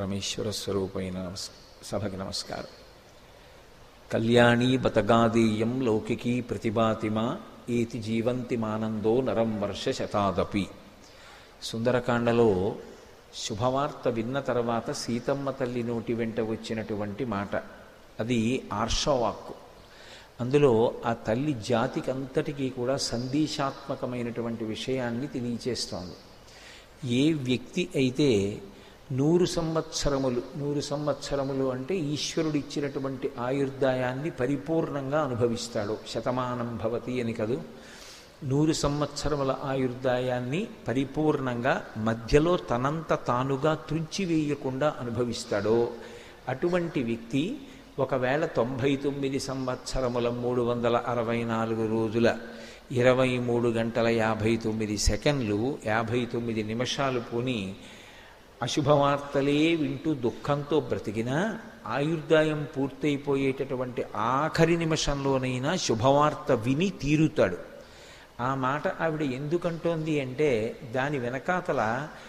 పరమేశ్వర స్వరూపైన నమస్ సభకి నమస్కారం కళ్యాణీ బతగాదీయం లౌకికీ ప్రతిభాతిమా ఏతి జీవంతి మానందో నరం వర్ష శతాదపి సుందరకాండలో శుభవార్త విన్న తర్వాత సీతమ్మ తల్లి నోటి వెంట వచ్చినటువంటి మాట అది ఆర్షవాక్కు అందులో ఆ తల్లి జాతికి అంతటికీ కూడా సందేశాత్మకమైనటువంటి విషయాన్ని తెలియచేస్తోంది ఏ వ్యక్తి అయితే నూరు సంవత్సరములు నూరు సంవత్సరములు అంటే ఈశ్వరుడు ఇచ్చినటువంటి ఆయుర్దాయాన్ని పరిపూర్ణంగా అనుభవిస్తాడు శతమానం భవతి అని కదూ నూరు సంవత్సరముల ఆయుర్దాయాన్ని పరిపూర్ణంగా మధ్యలో తనంత తానుగా త్రుంచివేయకుండా అనుభవిస్తాడో అటువంటి వ్యక్తి ఒకవేళ తొంభై తొమ్మిది సంవత్సరముల మూడు వందల అరవై నాలుగు రోజుల ఇరవై మూడు గంటల యాభై తొమ్మిది సెకండ్లు యాభై తొమ్మిది నిమిషాలు పోని అశుభవార్తలే వింటూ దుఃఖంతో బ్రతికినా ఆయుర్దాయం పూర్తయిపోయేటటువంటి ఆఖరి నిమిషంలోనైనా శుభవార్త విని తీరుతాడు ఆ మాట ఆవిడ ఎందుకంటోంది అంటే దాని వెనకాతల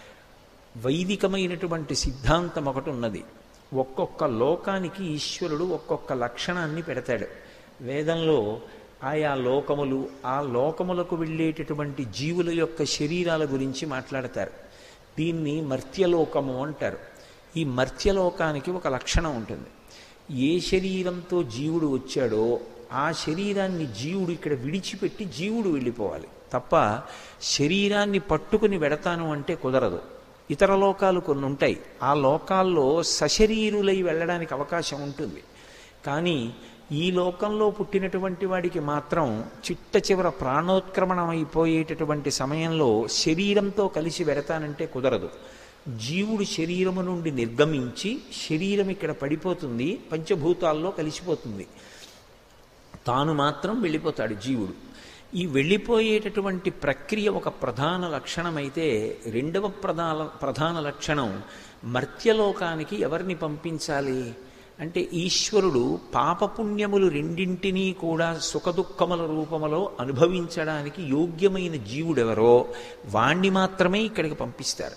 వైదికమైనటువంటి సిద్ధాంతం ఒకటి ఉన్నది ఒక్కొక్క లోకానికి ఈశ్వరుడు ఒక్కొక్క లక్షణాన్ని పెడతాడు వేదంలో ఆయా లోకములు ఆ లోకములకు వెళ్ళేటటువంటి జీవుల యొక్క శరీరాల గురించి మాట్లాడతారు దీన్ని మర్త్యలోకము అంటారు ఈ మర్త్యలోకానికి ఒక లక్షణం ఉంటుంది ఏ శరీరంతో జీవుడు వచ్చాడో ఆ శరీరాన్ని జీవుడు ఇక్కడ విడిచిపెట్టి జీవుడు వెళ్ళిపోవాలి తప్ప శరీరాన్ని పట్టుకుని వెడతాను అంటే కుదరదు ఇతర లోకాలు కొన్ని ఉంటాయి ఆ లోకాల్లో సశరీరులై వెళ్ళడానికి అవకాశం ఉంటుంది కానీ ఈ లోకంలో పుట్టినటువంటి వాడికి మాత్రం చిట్ట చివర ప్రాణోత్క్రమణం అయిపోయేటటువంటి సమయంలో శరీరంతో కలిసి వెడతానంటే కుదరదు జీవుడు శరీరము నుండి నిర్గమించి శరీరం ఇక్కడ పడిపోతుంది పంచభూతాల్లో కలిసిపోతుంది తాను మాత్రం వెళ్ళిపోతాడు జీవుడు ఈ వెళ్ళిపోయేటటువంటి ప్రక్రియ ఒక ప్రధాన లక్షణమైతే రెండవ ప్రధాన ప్రధాన లక్షణం మర్త్యలోకానికి ఎవరిని పంపించాలి అంటే ఈశ్వరుడు పాపపుణ్యములు రెండింటినీ కూడా సుఖదుఖముల రూపములో అనుభవించడానికి యోగ్యమైన జీవుడెవరో వాణ్ణి మాత్రమే ఇక్కడికి పంపిస్తారు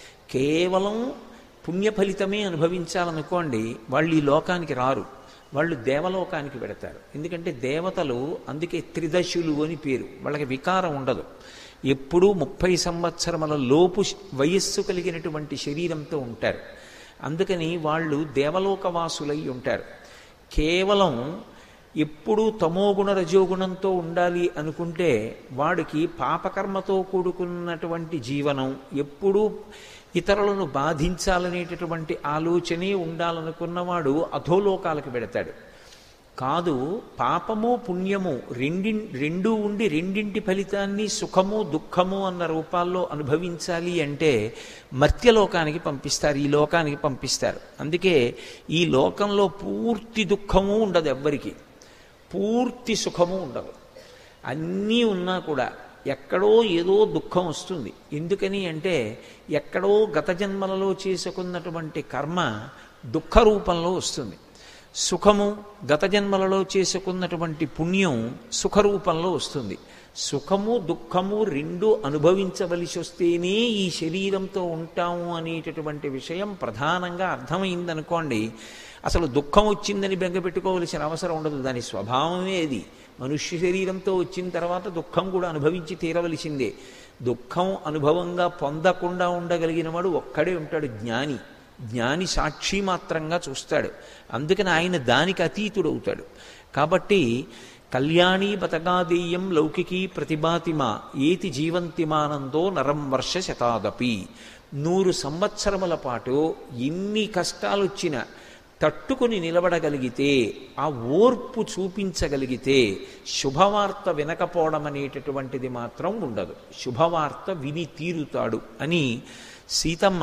కేవలం పుణ్య ఫలితమే అనుభవించాలనుకోండి వాళ్ళు ఈ లోకానికి రారు వాళ్ళు దేవలోకానికి పెడతారు ఎందుకంటే దేవతలు అందుకే త్రిదశులు అని పేరు వాళ్ళకి వికారం ఉండదు ఎప్పుడూ ముప్పై సంవత్సరముల లోపు వయస్సు కలిగినటువంటి శరీరంతో ఉంటారు అందుకని వాళ్ళు దేవలోకవాసులై ఉంటారు కేవలం ఎప్పుడూ తమోగుణ రజోగుణంతో ఉండాలి అనుకుంటే వాడికి పాపకర్మతో కూడుకున్నటువంటి జీవనం ఎప్పుడూ ఇతరులను బాధించాలనేటటువంటి ఆలోచనే ఉండాలనుకున్నవాడు అధోలోకాలకు పెడతాడు కాదు పాపము పుణ్యము రెండి రెండు ఉండి రెండింటి ఫలితాన్ని సుఖము దుఃఖము అన్న రూపాల్లో అనుభవించాలి అంటే మర్త్యలోకానికి పంపిస్తారు ఈ లోకానికి పంపిస్తారు అందుకే ఈ లోకంలో పూర్తి దుఃఖము ఉండదు ఎవ్వరికి పూర్తి సుఖము ఉండదు అన్నీ ఉన్నా కూడా ఎక్కడో ఏదో దుఃఖం వస్తుంది ఎందుకని అంటే ఎక్కడో గత జన్మలలో చేసుకున్నటువంటి కర్మ దుఃఖ రూపంలో వస్తుంది సుఖము గత జన్మలలో చేసుకున్నటువంటి పుణ్యం సుఖరూపంలో వస్తుంది సుఖము దుఃఖము రెండు అనుభవించవలసి వస్తేనే ఈ శరీరంతో ఉంటాము అనేటటువంటి విషయం ప్రధానంగా అర్థమైందనుకోండి అసలు దుఃఖం వచ్చిందని బెంగపెట్టుకోవలసిన అవసరం ఉండదు దాని స్వభావమే అది మనుష్య శరీరంతో వచ్చిన తర్వాత దుఃఖం కూడా అనుభవించి తీరవలసిందే దుఃఖం అనుభవంగా పొందకుండా ఉండగలిగిన వాడు ఒక్కడే ఉంటాడు జ్ఞాని జ్ఞాని సాక్షి మాత్రంగా చూస్తాడు అందుకని ఆయన దానికి అతీతుడవుతాడు కాబట్టి కళ్యాణీ బతగాదేయం లౌకికీ ప్రతిభాతిమా ఏతి జీవంతిమానందో నరం వర్ష శతాదపి నూరు సంవత్సరముల పాటు ఎన్ని కష్టాలు వచ్చినా తట్టుకుని నిలబడగలిగితే ఆ ఓర్పు చూపించగలిగితే శుభవార్త వినకపోవడం అనేటటువంటిది మాత్రం ఉండదు శుభవార్త విని తీరుతాడు అని సీతమ్మ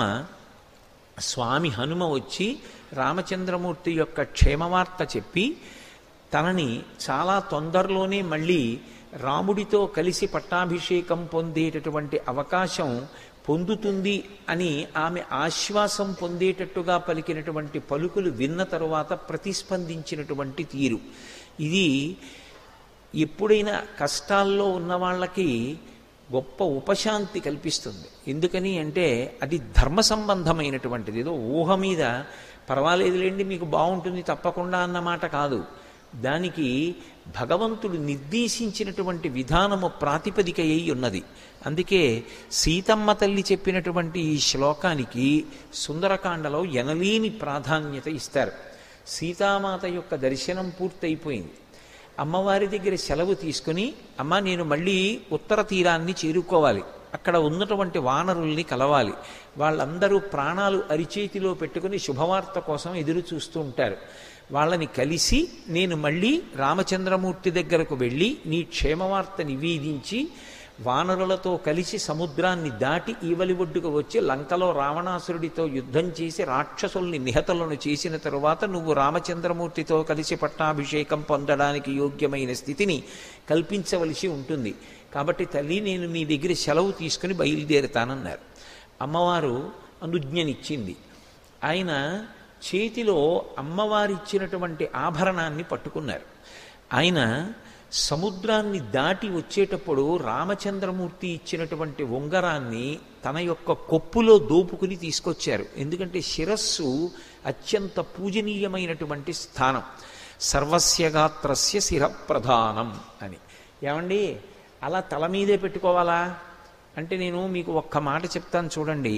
స్వామి హనుమ వచ్చి రామచంద్రమూర్తి యొక్క క్షేమవార్త చెప్పి తనని చాలా తొందరలోనే మళ్ళీ రాముడితో కలిసి పట్టాభిషేకం పొందేటటువంటి అవకాశం పొందుతుంది అని ఆమె ఆశ్వాసం పొందేటట్టుగా పలికినటువంటి పలుకులు విన్న తరువాత ప్రతిస్పందించినటువంటి తీరు ఇది ఎప్పుడైనా కష్టాల్లో ఉన్న వాళ్ళకి గొప్ప ఉపశాంతి కల్పిస్తుంది ఎందుకని అంటే అది ధర్మ సంబంధమైనటువంటిది ఏదో ఊహ మీద పర్వాలేదులేండి మీకు బాగుంటుంది తప్పకుండా అన్నమాట కాదు దానికి భగవంతుడు నిర్దేశించినటువంటి విధానము ప్రాతిపదిక అయి ఉన్నది అందుకే సీతమ్మ తల్లి చెప్పినటువంటి ఈ శ్లోకానికి సుందరకాండలో ఎనలేని ప్రాధాన్యత ఇస్తారు సీతామాత యొక్క దర్శనం పూర్తయిపోయింది అమ్మవారి దగ్గర సెలవు తీసుకుని అమ్మ నేను మళ్ళీ ఉత్తర తీరాన్ని చేరుకోవాలి అక్కడ ఉన్నటువంటి వానరుల్ని కలవాలి వాళ్ళందరూ ప్రాణాలు అరిచేతిలో పెట్టుకుని శుభవార్త కోసం ఎదురు చూస్తూ ఉంటారు వాళ్ళని కలిసి నేను మళ్ళీ రామచంద్రమూర్తి దగ్గరకు వెళ్ళి నీ క్షేమవార్త నివేదించి వానరులతో కలిసి సముద్రాన్ని దాటి ఈవలి ఒడ్డుకు వచ్చి లంకలో రావణాసురుడితో యుద్ధం చేసి రాక్షసుల్ని నిహతలను చేసిన తరువాత నువ్వు రామచంద్రమూర్తితో కలిసి పట్టాభిషేకం పొందడానికి యోగ్యమైన స్థితిని కల్పించవలసి ఉంటుంది కాబట్టి తల్లి నేను నీ దగ్గర సెలవు తీసుకుని బయలుదేరుతానన్నారు అమ్మవారు అనుజ్ఞనిచ్చింది ఆయన చేతిలో అమ్మవారిచ్చినటువంటి ఆభరణాన్ని పట్టుకున్నారు ఆయన సముద్రాన్ని దాటి వచ్చేటప్పుడు రామచంద్రమూర్తి ఇచ్చినటువంటి ఉంగరాన్ని తన యొక్క కొప్పులో దోపుకుని తీసుకొచ్చారు ఎందుకంటే శిరస్సు అత్యంత పూజనీయమైనటువంటి స్థానం సర్వస్యగాత్రస్య శిరప్రధానం అని ఏమండి అలా తల మీదే పెట్టుకోవాలా అంటే నేను మీకు ఒక్క మాట చెప్తాను చూడండి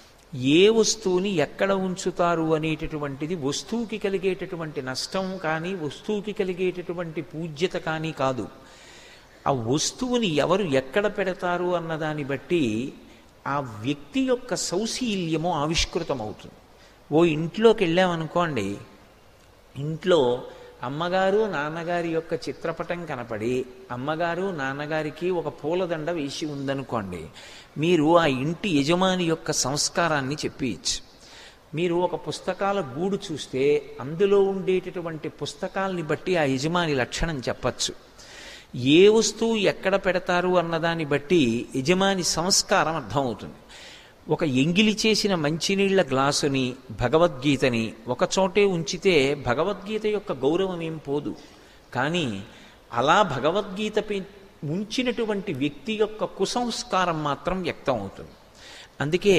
ఏ వస్తువుని ఎక్కడ ఉంచుతారు అనేటటువంటిది వస్తువుకి కలిగేటటువంటి నష్టం కానీ వస్తువుకి కలిగేటటువంటి పూజ్యత కానీ కాదు ఆ వస్తువుని ఎవరు ఎక్కడ పెడతారు అన్నదాన్ని బట్టి ఆ వ్యక్తి యొక్క సౌశీల్యము ఆవిష్కృతమవుతుంది ఓ ఇంట్లోకి వెళ్ళామనుకోండి ఇంట్లో అమ్మగారు నాన్నగారి యొక్క చిత్రపటం కనపడి అమ్మగారు నాన్నగారికి ఒక పూలదండ వేసి ఉందనుకోండి మీరు ఆ ఇంటి యజమాని యొక్క సంస్కారాన్ని చెప్పియచ్చు మీరు ఒక పుస్తకాల గూడు చూస్తే అందులో ఉండేటటువంటి పుస్తకాల్ని బట్టి ఆ యజమాని లక్షణం చెప్పచ్చు ఏ వస్తువు ఎక్కడ పెడతారు అన్నదాన్ని బట్టి యజమాని సంస్కారం అర్థమవుతుంది ఒక ఎంగిలి చేసిన మంచినీళ్ల గ్లాసుని భగవద్గీతని ఒక చోటే ఉంచితే భగవద్గీత యొక్క గౌరవం ఏం పోదు కానీ అలా భగవద్గీత ఉంచినటువంటి వ్యక్తి యొక్క కుసంస్కారం మాత్రం వ్యక్తం అవుతుంది అందుకే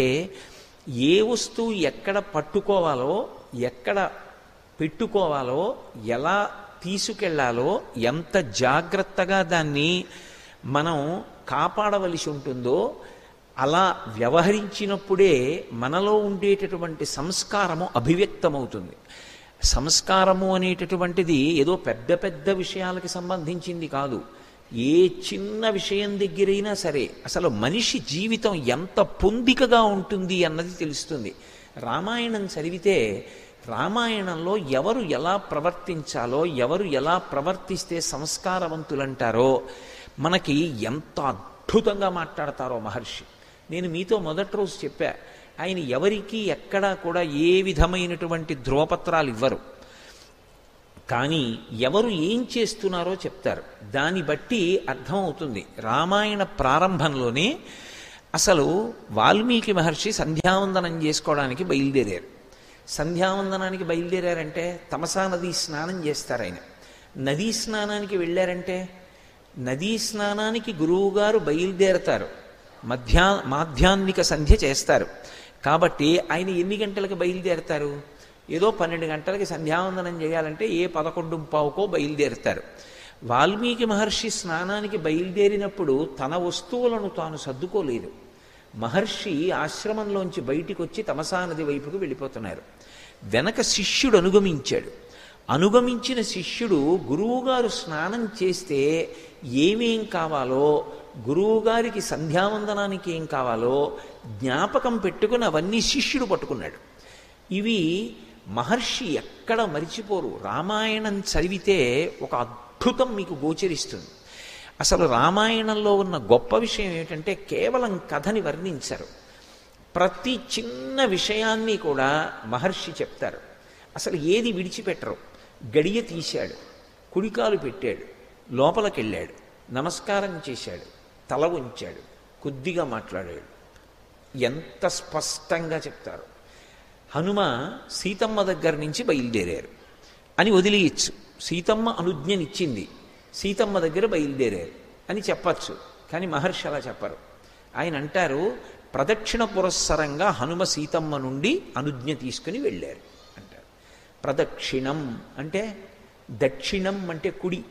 ఏ వస్తువు ఎక్కడ పట్టుకోవాలో ఎక్కడ పెట్టుకోవాలో ఎలా తీసుకెళ్లాలో ఎంత జాగ్రత్తగా దాన్ని మనం కాపాడవలసి ఉంటుందో అలా వ్యవహరించినప్పుడే మనలో ఉండేటటువంటి సంస్కారము అభివ్యక్తమవుతుంది సంస్కారము అనేటటువంటిది ఏదో పెద్ద పెద్ద విషయాలకి సంబంధించింది కాదు ఏ చిన్న విషయం దగ్గరైనా సరే అసలు మనిషి జీవితం ఎంత పొందికగా ఉంటుంది అన్నది తెలుస్తుంది రామాయణం చదివితే రామాయణంలో ఎవరు ఎలా ప్రవర్తించాలో ఎవరు ఎలా ప్రవర్తిస్తే సంస్కారవంతులంటారో మనకి ఎంత అద్భుతంగా మాట్లాడతారో మహర్షి నేను మీతో మొదటి రోజు చెప్పా ఆయన ఎవరికి ఎక్కడా కూడా ఏ విధమైనటువంటి ధ్రువపత్రాలు ఇవ్వరు కానీ ఎవరు ఏం చేస్తున్నారో చెప్తారు దాన్ని బట్టి అర్థమవుతుంది రామాయణ ప్రారంభంలోనే అసలు వాల్మీకి మహర్షి సంధ్యావందనం చేసుకోవడానికి బయలుదేరారు సంధ్యావందనానికి బయలుదేరారంటే తమసా నదీ స్నానం చేస్తారు ఆయన నదీ స్నానానికి వెళ్ళారంటే నదీ స్నానానికి గురువుగారు బయలుదేరతారు మధ్యా మాధ్యాన్నిక సంధ్య చేస్తారు కాబట్టి ఆయన ఎన్ని గంటలకు బయలుదేరతారు ఏదో పన్నెండు గంటలకి సంధ్యావందనం చేయాలంటే ఏ పదకొండు పావుకో బయలుదేరుతారు వాల్మీకి మహర్షి స్నానానికి బయలుదేరినప్పుడు తన వస్తువులను తాను సర్దుకోలేదు మహర్షి ఆశ్రమంలోంచి బయటికి వచ్చి తమసా నది వైపుకు వెళ్ళిపోతున్నారు వెనక శిష్యుడు అనుగమించాడు అనుగమించిన శిష్యుడు గురువుగారు స్నానం చేస్తే ఏమేం కావాలో గురువుగారికి సంధ్యావందనానికి ఏం కావాలో జ్ఞాపకం పెట్టుకుని అవన్నీ శిష్యుడు పట్టుకున్నాడు ఇవి మహర్షి ఎక్కడ మరిచిపోరు రామాయణం చదివితే ఒక అద్భుతం మీకు గోచరిస్తుంది అసలు రామాయణంలో ఉన్న గొప్ప విషయం ఏమిటంటే కేవలం కథని వర్ణించరు ప్రతి చిన్న విషయాన్ని కూడా మహర్షి చెప్తారు అసలు ఏది విడిచిపెట్టరు గడియ తీశాడు కుడికాలు పెట్టాడు లోపలికెళ్ళాడు నమస్కారం చేశాడు తల ఉంచాడు కొద్దిగా మాట్లాడాడు ఎంత స్పష్టంగా చెప్తారు హనుమ సీతమ్మ దగ్గర నుంచి బయలుదేరారు అని వదిలేయచ్చు సీతమ్మ అనుజ్ఞనిచ్చింది సీతమ్మ దగ్గర బయలుదేరారు అని చెప్పచ్చు కానీ మహర్షి అలా చెప్పరు ఆయన అంటారు ప్రదక్షిణ పురస్సరంగా హనుమ సీతమ్మ నుండి అనుజ్ఞ తీసుకుని వెళ్ళారు అంటారు ప్రదక్షిణం అంటే దక్షిణం అంటే కుడి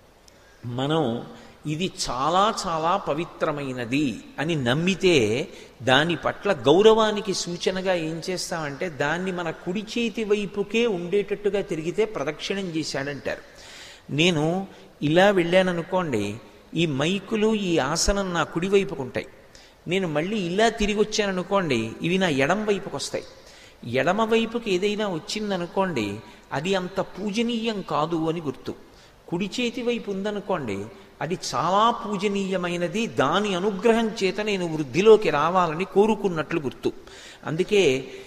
మనం ఇది చాలా చాలా పవిత్రమైనది అని నమ్మితే దాని పట్ల గౌరవానికి సూచనగా ఏం చేస్తామంటే దాన్ని మన కుడి చేతి వైపుకే ఉండేటట్టుగా తిరిగితే ప్రదక్షిణం చేశాడంటారు నేను ఇలా వెళ్ళాననుకోండి ఈ మైకులు ఈ ఆసనం నా కుడి వైపుకు ఉంటాయి నేను మళ్ళీ ఇలా తిరిగి వచ్చాననుకోండి ఇవి నా ఎడం వైపుకు వస్తాయి ఎడమ వైపుకి ఏదైనా వచ్చిందనుకోండి అది అంత పూజనీయం కాదు అని గుర్తు కుడి చేతి వైపు ఉందనుకోండి అది చాలా పూజనీయమైనది దాని అనుగ్రహం చేత నేను వృద్ధిలోకి రావాలని కోరుకున్నట్లు గుర్తు అందుకే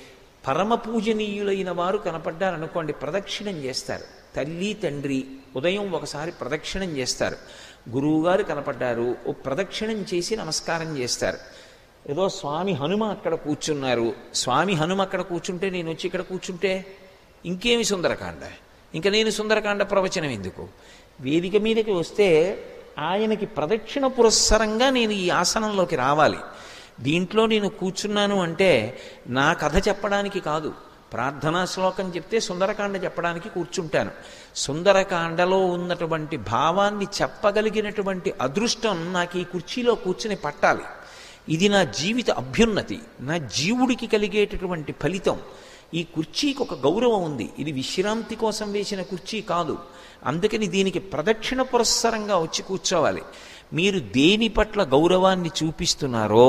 పరమ పూజనీయులైన వారు కనపడ్డారనుకోండి ప్రదక్షిణం చేస్తారు తల్లి తండ్రి ఉదయం ఒకసారి ప్రదక్షిణం చేస్తారు గురువుగారు కనపడ్డారు ఓ ప్రదక్షిణం చేసి నమస్కారం చేస్తారు ఏదో స్వామి హనుమ అక్కడ కూర్చున్నారు స్వామి హనుమ అక్కడ కూర్చుంటే నేను వచ్చి ఇక్కడ కూర్చుంటే ఇంకేమి సుందరకాండ ఇంకా నేను సుందరకాండ ప్రవచనం ఎందుకు వేదిక మీదకి వస్తే ఆయనకి ప్రదక్షిణ పురస్సరంగా నేను ఈ ఆసనంలోకి రావాలి దీంట్లో నేను కూర్చున్నాను అంటే నా కథ చెప్పడానికి కాదు ప్రార్థనా శ్లోకం చెప్తే సుందరకాండ చెప్పడానికి కూర్చుంటాను సుందరకాండలో ఉన్నటువంటి భావాన్ని చెప్పగలిగినటువంటి అదృష్టం నాకు ఈ కుర్చీలో కూర్చుని పట్టాలి ఇది నా జీవిత అభ్యున్నతి నా జీవుడికి కలిగేటటువంటి ఫలితం ఈ కుర్చీకి ఒక గౌరవం ఉంది ఇది విశ్రాంతి కోసం వేసిన కుర్చీ కాదు అందుకని దీనికి ప్రదక్షిణ పురస్సరంగా వచ్చి కూర్చోవాలి మీరు దేని పట్ల గౌరవాన్ని చూపిస్తున్నారో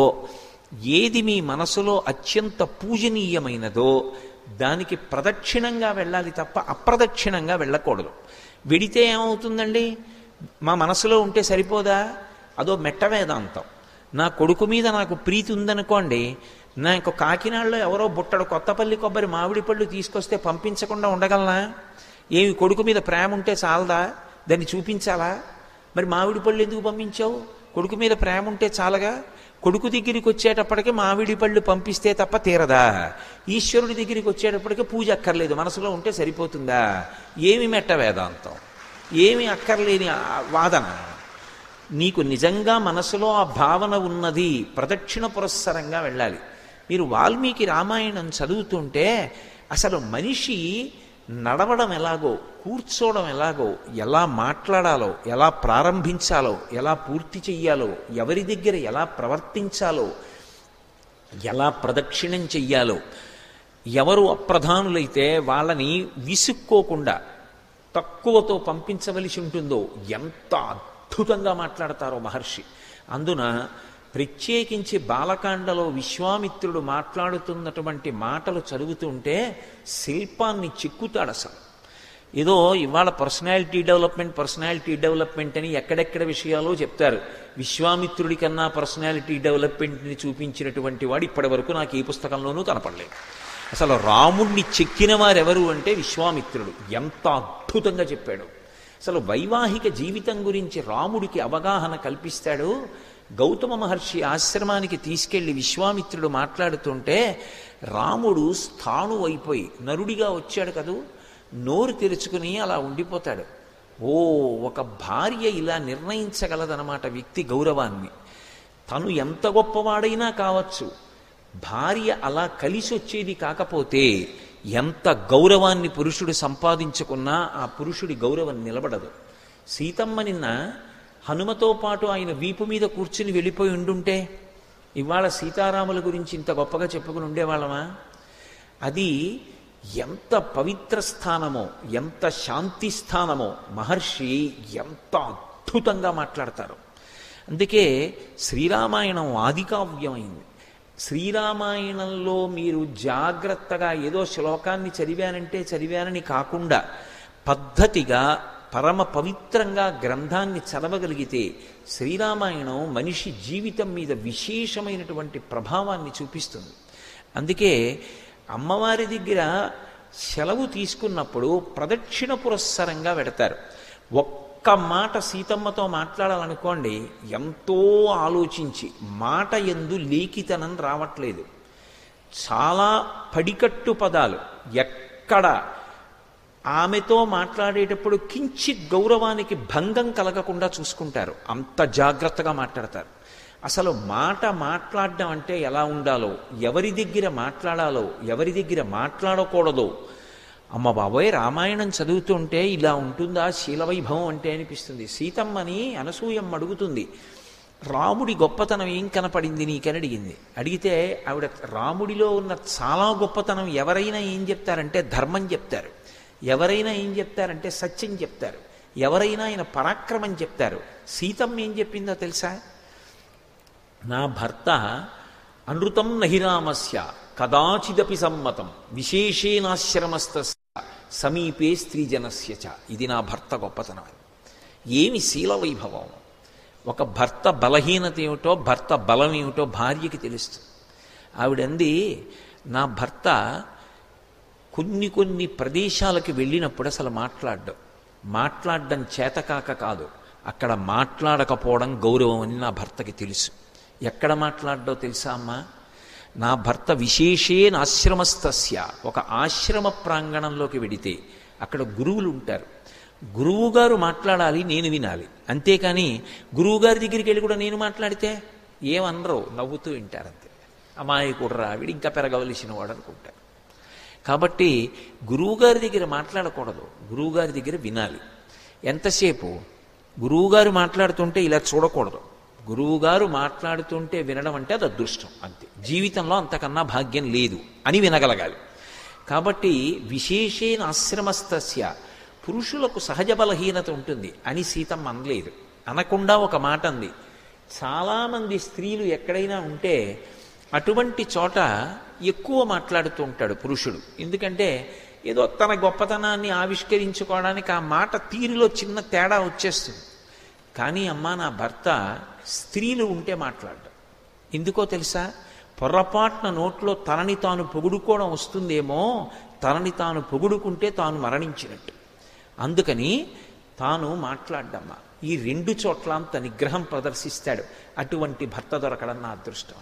ఏది మీ మనసులో అత్యంత పూజనీయమైనదో దానికి ప్రదక్షిణంగా వెళ్ళాలి తప్ప అప్రదక్షిణంగా వెళ్ళకూడదు వెడితే ఏమవుతుందండి మా మనసులో ఉంటే సరిపోదా అదో మెట్ట వేదాంతం నా కొడుకు మీద నాకు ప్రీతి ఉందనుకోండి నాకు కాకినాడలో ఎవరో బుట్టడు కొత్తపల్లి కొబ్బరి మామిడి పళ్ళు తీసుకొస్తే పంపించకుండా ఉండగలనా ఏమి కొడుకు మీద ప్రేమ ఉంటే చాలదా దాన్ని చూపించాలా మరి మామిడి పళ్ళు ఎందుకు పంపించావు కొడుకు మీద ప్రేమ ఉంటే చాలగా కొడుకు దగ్గరికి వచ్చేటప్పటికి మామిడి పళ్ళు పంపిస్తే తప్ప తీరదా ఈశ్వరుడి దగ్గరికి వచ్చేటప్పటికి పూజ అక్కర్లేదు మనసులో ఉంటే సరిపోతుందా ఏమి మెట్ట వేదాంతం ఏమి అక్కర్లేని ఆ వాదన నీకు నిజంగా మనసులో ఆ భావన ఉన్నది ప్రదక్షిణ పురస్సరంగా వెళ్ళాలి మీరు వాల్మీకి రామాయణం చదువుతుంటే అసలు మనిషి నడవడం ఎలాగో కూర్చోవడం ఎలాగో ఎలా మాట్లాడాలో ఎలా ప్రారంభించాలో ఎలా పూర్తి చెయ్యాలో ఎవరి దగ్గర ఎలా ప్రవర్తించాలో ఎలా ప్రదక్షిణం చెయ్యాలో ఎవరు అప్రధానులైతే వాళ్ళని విసుక్కోకుండా తక్కువతో పంపించవలసి ఉంటుందో ఎంత అద్భుతంగా మాట్లాడతారో మహర్షి అందున ప్రత్యేకించి బాలకాండలో విశ్వామిత్రుడు మాట్లాడుతున్నటువంటి మాటలు చదువుతుంటే శిల్పాన్ని చిక్కుతాడు అసలు ఏదో ఇవాళ పర్సనాలిటీ డెవలప్మెంట్ పర్సనాలిటీ డెవలప్మెంట్ అని ఎక్కడెక్కడ విషయాలు చెప్తారు విశ్వామిత్రుడి కన్నా పర్సనాలిటీ డెవలప్మెంట్ని చూపించినటువంటి వాడు ఇప్పటి వరకు నాకు ఏ పుస్తకంలోనూ కనపడలేదు అసలు రాముణ్ణి చెక్కిన వారెవరు అంటే విశ్వామిత్రుడు ఎంత అద్భుతంగా చెప్పాడు అసలు వైవాహిక జీవితం గురించి రాముడికి అవగాహన కల్పిస్తాడు గౌతమ మహర్షి ఆశ్రమానికి తీసుకెళ్లి విశ్వామిత్రుడు మాట్లాడుతుంటే రాముడు స్థాణు అయిపోయి నరుడిగా వచ్చాడు కదూ నోరు తెరుచుకుని అలా ఉండిపోతాడు ఓ ఒక భార్య ఇలా నిర్ణయించగలదనమాట వ్యక్తి గౌరవాన్ని తను ఎంత గొప్పవాడైనా కావచ్చు భార్య అలా కలిసి వచ్చేది కాకపోతే ఎంత గౌరవాన్ని పురుషుడు సంపాదించుకున్నా ఆ పురుషుడి గౌరవం నిలబడదు సీతమ్మ నిన్న హనుమతో పాటు ఆయన వీపు మీద కూర్చుని వెళ్ళిపోయి ఉండుంటే ఇవాళ సీతారాముల గురించి ఇంత గొప్పగా చెప్పుకుని ఉండేవాళ్ళమా అది ఎంత పవిత్ర స్థానమో ఎంత శాంతి స్థానమో మహర్షి ఎంత అద్భుతంగా మాట్లాడతారు అందుకే శ్రీరామాయణం ఆదికావ్యమైంది శ్రీరామాయణంలో మీరు జాగ్రత్తగా ఏదో శ్లోకాన్ని చదివానంటే చదివానని కాకుండా పద్ధతిగా పరమ పవిత్రంగా గ్రంథాన్ని చదవగలిగితే శ్రీరామాయణం మనిషి జీవితం మీద విశేషమైనటువంటి ప్రభావాన్ని చూపిస్తుంది అందుకే అమ్మవారి దగ్గర సెలవు తీసుకున్నప్పుడు ప్రదక్షిణ పురస్సరంగా పెడతారు ఒక్క మాట సీతమ్మతో మాట్లాడాలనుకోండి ఎంతో ఆలోచించి మాట ఎందు లేఖితనం రావట్లేదు చాలా పడికట్టు పదాలు ఎక్కడ ఆమెతో మాట్లాడేటప్పుడు కించిత్ గౌరవానికి భంగం కలగకుండా చూసుకుంటారు అంత జాగ్రత్తగా మాట్లాడతారు అసలు మాట మాట్లాడడం అంటే ఎలా ఉండాలో ఎవరి దగ్గర మాట్లాడాలో ఎవరి దగ్గర మాట్లాడకూడదో అమ్మ బాబోయ్ రామాయణం చదువుతుంటే ఇలా ఉంటుందా శీలవైభవం అంటే అనిపిస్తుంది సీతమ్మని అనసూయమ్మ అడుగుతుంది రాముడి గొప్పతనం ఏం కనపడింది నీకని అడిగింది అడిగితే ఆవిడ రాముడిలో ఉన్న చాలా గొప్పతనం ఎవరైనా ఏం చెప్తారంటే ధర్మం చెప్తారు ఎవరైనా ఏం చెప్తారంటే సత్యం చెప్తారు ఎవరైనా ఆయన పరాక్రమం చెప్తారు సీతమ్మ ఏం చెప్పిందో తెలుసా నా భర్త అనృతం నహిరామస్య కదాచిదపి సమ్మతం విశేషేనాశ్రమస్త సమీపే స్త్రీజనస్య చ ఇది నా భర్త గొప్పతనం ఏమి శీల వైభవం ఒక భర్త బలహీనత ఏమిటో భర్త బలం ఏమిటో భార్యకి తెలుస్తుంది ఆవిడంది నా భర్త కొన్ని కొన్ని ప్రదేశాలకు వెళ్ళినప్పుడు అసలు మాట్లాడడం మాట్లాడడం చేతకాక కాదు అక్కడ మాట్లాడకపోవడం గౌరవం అని నా భర్తకి తెలుసు ఎక్కడ మాట్లాడడో తెలుసా అమ్మా నా భర్త విశేషేన ఆశ్రమస్తస్య ఒక ఆశ్రమ ప్రాంగణంలోకి వెడితే అక్కడ గురువులు ఉంటారు గురువుగారు మాట్లాడాలి నేను వినాలి అంతేకాని గురువుగారి దగ్గరికి వెళ్ళి కూడా నేను మాట్లాడితే ఏమనరు నవ్వుతూ వింటారంతే అమాయకుడు రా వీడు ఇంకా పెరగవలసిన వాడు అనుకుంటారు కాబట్టి గురువుగారి దగ్గర మాట్లాడకూడదు గురువుగారి దగ్గర వినాలి ఎంతసేపు గురువుగారు మాట్లాడుతుంటే ఇలా చూడకూడదు గురువుగారు మాట్లాడుతుంటే వినడం అంటే అది అదృష్టం అంతే జీవితంలో అంతకన్నా భాగ్యం లేదు అని వినగలగాలి కాబట్టి విశేషేణ ఆశ్రమస్తస్య పురుషులకు సహజ బలహీనత ఉంటుంది అని సీతమ్మ అనలేదు అనకుండా ఒక మాట అంది చాలామంది స్త్రీలు ఎక్కడైనా ఉంటే అటువంటి చోట ఎక్కువ మాట్లాడుతూ ఉంటాడు పురుషుడు ఎందుకంటే ఏదో తన గొప్పతనాన్ని ఆవిష్కరించుకోవడానికి ఆ మాట తీరులో చిన్న తేడా వచ్చేస్తుంది కానీ అమ్మా నా భర్త స్త్రీలు ఉంటే మాట్లాడ్డం ఎందుకో తెలుసా పొర్రపాటున నోట్లో తనని తాను పొగుడుకోవడం వస్తుందేమో తనని తాను పొగుడుకుంటే తాను మరణించినట్టు అందుకని తాను మాట్లాడ్డమ్మా ఈ రెండు చోట్ల అంత నిగ్రహం ప్రదర్శిస్తాడు అటువంటి భర్త దొరకడం నా అదృష్టం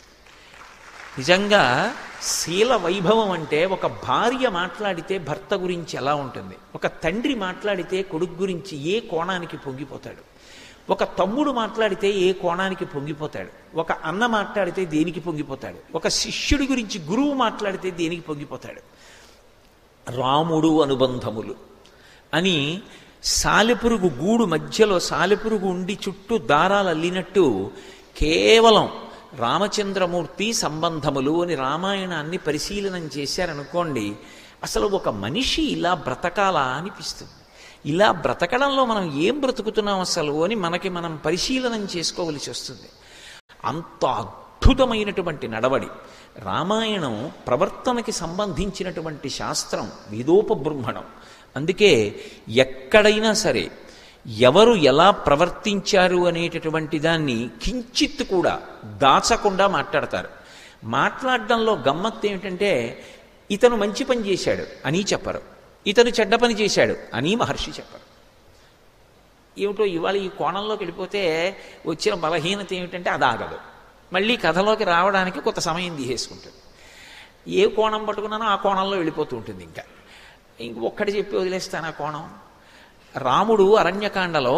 నిజంగా శీల వైభవం అంటే ఒక భార్య మాట్లాడితే భర్త గురించి ఎలా ఉంటుంది ఒక తండ్రి మాట్లాడితే కొడుకు గురించి ఏ కోణానికి పొంగిపోతాడు ఒక తమ్ముడు మాట్లాడితే ఏ కోణానికి పొంగిపోతాడు ఒక అన్న మాట్లాడితే దేనికి పొంగిపోతాడు ఒక శిష్యుడి గురించి గురువు మాట్లాడితే దేనికి పొంగిపోతాడు రాముడు అనుబంధములు అని సాలెపురుగు గూడు మధ్యలో సాలెపురుగు ఉండి చుట్టూ దారాలు అల్లినట్టు కేవలం రామచంద్రమూర్తి సంబంధములు అని రామాయణాన్ని పరిశీలనం చేశారనుకోండి అసలు ఒక మనిషి ఇలా బ్రతకాలా అనిపిస్తుంది ఇలా బ్రతకడంలో మనం ఏం బ్రతుకుతున్నాం అసలు అని మనకి మనం పరిశీలనం చేసుకోవలసి వస్తుంది అంత అద్భుతమైనటువంటి నడవడి రామాయణం ప్రవర్తనకి సంబంధించినటువంటి శాస్త్రం వేదోపబృంహణం అందుకే ఎక్కడైనా సరే ఎవరు ఎలా ప్రవర్తించారు అనేటటువంటి దాన్ని కించిత్ కూడా దాచకుండా మాట్లాడతారు మాట్లాడడంలో గమ్మత్తు ఏమిటంటే ఇతను మంచి పని చేశాడు అని చెప్పరు ఇతను చెడ్డ పని చేశాడు అని మహర్షి చెప్పరు ఏమిటో ఇవాళ ఈ కోణంలోకి వెళ్ళిపోతే వచ్చిన బలహీనత ఏమిటంటే అది ఆగదు మళ్ళీ కథలోకి రావడానికి కొంత సమయం తీసేసుకుంటుంది ఏ కోణం పట్టుకున్నానో ఆ కోణంలో వెళ్ళిపోతూ ఉంటుంది ఇంకా ఇంక ఒక్కటి చెప్పి వదిలేస్తాను ఆ కోణం రాముడు అరణ్యకాండలో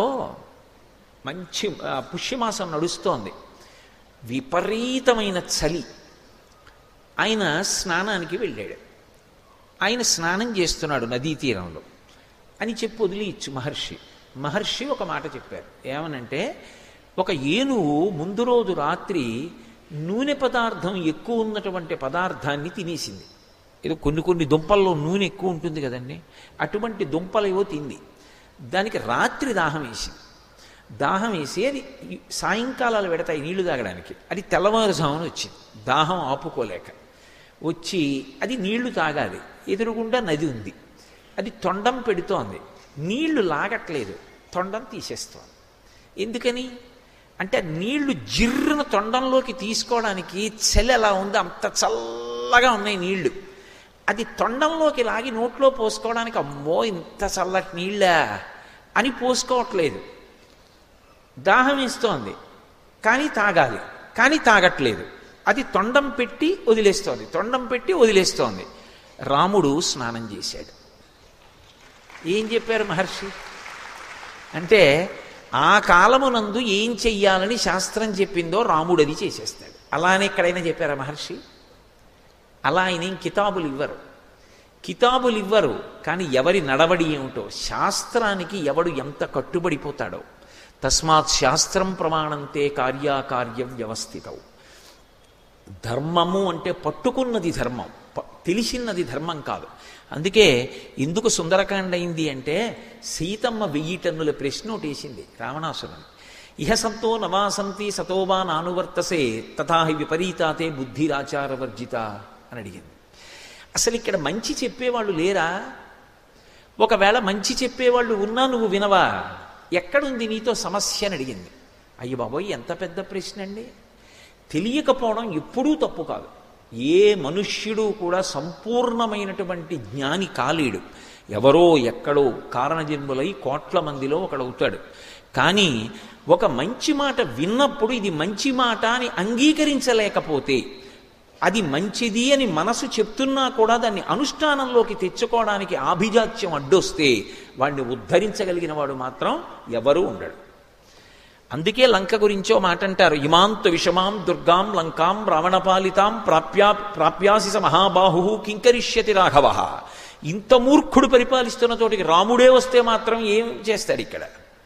మంచి ఆ, పుష్యమాసం నడుస్తోంది విపరీతమైన చలి ఆయన స్నానానికి వెళ్ళాడు ఆయన స్నానం చేస్తున్నాడు నదీ తీరంలో అని చెప్పి వదిలియచ్చు మహర్షి మహర్షి ఒక మాట చెప్పారు ఏమనంటే ఒక ఏనుగు ముందు రోజు రాత్రి నూనె పదార్థం ఎక్కువ ఉన్నటువంటి పదార్థాన్ని తినేసింది ఏదో కొన్ని కొన్ని దుంపల్లో నూనె ఎక్కువ ఉంటుంది కదండి అటువంటి దుంపలు ఏవో తింది దానికి రాత్రి దాహం వేసింది దాహం వేసి అది ఈ సాయంకాలాలు పెడతాయి నీళ్లు తాగడానికి అది తెల్లవారుజామున వచ్చింది దాహం ఆపుకోలేక వచ్చి అది నీళ్లు తాగాలి ఎదురుగుండా నది ఉంది అది తొండం పెడుతోంది నీళ్లు లాగట్లేదు తొండం తీసేస్తోంది ఎందుకని అంటే ఆ నీళ్లు జిర్రున తొండంలోకి తీసుకోవడానికి చలి ఎలా ఉంది అంత చల్లగా ఉన్నాయి నీళ్లు అది తొండంలోకి లాగి నోట్లో పోసుకోవడానికి అమ్మో ఇంత చల్లటి నీళ్ళా అని పోసుకోవట్లేదు దాహం ఇస్తోంది కానీ తాగాలి కానీ తాగట్లేదు అది తొండం పెట్టి వదిలేస్తోంది తొండం పెట్టి వదిలేస్తోంది రాముడు స్నానం చేశాడు ఏం చెప్పారు మహర్షి అంటే ఆ కాలమునందు ఏం చెయ్యాలని శాస్త్రం చెప్పిందో రాముడు అది చేసేస్తాడు అలానే ఎక్కడైనా చెప్పారా మహర్షి అలా ఆయన ఏం కితాబులు ఇవ్వరు కితాబులు ఇవ్వరు కానీ ఎవరి నడవడి ఏమిటో శాస్త్రానికి ఎవడు ఎంత కట్టుబడిపోతాడో తస్మాత్ శాస్త్రం ప్రమాణంతే కార్యాకార్య వ్యవస్థితవు ధర్మము అంటే పట్టుకున్నది ధర్మం ప- తెలిసినది ధర్మం కాదు అందుకే ఎందుకు సుందరకాండ అయింది అంటే సీతమ్మ వెయ్యి టన్నుల ప్రశ్న ఒకటి వేసింది రావణాసురుని ఇహ సంతో నవాసంతి సతోవా నానువర్తసే తథాహి విపరీతాతే బుద్ధిరాచారవర్జిత అని అడిగింది అసలు ఇక్కడ మంచి చెప్పేవాళ్ళు లేరా ఒకవేళ మంచి చెప్పేవాళ్ళు ఉన్నా నువ్వు వినవా ఎక్కడుంది నీతో సమస్య అని అడిగింది అయ్య బాబోయ్ ఎంత పెద్ద ప్రశ్న అండి తెలియకపోవడం ఎప్పుడూ తప్పు కాదు ఏ మనుష్యుడు కూడా సంపూర్ణమైనటువంటి జ్ఞాని కాలేడు ఎవరో ఎక్కడో కారణజన్ములై కోట్ల మందిలో ఒకడవుతాడు కానీ ఒక మంచి మాట విన్నప్పుడు ఇది మంచి మాట అని అంగీకరించలేకపోతే అది మంచిది అని మనసు చెప్తున్నా కూడా దాన్ని అనుష్ఠానంలోకి తెచ్చుకోవడానికి ఆభిజాత్యం అడ్డొస్తే వాడిని ఉద్ధరించగలిగిన వాడు మాత్రం ఎవరూ ఉండడు అందుకే లంక గురించో మాట అంటారు ఇమాంత విషమాం దుర్గాం లంకాం రావణపాలితాం ప్రాప్యా ప్రాప్యాసిస మహాబాహు కింకరిష్యతి రాఘవ ఇంత మూర్ఖుడు పరిపాలిస్తున్న చోటికి రాముడే వస్తే మాత్రం ఏం చేస్తాడు ఇక్కడ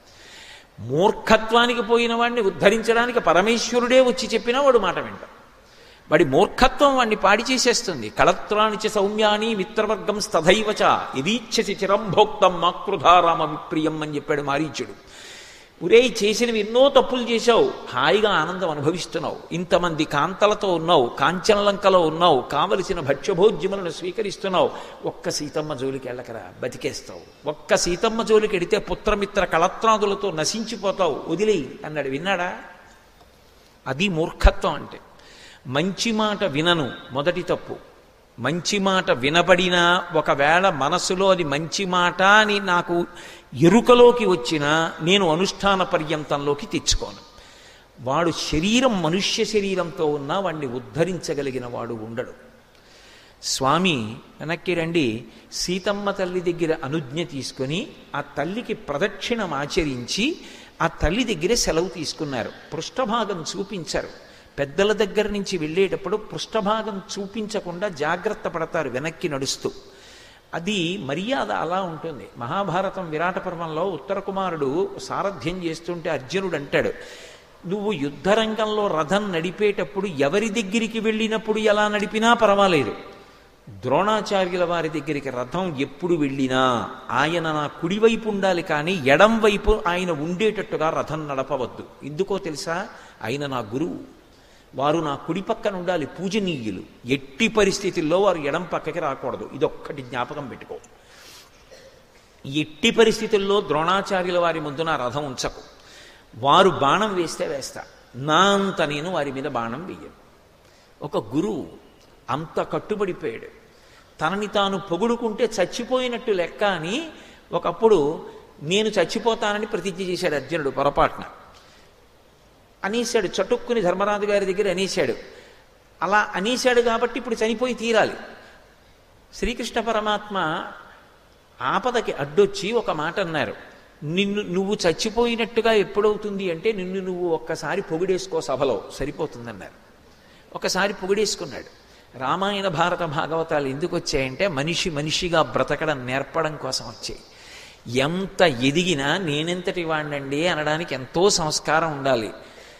మూర్ఖత్వానికి పోయిన వాడిని ఉద్ధరించడానికి పరమేశ్వరుడే వచ్చి చెప్పినా వాడు మాట వింటాం వాడి మూర్ఖత్వం వాడిని పాడి చేసేస్తుంది కళత్రాణి చ సౌమ్యాని మిత్రవర్గం స్తథైవచ యదీచ్ఛసి చిరం భోక్తం మాకృధారామ విప్రియం అని చెప్పాడు మారీచుడు ఒరేయ్ చేసినవి ఎన్నో తప్పులు చేశావు హాయిగా ఆనందం అనుభవిస్తున్నావు ఇంతమంది కాంతలతో ఉన్నావు కాంచనలంకలో ఉన్నావు కావలసిన భక్ష్యభోజ్యములను స్వీకరిస్తున్నావు ఒక్క సీతమ్మ జోలికి వెళ్ళకరా బతికేస్తావు ఒక్క సీతమ్మ జోలికి ఎడితే పుత్రమిత్ర కళత్రాదులతో నశించిపోతావు వదిలేయి అన్నాడు విన్నాడా అది మూర్ఖత్వం అంటే మంచి మాట వినను మొదటి తప్పు మంచి మాట వినబడినా ఒకవేళ మనసులో అది మంచి మాట అని నాకు ఎరుకలోకి వచ్చినా నేను అనుష్ఠాన పర్యంతంలోకి తెచ్చుకోను వాడు శరీరం మనుష్య శరీరంతో ఉన్నా వాడిని ఉద్ధరించగలిగిన వాడు ఉండడు స్వామి వెనక్కి రండి సీతమ్మ తల్లి దగ్గర అనుజ్ఞ తీసుకొని ఆ తల్లికి ప్రదక్షిణం ఆచరించి ఆ తల్లి దగ్గర సెలవు తీసుకున్నారు పృష్ఠభాగం చూపించారు పెద్దల దగ్గర నుంచి వెళ్ళేటప్పుడు పృష్ఠభాగం చూపించకుండా జాగ్రత్త పడతారు వెనక్కి నడుస్తూ అది మర్యాద అలా ఉంటుంది మహాభారతం విరాట పర్వంలో ఉత్తర కుమారుడు సారథ్యం చేస్తుంటే అర్జునుడు అంటాడు నువ్వు యుద్ధరంగంలో రథం నడిపేటప్పుడు ఎవరి దగ్గరికి వెళ్ళినప్పుడు ఎలా నడిపినా పర్వాలేదు ద్రోణాచార్యుల వారి దగ్గరికి రథం ఎప్పుడు వెళ్ళినా ఆయన నా కుడివైపు ఉండాలి కానీ ఎడం వైపు ఆయన ఉండేటట్టుగా రథం నడపవద్దు ఎందుకో తెలుసా ఆయన నా గురువు వారు నా కుడి పక్కన ఉండాలి పూజనీయులు ఎట్టి పరిస్థితుల్లో వారు ఎడం పక్కకి రాకూడదు ఇదొక్కటి జ్ఞాపకం పెట్టుకో ఎట్టి పరిస్థితుల్లో ద్రోణాచార్యుల వారి ముందు నా రథం ఉంచకు వారు బాణం వేస్తే వేస్తా నా అంత నేను వారి మీద బాణం వేయను ఒక గురువు అంత కట్టుబడిపోయాడు తనని తాను పొగుడుకుంటే చచ్చిపోయినట్టు లెక్క అని ఒకప్పుడు నేను చచ్చిపోతానని ప్రతిజ్ఞ చేశాడు అర్జునుడు పొరపాటున అనేశాడు చటుక్కుని ధర్మరాజు గారి దగ్గర అనేశాడు అలా అనేశాడు కాబట్టి ఇప్పుడు చనిపోయి తీరాలి శ్రీకృష్ణ పరమాత్మ ఆపదకి అడ్డొచ్చి ఒక మాట అన్నారు నిన్ను నువ్వు చచ్చిపోయినట్టుగా ఎప్పుడవుతుంది అంటే నిన్ను నువ్వు ఒక్కసారి పొగిడేసుకో సభలో సరిపోతుందన్నారు ఒకసారి పొగిడేసుకున్నాడు రామాయణ భారత భాగవతాలు ఎందుకు వచ్చాయంటే మనిషి మనిషిగా బ్రతకడం నేర్పడం కోసం వచ్చాయి ఎంత ఎదిగినా నేనెంతటి వాడినండి అనడానికి ఎంతో సంస్కారం ఉండాలి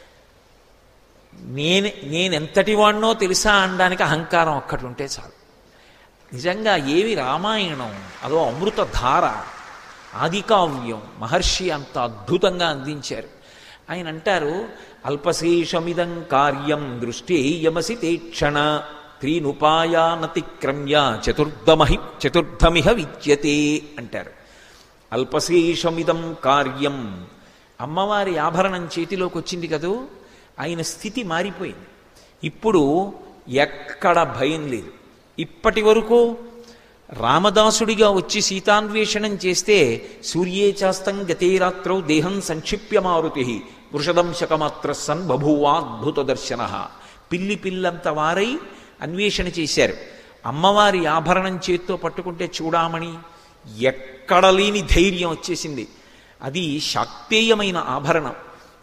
నేను నేనెంతటి వాడినో తెలుసా అనడానికి అహంకారం ఒక్కటి ఉంటే చాలు నిజంగా ఏవి రామాయణం అదో అమృత ధార ఆదికావ్యం మహర్షి అంత అద్భుతంగా అందించారు ఆయన అంటారు అల్పశేషమిదం కార్యం దృష్టేయమసి తేక్షణ త్రీనుపాయానతిక్రమ్య చతుర్ధమహి చతుర్థమిహ విద్యతే అంటారు అల్పశేషమిదం కార్యం అమ్మవారి ఆభరణం చేతిలోకి వచ్చింది కదూ ఆయన స్థితి మారిపోయింది ఇప్పుడు ఎక్కడ భయం లేదు ఇప్పటి వరకు రామదాసుడిగా వచ్చి సీతాన్వేషణం చేస్తే సూర్యే చాస్తం గతేరాత్రౌ దేహం సంక్షిప్య మారుతి వృషదంశకమాత్ర సన్ బభూవాద్భుత దర్శన పిల్లి పిల్లంత వారై అన్వేషణ చేశారు అమ్మవారి ఆభరణం చేత్తో పట్టుకుంటే చూడామణి ఎక్కడ లేని ధైర్యం వచ్చేసింది అది శాక్తేయమైన ఆభరణం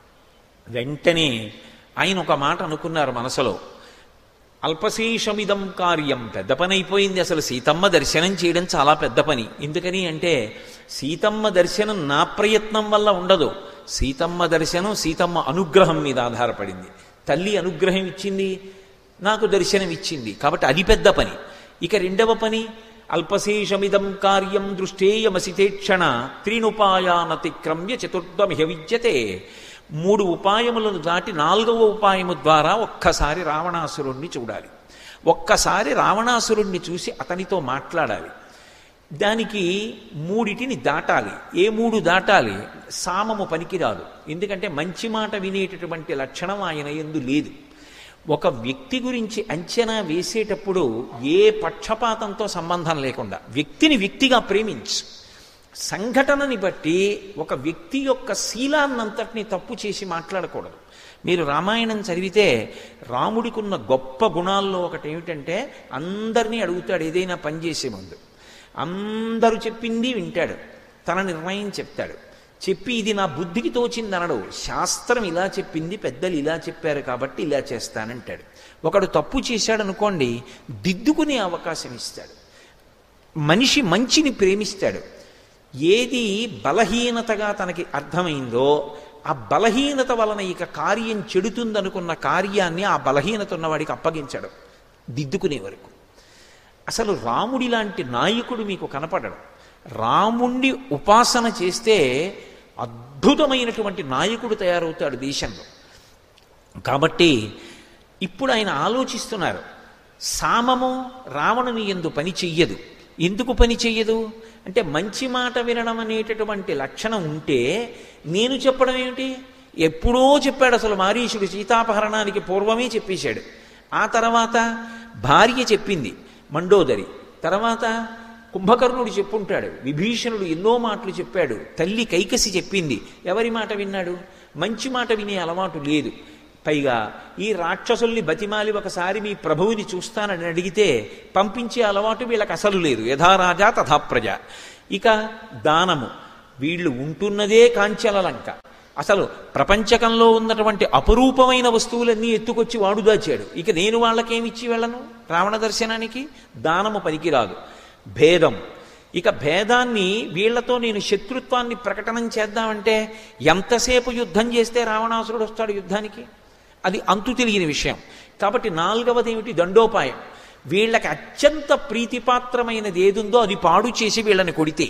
వెంటనే ఆయన ఒక మాట అనుకున్నారు మనసులో అల్పశేషమిదం కార్యం పెద్ద పని అయిపోయింది అసలు సీతమ్మ దర్శనం చేయడం చాలా పెద్ద పని ఎందుకని అంటే సీతమ్మ దర్శనం నా ప్రయత్నం వల్ల ఉండదు సీతమ్మ దర్శనం సీతమ్మ అనుగ్రహం మీద ఆధారపడింది తల్లి అనుగ్రహం ఇచ్చింది నాకు దర్శనం ఇచ్చింది కాబట్టి అది పెద్ద పని ఇక రెండవ పని అల్పశేషమిదం కార్యం దృష్టేయమసితేక్షణ త్రీనుపాయానతిక్రమ్య చతుర్థమిహ విద్యతే మూడు ఉపాయములను దాటి నాలుగవ ఉపాయము ద్వారా ఒక్కసారి రావణాసురుణ్ణి చూడాలి ఒక్కసారి రావణాసురుణ్ణి చూసి అతనితో మాట్లాడాలి దానికి మూడిటిని దాటాలి ఏ మూడు దాటాలి సామము పనికిరాదు ఎందుకంటే మంచి మాట వినేటటువంటి లక్షణం ఆయన ఎందు లేదు ఒక వ్యక్తి గురించి అంచనా వేసేటప్పుడు ఏ పక్షపాతంతో సంబంధం లేకుండా వ్యక్తిని వ్యక్తిగా ప్రేమించు సంఘటనని బట్టి ఒక వ్యక్తి యొక్క శీలాన్నంతటిని తప్పు చేసి మాట్లాడకూడదు మీరు రామాయణం చదివితే రాముడికున్న గొప్ప గుణాల్లో ఒకటి ఏమిటంటే అందరినీ అడుగుతాడు ఏదైనా పని చేసే ముందు అందరూ చెప్పింది వింటాడు తన నిర్ణయం చెప్తాడు చెప్పి ఇది నా బుద్ధికి తోచింది అనడు శాస్త్రం ఇలా చెప్పింది పెద్దలు ఇలా చెప్పారు కాబట్టి ఇలా చేస్తానంటాడు ఒకడు తప్పు చేశాడు అనుకోండి దిద్దుకునే అవకాశం ఇస్తాడు మనిషి మంచిని ప్రేమిస్తాడు ఏది బలహీనతగా తనకి అర్థమైందో ఆ బలహీనత వలన ఇక కార్యం చెడుతుందనుకున్న కార్యాన్ని ఆ బలహీనత ఉన్నవాడికి అప్పగించడం దిద్దుకునే వరకు అసలు రాముడి లాంటి నాయకుడు మీకు కనపడడం రాముణ్ణి ఉపాసన చేస్తే అద్భుతమైనటువంటి నాయకుడు తయారవుతాడు దేశంలో కాబట్టి ఇప్పుడు ఆయన ఆలోచిస్తున్నారు సామము రావణుని ఎందు పని చెయ్యదు ఎందుకు పని చెయ్యదు అంటే మంచి మాట వినడం అనేటటువంటి లక్షణం ఉంటే నేను చెప్పడం ఏమిటి ఎప్పుడో చెప్పాడు అసలు మారీషుడు సీతాపహరణానికి పూర్వమే చెప్పేశాడు ఆ తర్వాత భార్య చెప్పింది మండోదరి తర్వాత కుంభకర్ణుడు చెప్పుంటాడు విభీషణుడు ఎన్నో మాటలు చెప్పాడు తల్లి కైకసి చెప్పింది ఎవరి మాట విన్నాడు మంచి మాట వినే అలవాటు లేదు పైగా ఈ రాక్షసుల్ని బతిమాలి ఒకసారి మీ ప్రభువుని చూస్తానని అడిగితే పంపించే అలవాటు వీళ్ళకి అసలు లేదు యథారాజా తథా ప్రజ ఇక దానము వీళ్ళు ఉంటున్నదే కాంచెల లంక అసలు ప్రపంచకంలో ఉన్నటువంటి అపరూపమైన వస్తువులన్నీ ఎత్తుకొచ్చి వాడు దాచాడు ఇక నేను వాళ్ళకేమిచ్చి వెళ్ళను రావణ దర్శనానికి దానము పనికిరాదు భేదం ఇక భేదాన్ని వీళ్లతో నేను శత్రుత్వాన్ని ప్రకటనం చేద్దామంటే ఎంతసేపు యుద్ధం చేస్తే రావణాసురుడు వస్తాడు యుద్ధానికి అది అంతు తెలియని విషయం కాబట్టి నాలుగవది ఏమిటి దండోపాయం వీళ్ళకి అత్యంత ప్రీతిపాత్రమైనది ఏదుందో అది పాడు చేసి వీళ్ళని కొడితే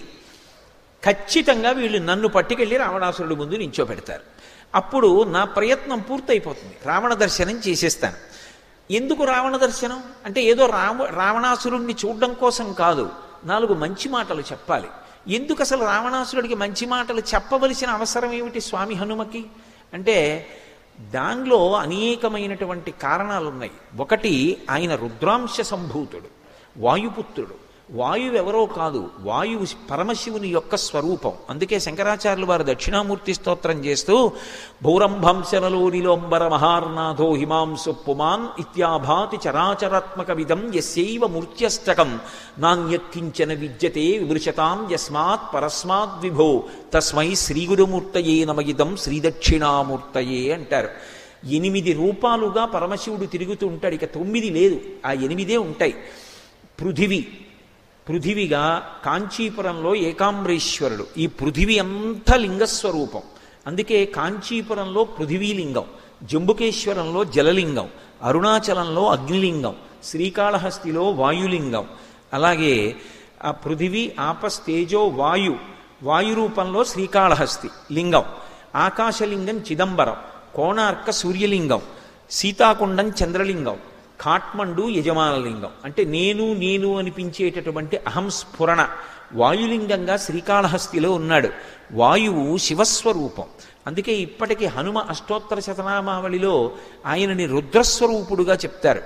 ఖచ్చితంగా వీళ్ళు నన్ను పట్టుకెళ్ళి రావణాసురుడి ముందు నించోపెడతారు అప్పుడు నా ప్రయత్నం పూర్తయిపోతుంది రావణ దర్శనం చేసేస్తాను ఎందుకు రావణ దర్శనం అంటే ఏదో రావ రావణాసురుణ్ణి చూడడం కోసం కాదు నాలుగు మంచి మాటలు చెప్పాలి ఎందుకు అసలు రావణాసురుడికి మంచి మాటలు చెప్పవలసిన అవసరం ఏమిటి స్వామి హనుమకి అంటే దానిలో అనేకమైనటువంటి కారణాలు ఉన్నాయి ఒకటి ఆయన రుద్రాంశ సంభూతుడు వాయుపుత్రుడు వాయువు ఎవరో కాదు వాయువు పరమశివుని యొక్క స్వరూపం అందుకే శంకరాచార్యులు వారు దక్షిణామూర్తి స్తోత్రం చేస్తూ భౌరంభంశనలో నిలోంబర మహార్నాథో హిమాంసు పుమాన్ ఇత్యాభాతి చరాచరాత్మక విధం యస్యైవ మూర్త్యష్టకం నాణ్యక్కించన విద్యతే విమృశతాం యస్మాత్ పరస్మాత్ విభో తస్మై శ్రీగురుమూర్తయే నమగిదం శ్రీదక్షిణామూర్తయే అంటారు ఎనిమిది రూపాలుగా పరమశివుడు తిరుగుతూ ఉంటాడు ఇక తొమ్మిది లేదు ఆ ఎనిమిదే ఉంటాయి పృథివీ పృథివిగా కాంచీపురంలో ఏకాంబరేశ్వరుడు ఈ పృథివి అంతా లింగస్వరూపం అందుకే కాంచీపురంలో పృథివీలింగం జంబుకేశ్వరంలో జలలింగం అరుణాచలంలో అగ్నిలింగం శ్రీకాళహస్తిలో వాయులింగం అలాగే ఆ పృథివీ ఆపస్ తేజో వాయు వాయు రూపంలో శ్రీకాళహస్తి లింగం ఆకాశలింగం చిదంబరం కోణార్క సూర్యలింగం సీతాకుండం చంద్రలింగం కాట్మండు యజమానలింగం అంటే నేను నేను అనిపించేటటువంటి అహం స్ఫురణ వాయులింగంగా శ్రీకాళహస్తిలో ఉన్నాడు వాయువు శివస్వరూపం అందుకే ఇప్పటికీ హనుమ అష్టోత్తర శతనామావళిలో ఆయనని రుద్రస్వరూపుడుగా చెప్తారు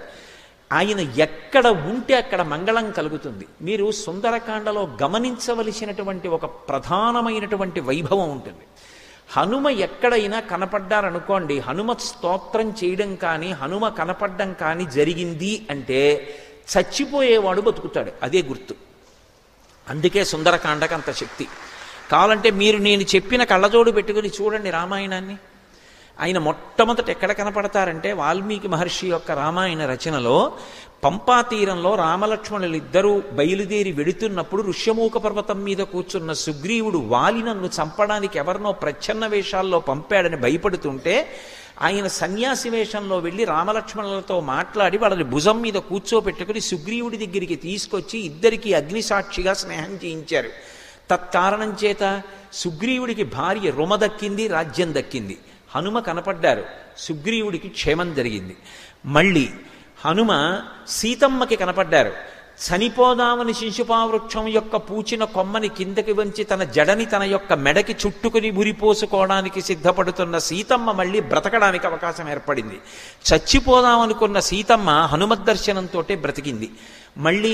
ఆయన ఎక్కడ ఉంటే అక్కడ మంగళం కలుగుతుంది మీరు సుందరకాండలో గమనించవలసినటువంటి ఒక ప్రధానమైనటువంటి వైభవం ఉంటుంది హనుమ ఎక్కడైనా కనపడ్డారనుకోండి హనుమ స్తోత్రం చేయడం కానీ హనుమ కనపడడం కానీ జరిగింది అంటే చచ్చిపోయేవాడు బతుకుతాడు అదే గుర్తు అందుకే సుందరకాండకు అంత శక్తి కావాలంటే మీరు నేను చెప్పిన కళ్ళజోడు పెట్టుకుని చూడండి రామాయణాన్ని ఆయన మొట్టమొదట ఎక్కడ కనపడతారంటే వాల్మీకి మహర్షి యొక్క రామాయణ రచనలో పంపా తీరంలో రామలక్ష్మణులు ఇద్దరూ బయలుదేరి వెడుతున్నప్పుడు ఋష్యమూక పర్వతం మీద కూర్చున్న సుగ్రీవుడు వాలి నన్ను చంపడానికి ఎవరినో ప్రచ్ఛన్న వేషాల్లో పంపాడని భయపడుతుంటే ఆయన సన్యాసి వేషంలో వెళ్ళి రామలక్ష్మణులతో మాట్లాడి వాళ్ళని భుజం మీద కూర్చోపెట్టుకుని సుగ్రీవుడి దగ్గరికి తీసుకొచ్చి ఇద్దరికి అగ్నిసాక్షిగా స్నేహం చేయించారు తత్కారణం చేత సుగ్రీవుడికి భార్య రుమ దక్కింది రాజ్యం దక్కింది హనుమ కనపడ్డారు సుగ్రీవుడికి క్షేమం జరిగింది మళ్ళీ హనుమ సీతమ్మకి కనపడ్డారు చనిపోదామని శిశుపావృక్షం యొక్క పూచిన కొమ్మని కిందకి వంచి తన జడని తన యొక్క మెడకి చుట్టుకుని ఉరిపోసుకోవడానికి సిద్ధపడుతున్న సీతమ్మ మళ్ళీ బ్రతకడానికి అవకాశం ఏర్పడింది చచ్చిపోదామనుకున్న సీతమ్మ హనుమద్ దర్శనంతో బ్రతికింది మళ్ళీ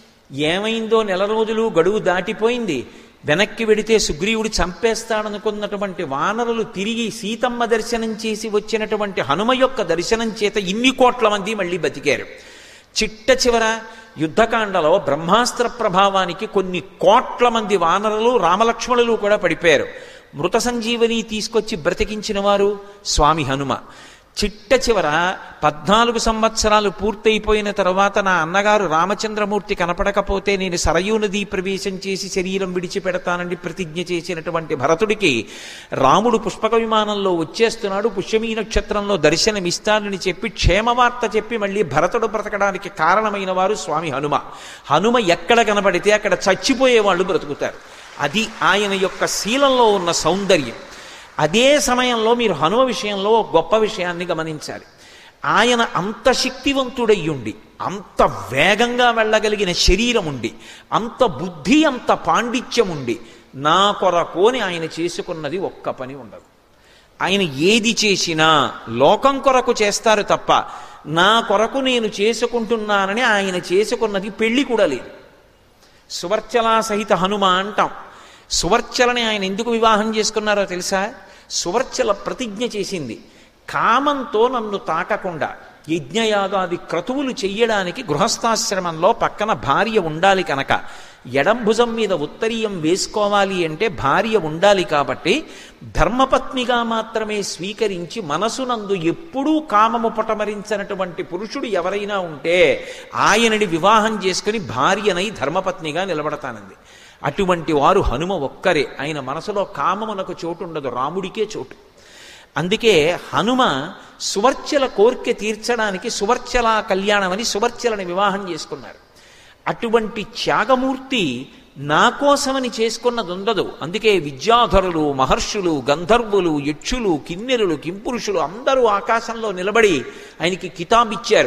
ఏమైందో నెల రోజులు గడువు దాటిపోయింది వెనక్కి వెడితే సుగ్రీవుడు చంపేస్తాడనుకున్నటువంటి వానరులు తిరిగి సీతమ్మ దర్శనం చేసి వచ్చినటువంటి హనుమ యొక్క దర్శనం చేత ఇన్ని కోట్ల మంది మళ్ళీ బతికారు చిట్ట చివర యుద్ధకాండలో బ్రహ్మాస్త్ర ప్రభావానికి కొన్ని కోట్ల మంది వానరులు రామలక్ష్మణులు కూడా పడిపోయారు మృత సంజీవని తీసుకొచ్చి బ్రతికించిన వారు స్వామి హనుమ చిట్ట చివర పద్నాలుగు సంవత్సరాలు పూర్తయిపోయిన తర్వాత నా అన్నగారు రామచంద్రమూర్తి కనపడకపోతే నేను సరయూ నదీ ప్రవేశం చేసి శరీరం విడిచిపెడతానని ప్రతిజ్ఞ చేసినటువంటి భరతుడికి రాముడు పుష్పక విమానంలో వచ్చేస్తున్నాడు పుష్యమీ నక్షత్రంలో దర్శనమిస్తానని చెప్పి క్షేమవార్త చెప్పి మళ్ళీ భరతుడు బ్రతకడానికి కారణమైన వారు స్వామి హనుమ హనుమ ఎక్కడ కనబడితే అక్కడ చచ్చిపోయే వాళ్ళు బ్రతుకుతారు అది ఆయన యొక్క శీలంలో ఉన్న సౌందర్యం అదే సమయంలో మీరు హనుమ విషయంలో ఒక గొప్ప విషయాన్ని గమనించాలి ఆయన అంత శక్తివంతుడయ్యుండి అంత వేగంగా వెళ్ళగలిగిన శరీరం ఉండి అంత బుద్ధి అంత పాండిత్యం ఉండి నా కొరకోని ఆయన చేసుకున్నది ఒక్క పని ఉండదు ఆయన ఏది చేసినా లోకం కొరకు చేస్తారు తప్ప నా కొరకు నేను చేసుకుంటున్నానని ఆయన చేసుకున్నది పెళ్లి కూడా లేదు సువర్చలా సహిత హనుమ అంటాం సువర్చలని ఆయన ఎందుకు వివాహం చేసుకున్నారో తెలుసా సువర్చల ప్రతిజ్ఞ చేసింది కామంతో నన్ను తాకకుండా యజ్ఞయాగాది క్రతువులు చెయ్యడానికి గృహస్థాశ్రమంలో పక్కన భార్య ఉండాలి కనుక ఎడం భుజం మీద ఉత్తరీయం వేసుకోవాలి అంటే భార్య ఉండాలి కాబట్టి ధర్మపత్నిగా మాత్రమే స్వీకరించి మనసునందు ఎప్పుడూ కామము పటమరించినటువంటి పురుషుడు ఎవరైనా ఉంటే ఆయనని వివాహం చేసుకుని భార్యనై ధర్మపత్నిగా నిలబడతానంది అటువంటి వారు హనుమ ఒక్కరే ఆయన మనసులో కామమునకు చోటు ఉండదు రాముడికే చోటు అందుకే హనుమ సువర్చల కోర్కె తీర్చడానికి సువర్చల కళ్యాణం అని సువర్చలని వివాహం చేసుకున్నారు అటువంటి త్యాగమూర్తి నా కోసమని చేసుకున్నది ఉండదు అందుకే విద్యాధరులు మహర్షులు గంధర్వులు యక్షులు కిన్నెరులు కింపురుషులు అందరూ ఆకాశంలో నిలబడి ఆయనకి కితాబిచ్చారు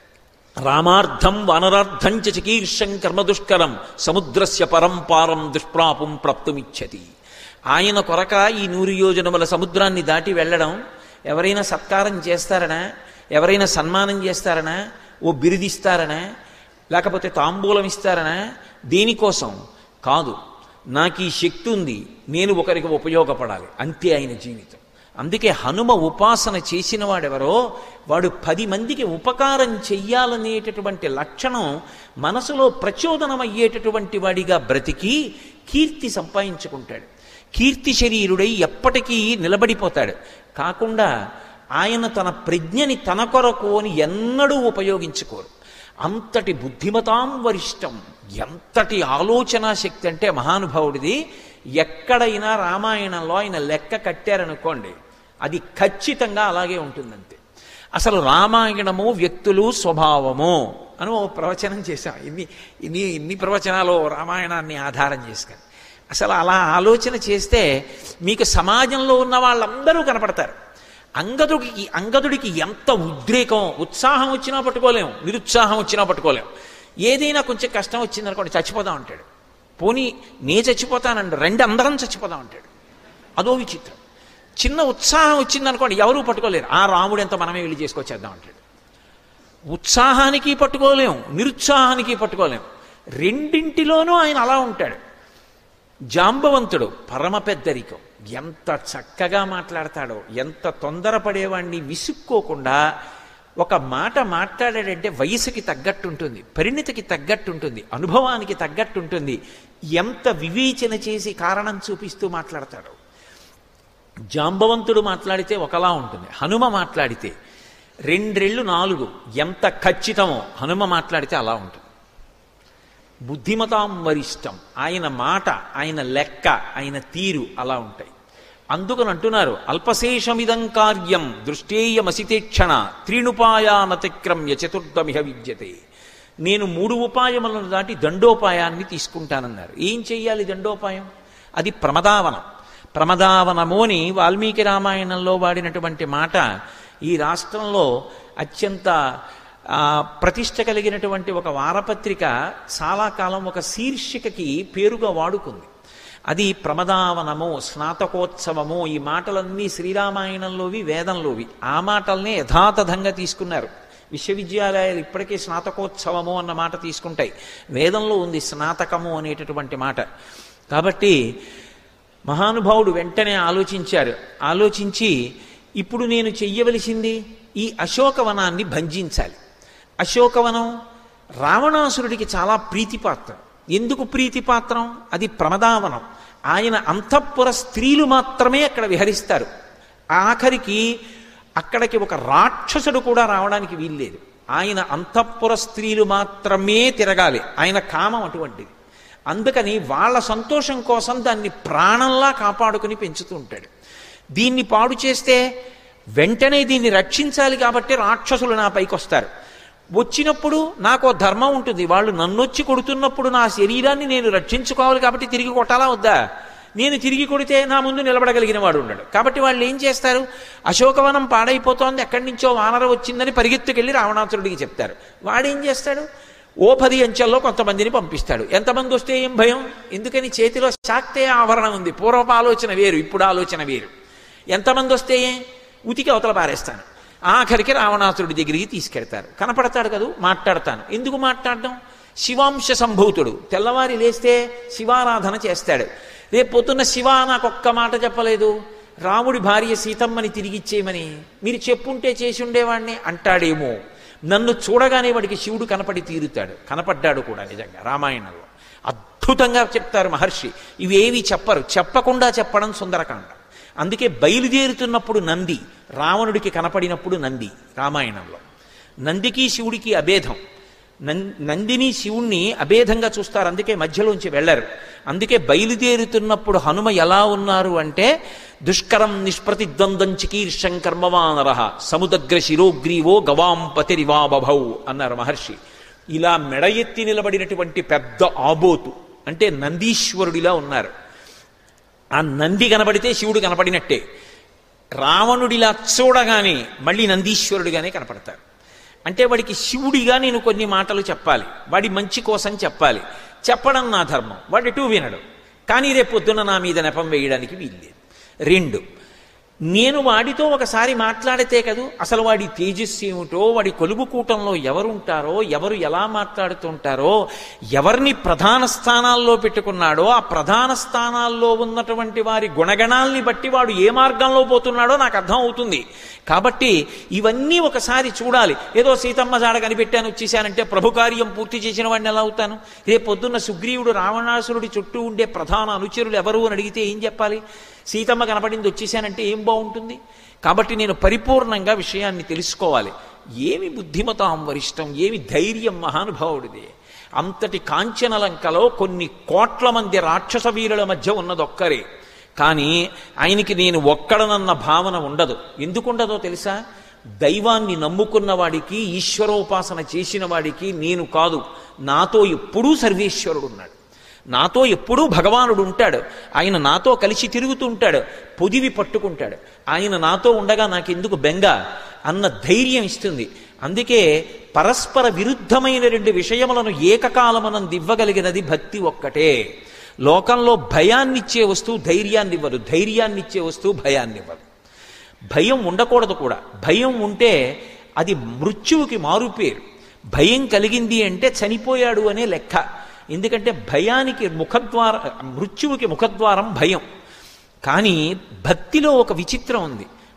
రామార్థం వనరార్థం చ చికీర్షం కర్మదుష్కరం సముద్రస్య పరంపారం దుష్ప్రాపం ప్రాప్తుమిచ్చతి ఆయన కొరక ఈ నూరు యోజనముల సముద్రాన్ని దాటి వెళ్ళడం ఎవరైనా సత్కారం చేస్తారనా ఎవరైనా సన్మానం చేస్తారనా ఓ బిరుదిస్తారనా లేకపోతే తాంబూలం ఇస్తారనా దేనికోసం కాదు నాకు ఈ శక్తి ఉంది నేను ఒకరికి ఉపయోగపడాలి అంతే ఆయన జీవితం అందుకే హనుమ ఉపాసన చేసిన వాడెవరో వాడు పది మందికి ఉపకారం చెయ్యాలనేటటువంటి లక్షణం మనసులో ప్రచోదనమయ్యేటటువంటి వాడిగా బ్రతికి కీర్తి సంపాదించుకుంటాడు కీర్తి శరీరుడై ఎప్పటికీ నిలబడిపోతాడు కాకుండా ఆయన తన ప్రజ్ఞని తన కొరకు అని ఎన్నడూ ఉపయోగించుకోరు అంతటి బుద్ధిమతాం వరిష్టం ఎంతటి ఆలోచనా శక్తి అంటే మహానుభావుడిది ఎక్కడైనా రామాయణంలో ఆయన లెక్క కట్టారనుకోండి అది ఖచ్చితంగా అలాగే ఉంటుందంతే అసలు రామాయణము వ్యక్తులు స్వభావము అని ఓ ప్రవచనం చేశాం ఇన్ని ఇన్ని ఇన్ని ప్రవచనాలు రామాయణాన్ని ఆధారం చేసుకొని అసలు అలా ఆలోచన చేస్తే మీకు సమాజంలో ఉన్న వాళ్ళందరూ కనపడతారు అంగదుడికి అంగదుడికి ఎంత ఉద్రేకం ఉత్సాహం వచ్చినా పట్టుకోలేం నిరుత్సాహం వచ్చినా పట్టుకోలేం ఏదైనా కొంచెం కష్టం వచ్చిందనుకోండి చచ్చిపోదాం అంటాడు పోనీ నే చచ్చిపోతానండి రెండు అందరం చచ్చిపోదాం అంటాడు అదో విచిత్రం చిన్న ఉత్సాహం వచ్చిందనుకోండి ఎవరూ పట్టుకోలేరు ఆ రాముడు ఎంత మనమే వెళ్ళి చేసుకొచ్చేద్దాం అంటాడు ఉత్సాహానికి పట్టుకోలేం నిరుత్సాహానికి పట్టుకోలేం రెండింటిలోనూ ఆయన అలా ఉంటాడు జాంబవంతుడు పరమ పెద్దరికం ఎంత చక్కగా మాట్లాడతాడో ఎంత తొందరపడేవాడిని విసుక్కోకుండా ఒక మాట మాట్లాడాడంటే వయసుకి తగ్గట్టు ఉంటుంది పరిణితికి తగ్గట్టు ఉంటుంది అనుభవానికి తగ్గట్టు ఉంటుంది ఎంత వివేచన చేసి కారణం చూపిస్తూ మాట్లాడతాడు జాంబవంతుడు మాట్లాడితే ఒకలా ఉంటుంది హనుమ మాట్లాడితే రెండ్రెళ్ళు నాలుగు ఎంత ఖచ్చితమో హనుమ మాట్లాడితే అలా ఉంటుంది బుద్ధిమతాం వరిష్టం ఆయన మాట ఆయన లెక్క ఆయన తీరు అలా ఉంటాయి అందుకని అంటున్నారు అల్పశేషమిదం కార్యం దృష్టేయమసితేక్షణ త్రీణుపాయానతిక్రమ్య చతుర్థమిహ విద్యతే నేను మూడు ఉపాయములను దాటి దండోపాయాన్ని తీసుకుంటానన్నారు ఏం చెయ్యాలి దండోపాయం అది ప్రమదావనం ప్రమదావనము అని వాల్మీకి రామాయణంలో వాడినటువంటి మాట ఈ రాష్ట్రంలో అత్యంత ఆ, ప్రతిష్ట కలిగినటువంటి ఒక వారపత్రిక చాలా కాలం ఒక శీర్షికకి పేరుగా వాడుకుంది అది ప్రమదావనము స్నాతకోత్సవము ఈ మాటలన్నీ శ్రీరామాయణంలోవి వేదంలోవి ఆ మాటల్నే యథాతథంగా తీసుకున్నారు విశ్వవిద్యాలయాలు ఇప్పటికే స్నాతకోత్సవము అన్న మాట తీసుకుంటాయి వేదంలో ఉంది స్నాతకము అనేటటువంటి మాట కాబట్టి మహానుభావుడు వెంటనే ఆలోచించారు ఆలోచించి ఇప్పుడు నేను చెయ్యవలసింది ఈ అశోకవనాన్ని భంజించాలి అశోకవనం రావణాసురుడికి చాలా ప్రీతిపాత్రం ఎందుకు ప్రీతిపాత్రం అది ప్రమదావనం ఆయన అంతఃపుర స్త్రీలు మాత్రమే అక్కడ విహరిస్తారు ఆఖరికి అక్కడికి ఒక రాక్షసుడు కూడా రావడానికి వీల్లేదు ఆయన అంతఃపుర స్త్రీలు మాత్రమే తిరగాలి ఆయన కామం అటువంటిది అందుకని వాళ్ళ సంతోషం కోసం దాన్ని ప్రాణంలా కాపాడుకుని పెంచుతూ ఉంటాడు దీన్ని పాడు చేస్తే వెంటనే దీన్ని రక్షించాలి కాబట్టి రాక్షసులు నా పైకి వస్తారు వచ్చినప్పుడు నాకు ధర్మం ఉంటుంది వాళ్ళు నన్నొచ్చి కొడుతున్నప్పుడు నా శరీరాన్ని నేను రక్షించుకోవాలి కాబట్టి తిరిగి కొట్టాలా వద్దా నేను తిరిగి కొడితే నా ముందు నిలబడగలిగిన వాడు ఉన్నాడు కాబట్టి వాళ్ళు ఏం చేస్తారు అశోకవనం పాడైపోతోంది ఎక్కడి నుంచో వానర వచ్చిందని పరిగెత్తుకెళ్ళి రావణాసురుడికి చెప్తారు వాడేం చేస్తాడు ఓ పది అంచెల్లో కొంతమందిని పంపిస్తాడు ఎంతమంది వస్తే ఏం భయం ఎందుకని చేతిలో శాక్తే ఆవరణ ఉంది పూర్వపు ఆలోచన వేరు ఇప్పుడు ఆలోచన వేరు ఎంతమంది వస్తే ఏం ఉతికి అవతల పారేస్తాను ఆఖరికి రావణాసురుడి దగ్గరికి తీసుకెడతారు కనపడతాడు కదూ మాట్లాడతాను ఎందుకు మాట్లాడడం శివాంశ సంభూతుడు తెల్లవారి లేస్తే శివారాధన చేస్తాడు రేపు పొద్దున్న శివ నాకు ఒక్క మాట చెప్పలేదు రాముడి భార్య సీతమ్మని తిరిగిచ్చేయమని మీరు చెప్పుంటే చేసి ఉండేవాడిని అంటాడేమో నన్ను చూడగానే వాడికి శివుడు కనపడి తీరుతాడు కనపడ్డాడు కూడా నిజంగా రామాయణంలో అద్భుతంగా చెప్తారు మహర్షి ఇవేవి చెప్పరు చెప్పకుండా చెప్పడం సుందరకాండ అందుకే బయలుదేరుతున్నప్పుడు నంది రావణుడికి కనపడినప్పుడు నంది రామాయణంలో నందికి శివుడికి అభేదం నం- నందిని శివుణ్ణి అభేదంగా చూస్తారు అందుకే మధ్యలోంచి వెళ్ళరు అందుకే బయలుదేరుతున్నప్పుడు హనుమ ఎలా ఉన్నారు అంటే దుష్కరం నిష్ప్రతిద్వంద్వం చికీర్షం కర్మవానర సముదగ్ర శిరోగ్రీవో గవాం పతిరివా బభౌ అన్నారు మహర్షి ఇలా మెడ ఎత్తి నిలబడినటువంటి పెద్ద ఆబోతు అంటే నందీశ్వరుడిలా ఉన్నారు ఆ నంది కనబడితే శివుడు కనపడినట్టే రావణుడిలా చూడగానే మళ్ళీ నందీశ్వరుడిగానే కనపడతారు అంటే వాడికి శివుడిగా నేను కొన్ని మాటలు చెప్పాలి వాడి మంచి కోసం చెప్పాలి చెప్పడం నా ధర్మం వాడు ఎటు వినడు కానీ రేపు పొద్దున నా మీద నెపం వేయడానికి వీల్లేదు రెండు నేను వాడితో ఒకసారి మాట్లాడితే కదూ అసలు వాడి తేజస్సు ఏమిటో వాడి కొలువు కూటంలో ఎవరుంటారో ఎవరు ఎలా మాట్లాడుతుంటారో ఎవరిని ప్రధాన స్థానాల్లో పెట్టుకున్నాడో ఆ ప్రధాన స్థానాల్లో ఉన్నటువంటి వారి గుణగణాల్ని బట్టి వాడు ఏ మార్గంలో పోతున్నాడో నాకు అర్థం అవుతుంది కాబట్టి ఇవన్నీ ఒకసారి చూడాలి ఏదో సీతమ్మ జాడ కనిపెట్టాను వచ్చేసానంటే ప్రభు కార్యం పూర్తి చేసిన వాడిని ఎలా అవుతాను రేపు పొద్దున్న సుగ్రీవుడు రావణాసురుడి చుట్టూ ఉండే ప్రధాన అనుచరులు ఎవరు అని అడిగితే ఏం చెప్పాలి సీతమ్మ కనపడింది వచ్చేసానంటే ఏం బాగుంటుంది కాబట్టి నేను పరిపూర్ణంగా విషయాన్ని తెలుసుకోవాలి ఏమి బుద్ధిమతాం వరిష్టం ఏమి ధైర్యం మహానుభావుడిది అంతటి కాంచనలంకలో కొన్ని కోట్ల మంది రాక్షస వీరుల మధ్య ఉన్నదొక్కరే కానీ ఆయనకి నేను ఒక్కడనన్న భావన ఉండదు ఎందుకు ఉండదో తెలుసా దైవాన్ని నమ్ముకున్న వాడికి ఈశ్వరోపాసన చేసిన వాడికి నేను కాదు నాతో ఎప్పుడూ సర్వేశ్వరుడు ఉన్నాడు నాతో ఎప్పుడూ భగవానుడు ఉంటాడు ఆయన నాతో కలిసి తిరుగుతూ ఉంటాడు పొదివి పట్టుకుంటాడు ఆయన నాతో ఉండగా నాకెందుకు బెంగ అన్న ధైర్యం ఇస్తుంది అందుకే పరస్పర విరుద్ధమైన రెండు విషయములను ఏకకాలమనం దివ్వగలిగినది భక్తి ఒక్కటే లోకంలో భయాన్నిచ్చే వస్తువు ధైర్యాన్ని ఇవ్వదు ధైర్యాన్నిచ్చే వస్తువు భయాన్ని ఇవ్వదు భయం ఉండకూడదు కూడా భయం ఉంటే అది మృత్యువుకి మారుపేరు భయం కలిగింది అంటే చనిపోయాడు అనే లెక్క ఎందుకంటే భయానికి ముఖద్వార మృత్యువుకి ముఖద్వారం భయం కానీ భక్తిలో ఒక విచిత్రం ఉంది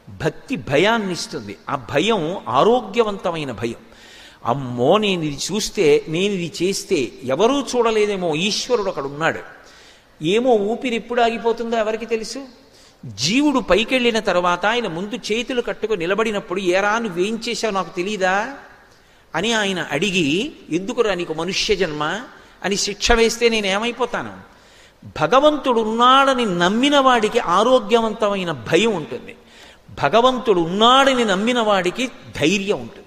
భక్తి భయాన్ని ఇస్తుంది ఆ భయం ఆరోగ్యవంతమైన భయం అమ్మో నేను ఇది చూస్తే నేను ఇది చేస్తే ఎవరూ చూడలేదేమో ఈశ్వరుడు అక్కడ ఉన్నాడు ఏమో ఊపిరి ఎప్పుడు ఆగిపోతుందో ఎవరికి తెలుసు జీవుడు పైకెళ్ళిన తర్వాత ఆయన ముందు చేతులు కట్టుకుని నిలబడినప్పుడు ఏరా నువ్వేం చేశావు నాకు తెలీదా అని ఆయన అడిగి ఎందుకురా నీకు మనుష్య జన్మ అని శిక్ష వేస్తే నేను ఏమైపోతాను భగవంతుడు ఉన్నాడని నమ్మిన వాడికి ఆరోగ్యవంతమైన భయం ఉంటుంది భగవంతుడు ఉన్నాడని నమ్మిన వాడికి ధైర్యం ఉంటుంది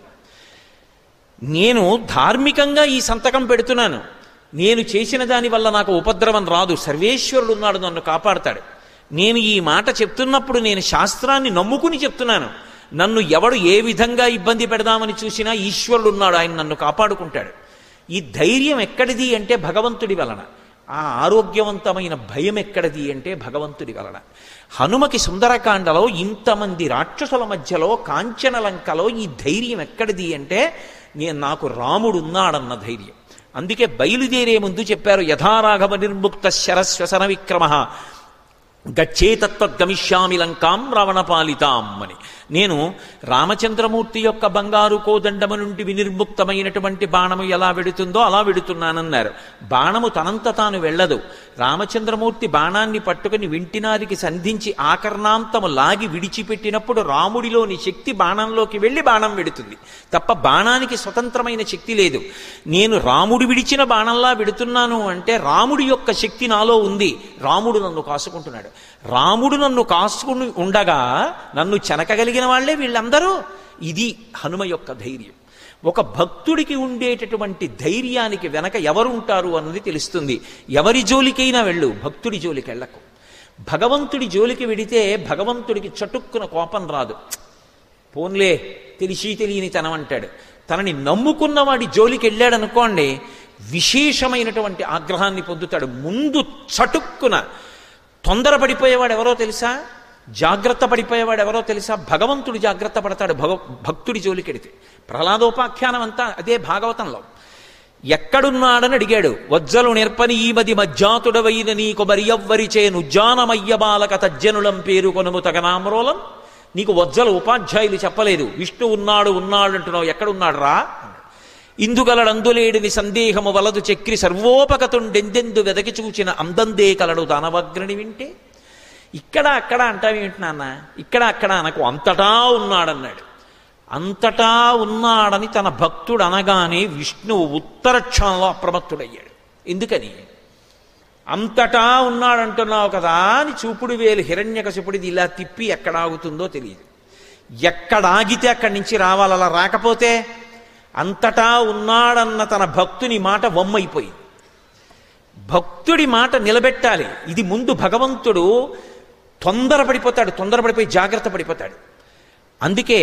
నేను ధార్మికంగా ఈ సంతకం పెడుతున్నాను నేను చేసిన దాని వల్ల నాకు ఉపద్రవం రాదు సర్వేశ్వరుడు ఉన్నాడు నన్ను కాపాడతాడు నేను ఈ మాట చెప్తున్నప్పుడు నేను శాస్త్రాన్ని నమ్ముకుని చెప్తున్నాను నన్ను ఎవడు ఏ విధంగా ఇబ్బంది పెడదామని చూసినా ఈశ్వరుడు ఉన్నాడు ఆయన నన్ను కాపాడుకుంటాడు ఈ ధైర్యం ఎక్కడిది అంటే భగవంతుడి వలన ఆ ఆరోగ్యవంతమైన భయం ఎక్కడిది అంటే భగవంతుడి వలన హనుమకి సుందరకాండలో ఇంతమంది రాక్షసుల మధ్యలో కాంచనలంకలో ఈ ధైర్యం ఎక్కడిది అంటే నేను నాకు రాముడు ఉన్నాడన్న ధైర్యం అందుకే బయలుదేరే ముందు చెప్పారు యథారాఘవ నిర్ముక్త శరశ్వసన విక్రమ గచ్చేతత్వద్గమిష్యామి లంకాం రావణపాలితాం అని నేను రామచంద్రమూర్తి యొక్క బంగారు కోదండము నుండి వినిర్ముక్తమైనటువంటి బాణము ఎలా వెడుతుందో అలా వెడుతున్నానన్నారు బాణము తనంత తాను వెళ్ళదు రామచంద్రమూర్తి బాణాన్ని పట్టుకుని వింటినారికి సంధించి ఆకర్ణాంతము లాగి విడిచిపెట్టినప్పుడు రాముడిలోని శక్తి బాణంలోకి వెళ్ళి బాణం వెడుతుంది తప్ప బాణానికి స్వతంత్రమైన శక్తి లేదు నేను రాముడు విడిచిన బాణంలా వెడుతున్నాను అంటే రాముడి యొక్క శక్తి నాలో ఉంది రాముడు నన్ను కాసుకుంటున్నాడు రాముడు నన్ను కాసుకుని ఉండగా నన్ను చెనకగలిగిన వాళ్లే వీళ్ళందరూ ఇది హనుమ యొక్క ధైర్యం ఒక భక్తుడికి ఉండేటటువంటి ధైర్యానికి వెనక ఎవరుంటారు అన్నది తెలుస్తుంది ఎవరి జోలికైనా వెళ్ళు భక్తుడి జోలికి వెళ్ళకు భగవంతుడి జోలికి వెడితే భగవంతుడికి చటుక్కున కోపం రాదు పోన్లే తెలిసి తెలియని తనం అంటాడు తనని నమ్ముకున్న వాడి జోలికి వెళ్ళాడనుకోండి విశేషమైనటువంటి ఆగ్రహాన్ని పొందుతాడు ముందు చటుక్కున తొందరపడిపోయేవాడు ఎవరో తెలుసా జాగ్రత్త పడిపోయేవాడు ఎవరో తెలుసా భగవంతుడు జాగ్రత్త పడతాడు భగ భక్తుడి జోలికెడితే ప్రహ్లాదోపాఖ్యానం అంతా అదే భాగవతంలో ఎక్కడున్నాడని అడిగాడు వజ్జలు నేర్పని ఈ మది మజ్జాతుడవైన నీకు మరియవ్వరిచే నుజ్జానమయ్య బాలక తజ్జనులం పేరు కొనుము తగనామ్రోలం నీకు వజ్జల ఉపాధ్యాయులు చెప్పలేదు విష్ణు ఉన్నాడు ఉన్నాడు అంటున్నావు ఎక్కడున్నాడు రా ఇందుగలడందులేడిని సందేహము వలదు చక్రి సర్వోపకతుండెందెందు వెదకి చూచిన అందందే కలడు దానవగ్రని వింటే ఇక్కడ అక్కడ అంటావేంటి నాన్న ఇక్కడ అక్కడ అనకు అంతటా ఉన్నాడన్నాడు అంతటా ఉన్నాడని తన భక్తుడు అనగానే విష్ణువు ఉత్తర క్షణంలో అప్రమత్తుడయ్యాడు ఎందుకని అంతటా ఉన్నాడంటున్నావు కదా అని చూపుడు వేలు హిరణ్యకశిపుడిది ఇలా తిప్పి ఎక్కడ ఆగుతుందో తెలియదు ఎక్కడ ఆగితే అక్కడి నుంచి రావాలి అలా రాకపోతే అంతటా ఉన్నాడన్న తన భక్తుని మాట వమ్మైపోయింది భక్తుడి మాట నిలబెట్టాలి ఇది ముందు భగవంతుడు తొందరపడిపోతాడు తొందరపడిపోయి జాగ్రత్త పడిపోతాడు అందుకే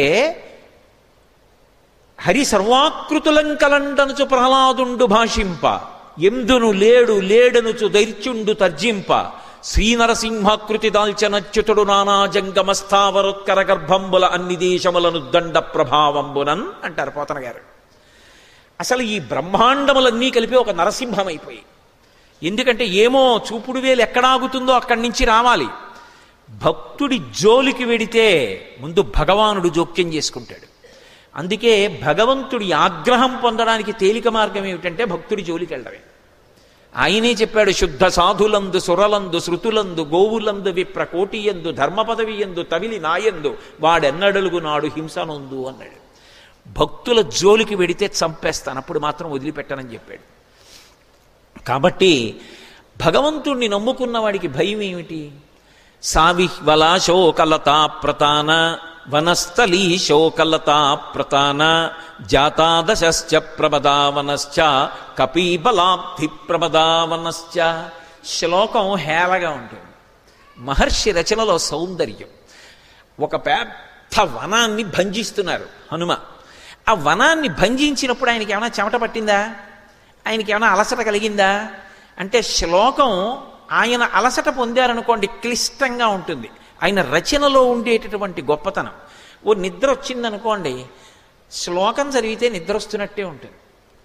హరి సర్వాకృతులంకలండనుచు ప్రహ్లాదుండు భాషింప ఎందును లేడు లేడనుచు దైత్యుండు తర్జింప శ్రీనరసింహాకృతి దాల్చనచ్యుతుడు నానా జంగమస్థావరోత్కర గర్భంబుల అన్ని దేశములను దండ ప్రభావంబునన్ అంటారు పోతన గారు అసలు ఈ బ్రహ్మాండములన్నీ కలిపి ఒక నరసింహం అయిపోయి ఎందుకంటే ఏమో చూపుడు వేలు ఎక్కడాగుతుందో అక్కడి నుంచి రావాలి భక్తుడి జోలికి వెడితే ముందు భగవానుడు జోక్యం చేసుకుంటాడు అందుకే భగవంతుడి ఆగ్రహం పొందడానికి తేలిక మార్గం ఏమిటంటే భక్తుడి జోలికి వెళ్ళడమే ఆయనే చెప్పాడు శుద్ధ సాధులందు సురలందు శృతులందు గోవులందు విప్ర కోటియందు ధర్మ పదవి ఎందు తవిలి నాయందు వాడెన్నడలుగు నాడు హింసనొందు అన్నాడు భక్తుల జోలికి వెడితే చంపేస్తాను అప్పుడు మాత్రం వదిలిపెట్టనని చెప్పాడు కాబట్టి భగవంతుణ్ణి నమ్ముకున్న వాడికి భయం ఏమిటి సావిహ్వలా శోకలతా ప్రతాన వనస్థలీ శోకలతా ప్రతాన జాతాదశ్చ ప్రమదావనశ్చ కపీబలాబ్ధి ప్రమదావనశ్చ శ్లోకం హేళగా ఉంటుంది మహర్షి రచనలో సౌందర్యం ఒక పెద్ద వనాన్ని భంజిస్తున్నారు హనుమ ఆ వనాన్ని భంజించినప్పుడు ఆయనకి ఏమైనా చెమట పట్టిందా ఆయనకి ఏమైనా అలసట కలిగిందా అంటే శ్లోకం ఆయన అలసట పొందారనుకోండి క్లిష్టంగా ఉంటుంది ఆయన రచనలో ఉండేటటువంటి గొప్పతనం ఓ నిద్ర వచ్చిందనుకోండి శ్లోకం చదివితే నిద్ర వస్తున్నట్టే ఉంటుంది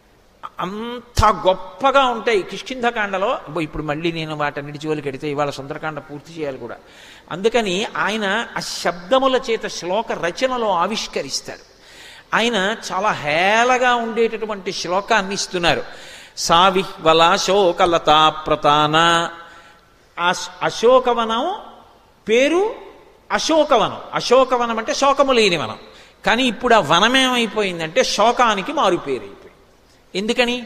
అంత గొప్పగా ఉంటాయి కిష్కింధకాండలో అబ్బో ఇప్పుడు మళ్ళీ నేను వాటన్నిటి జోలికి ఎడితే ఇవాళ సుందరకాండ పూర్తి చేయాలి కూడా అందుకని ఆయన ఆ శబ్దముల చేత శ్లోక రచనలో ఆవిష్కరిస్తాడు ఆయన చాలా హేళగా ఉండేటటువంటి శ్లోకాన్ని ఇస్తున్నారు సావిహ్వలాశోకలతా ప్రతాన ఆ అశోకవనం పేరు అశోకవనం అశోకవనం అంటే శోకము లేని వనం కానీ ఇప్పుడు ఆ వనమేమైపోయిందంటే శోకానికి మారు పేరు అయిపోయింది ఎందుకని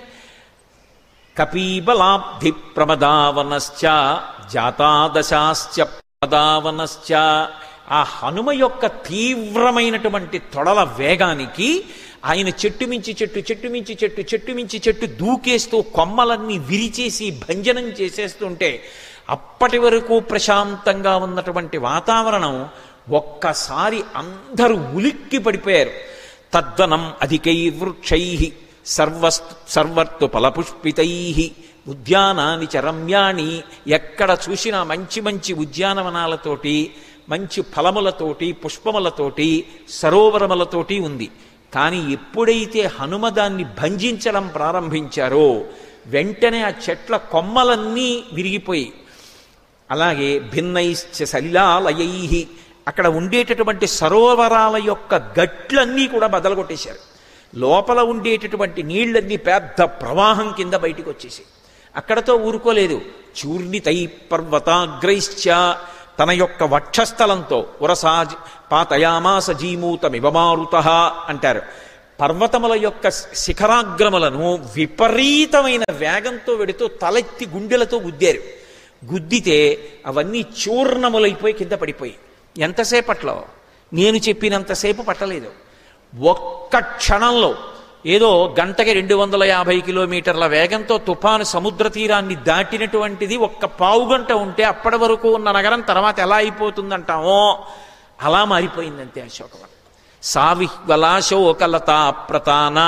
కపీబలాబ్ధి ప్రమదావనశ్చ జాతాదశాశ్చ ప్రమదావనశ్చ ఆ హనుమ యొక్క తీవ్రమైనటువంటి తొడల వేగానికి ఆయన చెట్టు మించి చెట్టు చెట్టు మించి చెట్టు చెట్టు మించి చెట్టు దూకేస్తూ కొమ్మలన్నీ విరిచేసి భంజనం చేసేస్తుంటే అప్పటి వరకు ప్రశాంతంగా ఉన్నటువంటి వాతావరణం ఒక్కసారి అందరూ ఉలిక్కి పడిపోయారు తద్వనం అధికై వృక్షై సర్వస్తు సర్వర్తు ఫలపుష్పితై ఉద్యానాని చ రమ్యాణి ఎక్కడ చూసినా మంచి మంచి ఉద్యానవనాలతోటి మంచి ఫలములతోటి పుష్పములతోటి సరోవరములతోటి ఉంది కానీ ఎప్పుడైతే హనుమ దాన్ని భంజించడం ప్రారంభించారో వెంటనే ఆ చెట్ల కొమ్మలన్నీ విరిగిపోయి అలాగే భిన్నైశ్చ సలిలాలయై అక్కడ ఉండేటటువంటి సరోవరాల యొక్క గట్లన్నీ కూడా బదలగొట్టేశారు లోపల ఉండేటటువంటి నీళ్ళన్నీ పెద్ద ప్రవాహం కింద బయటికి వచ్చేసి అక్కడతో ఊరుకోలేదు చూర్ణితై పర్వతాగ్రైశ్చ తన యొక్క వక్షస్థలంతో ఉరసాజ్ పాతయామాస జీమూతమివమారుత అంటారు పర్వతముల యొక్క శిఖరాగ్రములను విపరీతమైన వేగంతో వెడుతూ తలెత్తి గుండెలతో గుద్దారు గుద్దితే అవన్నీ చూర్ణములైపోయి కింద పడిపోయి ఎంతసేపట్లో నేను చెప్పినంతసేపు పట్టలేదు ఒక్క క్షణంలో ఏదో గంటకి రెండు వందల యాభై కిలోమీటర్ల వేగంతో తుఫాను సముద్ర తీరాన్ని దాటినటువంటిది ఒక్క పావు గంట ఉంటే అప్పటి వరకు ఉన్న నగరం తర్వాత ఎలా అయిపోతుందంటామో అలా మారిపోయిందంతే అశోకవనం సావిహ్వలాశోకలత ప్రతాన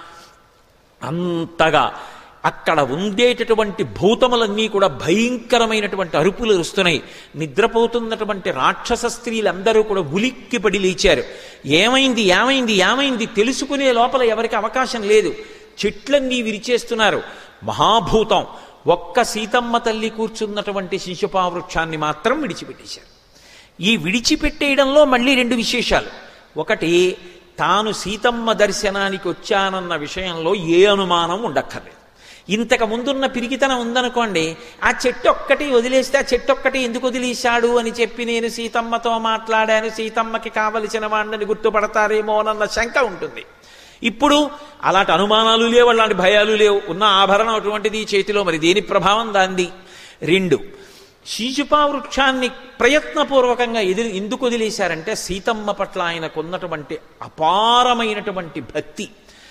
అంతగా అక్కడ ఉండేటటువంటి భూతములన్నీ కూడా భయంకరమైనటువంటి అరుపులు వస్తున్నాయి నిద్రపోతున్నటువంటి రాక్షస స్త్రీలందరూ కూడా ఉలిక్కిపడి లేచారు ఏమైంది ఏమైంది ఏమైంది తెలుసుకునే లోపల ఎవరికి అవకాశం లేదు చెట్లన్నీ విరిచేస్తున్నారు మహాభూతం ఒక్క సీతమ్మ తల్లి కూర్చున్నటువంటి శిశుపావృక్షాన్ని మాత్రం విడిచిపెట్టేశారు ఈ విడిచిపెట్టేయడంలో మళ్ళీ రెండు విశేషాలు ఒకటి తాను సీతమ్మ దర్శనానికి వచ్చానన్న విషయంలో ఏ అనుమానం ఉండక్కర్లేదు ఇంతకు ముందున్న పిరికితనం ఉందనుకోండి ఆ చెట్టు ఒక్కటి వదిలేస్తే ఆ చెట్టు ఒక్కటి ఎందుకు వదిలేశాడు అని చెప్పి నేను సీతమ్మతో మాట్లాడాను సీతమ్మకి కావలసిన వాడిని గుర్తుపడతారేమోనన్న శంక ఉంటుంది ఇప్పుడు అలాంటి అనుమానాలు లేవు అలాంటి భయాలు లేవు ఉన్న ఆభరణం అటువంటిది చేతిలో మరి దేని ప్రభావం దాంది రెండు శీశుపా వృక్షాన్ని ప్రయత్నపూర్వకంగా ఎదురు ఎందుకు వదిలేశారంటే సీతమ్మ పట్ల ఆయనకున్నటువంటి అపారమైనటువంటి భక్తి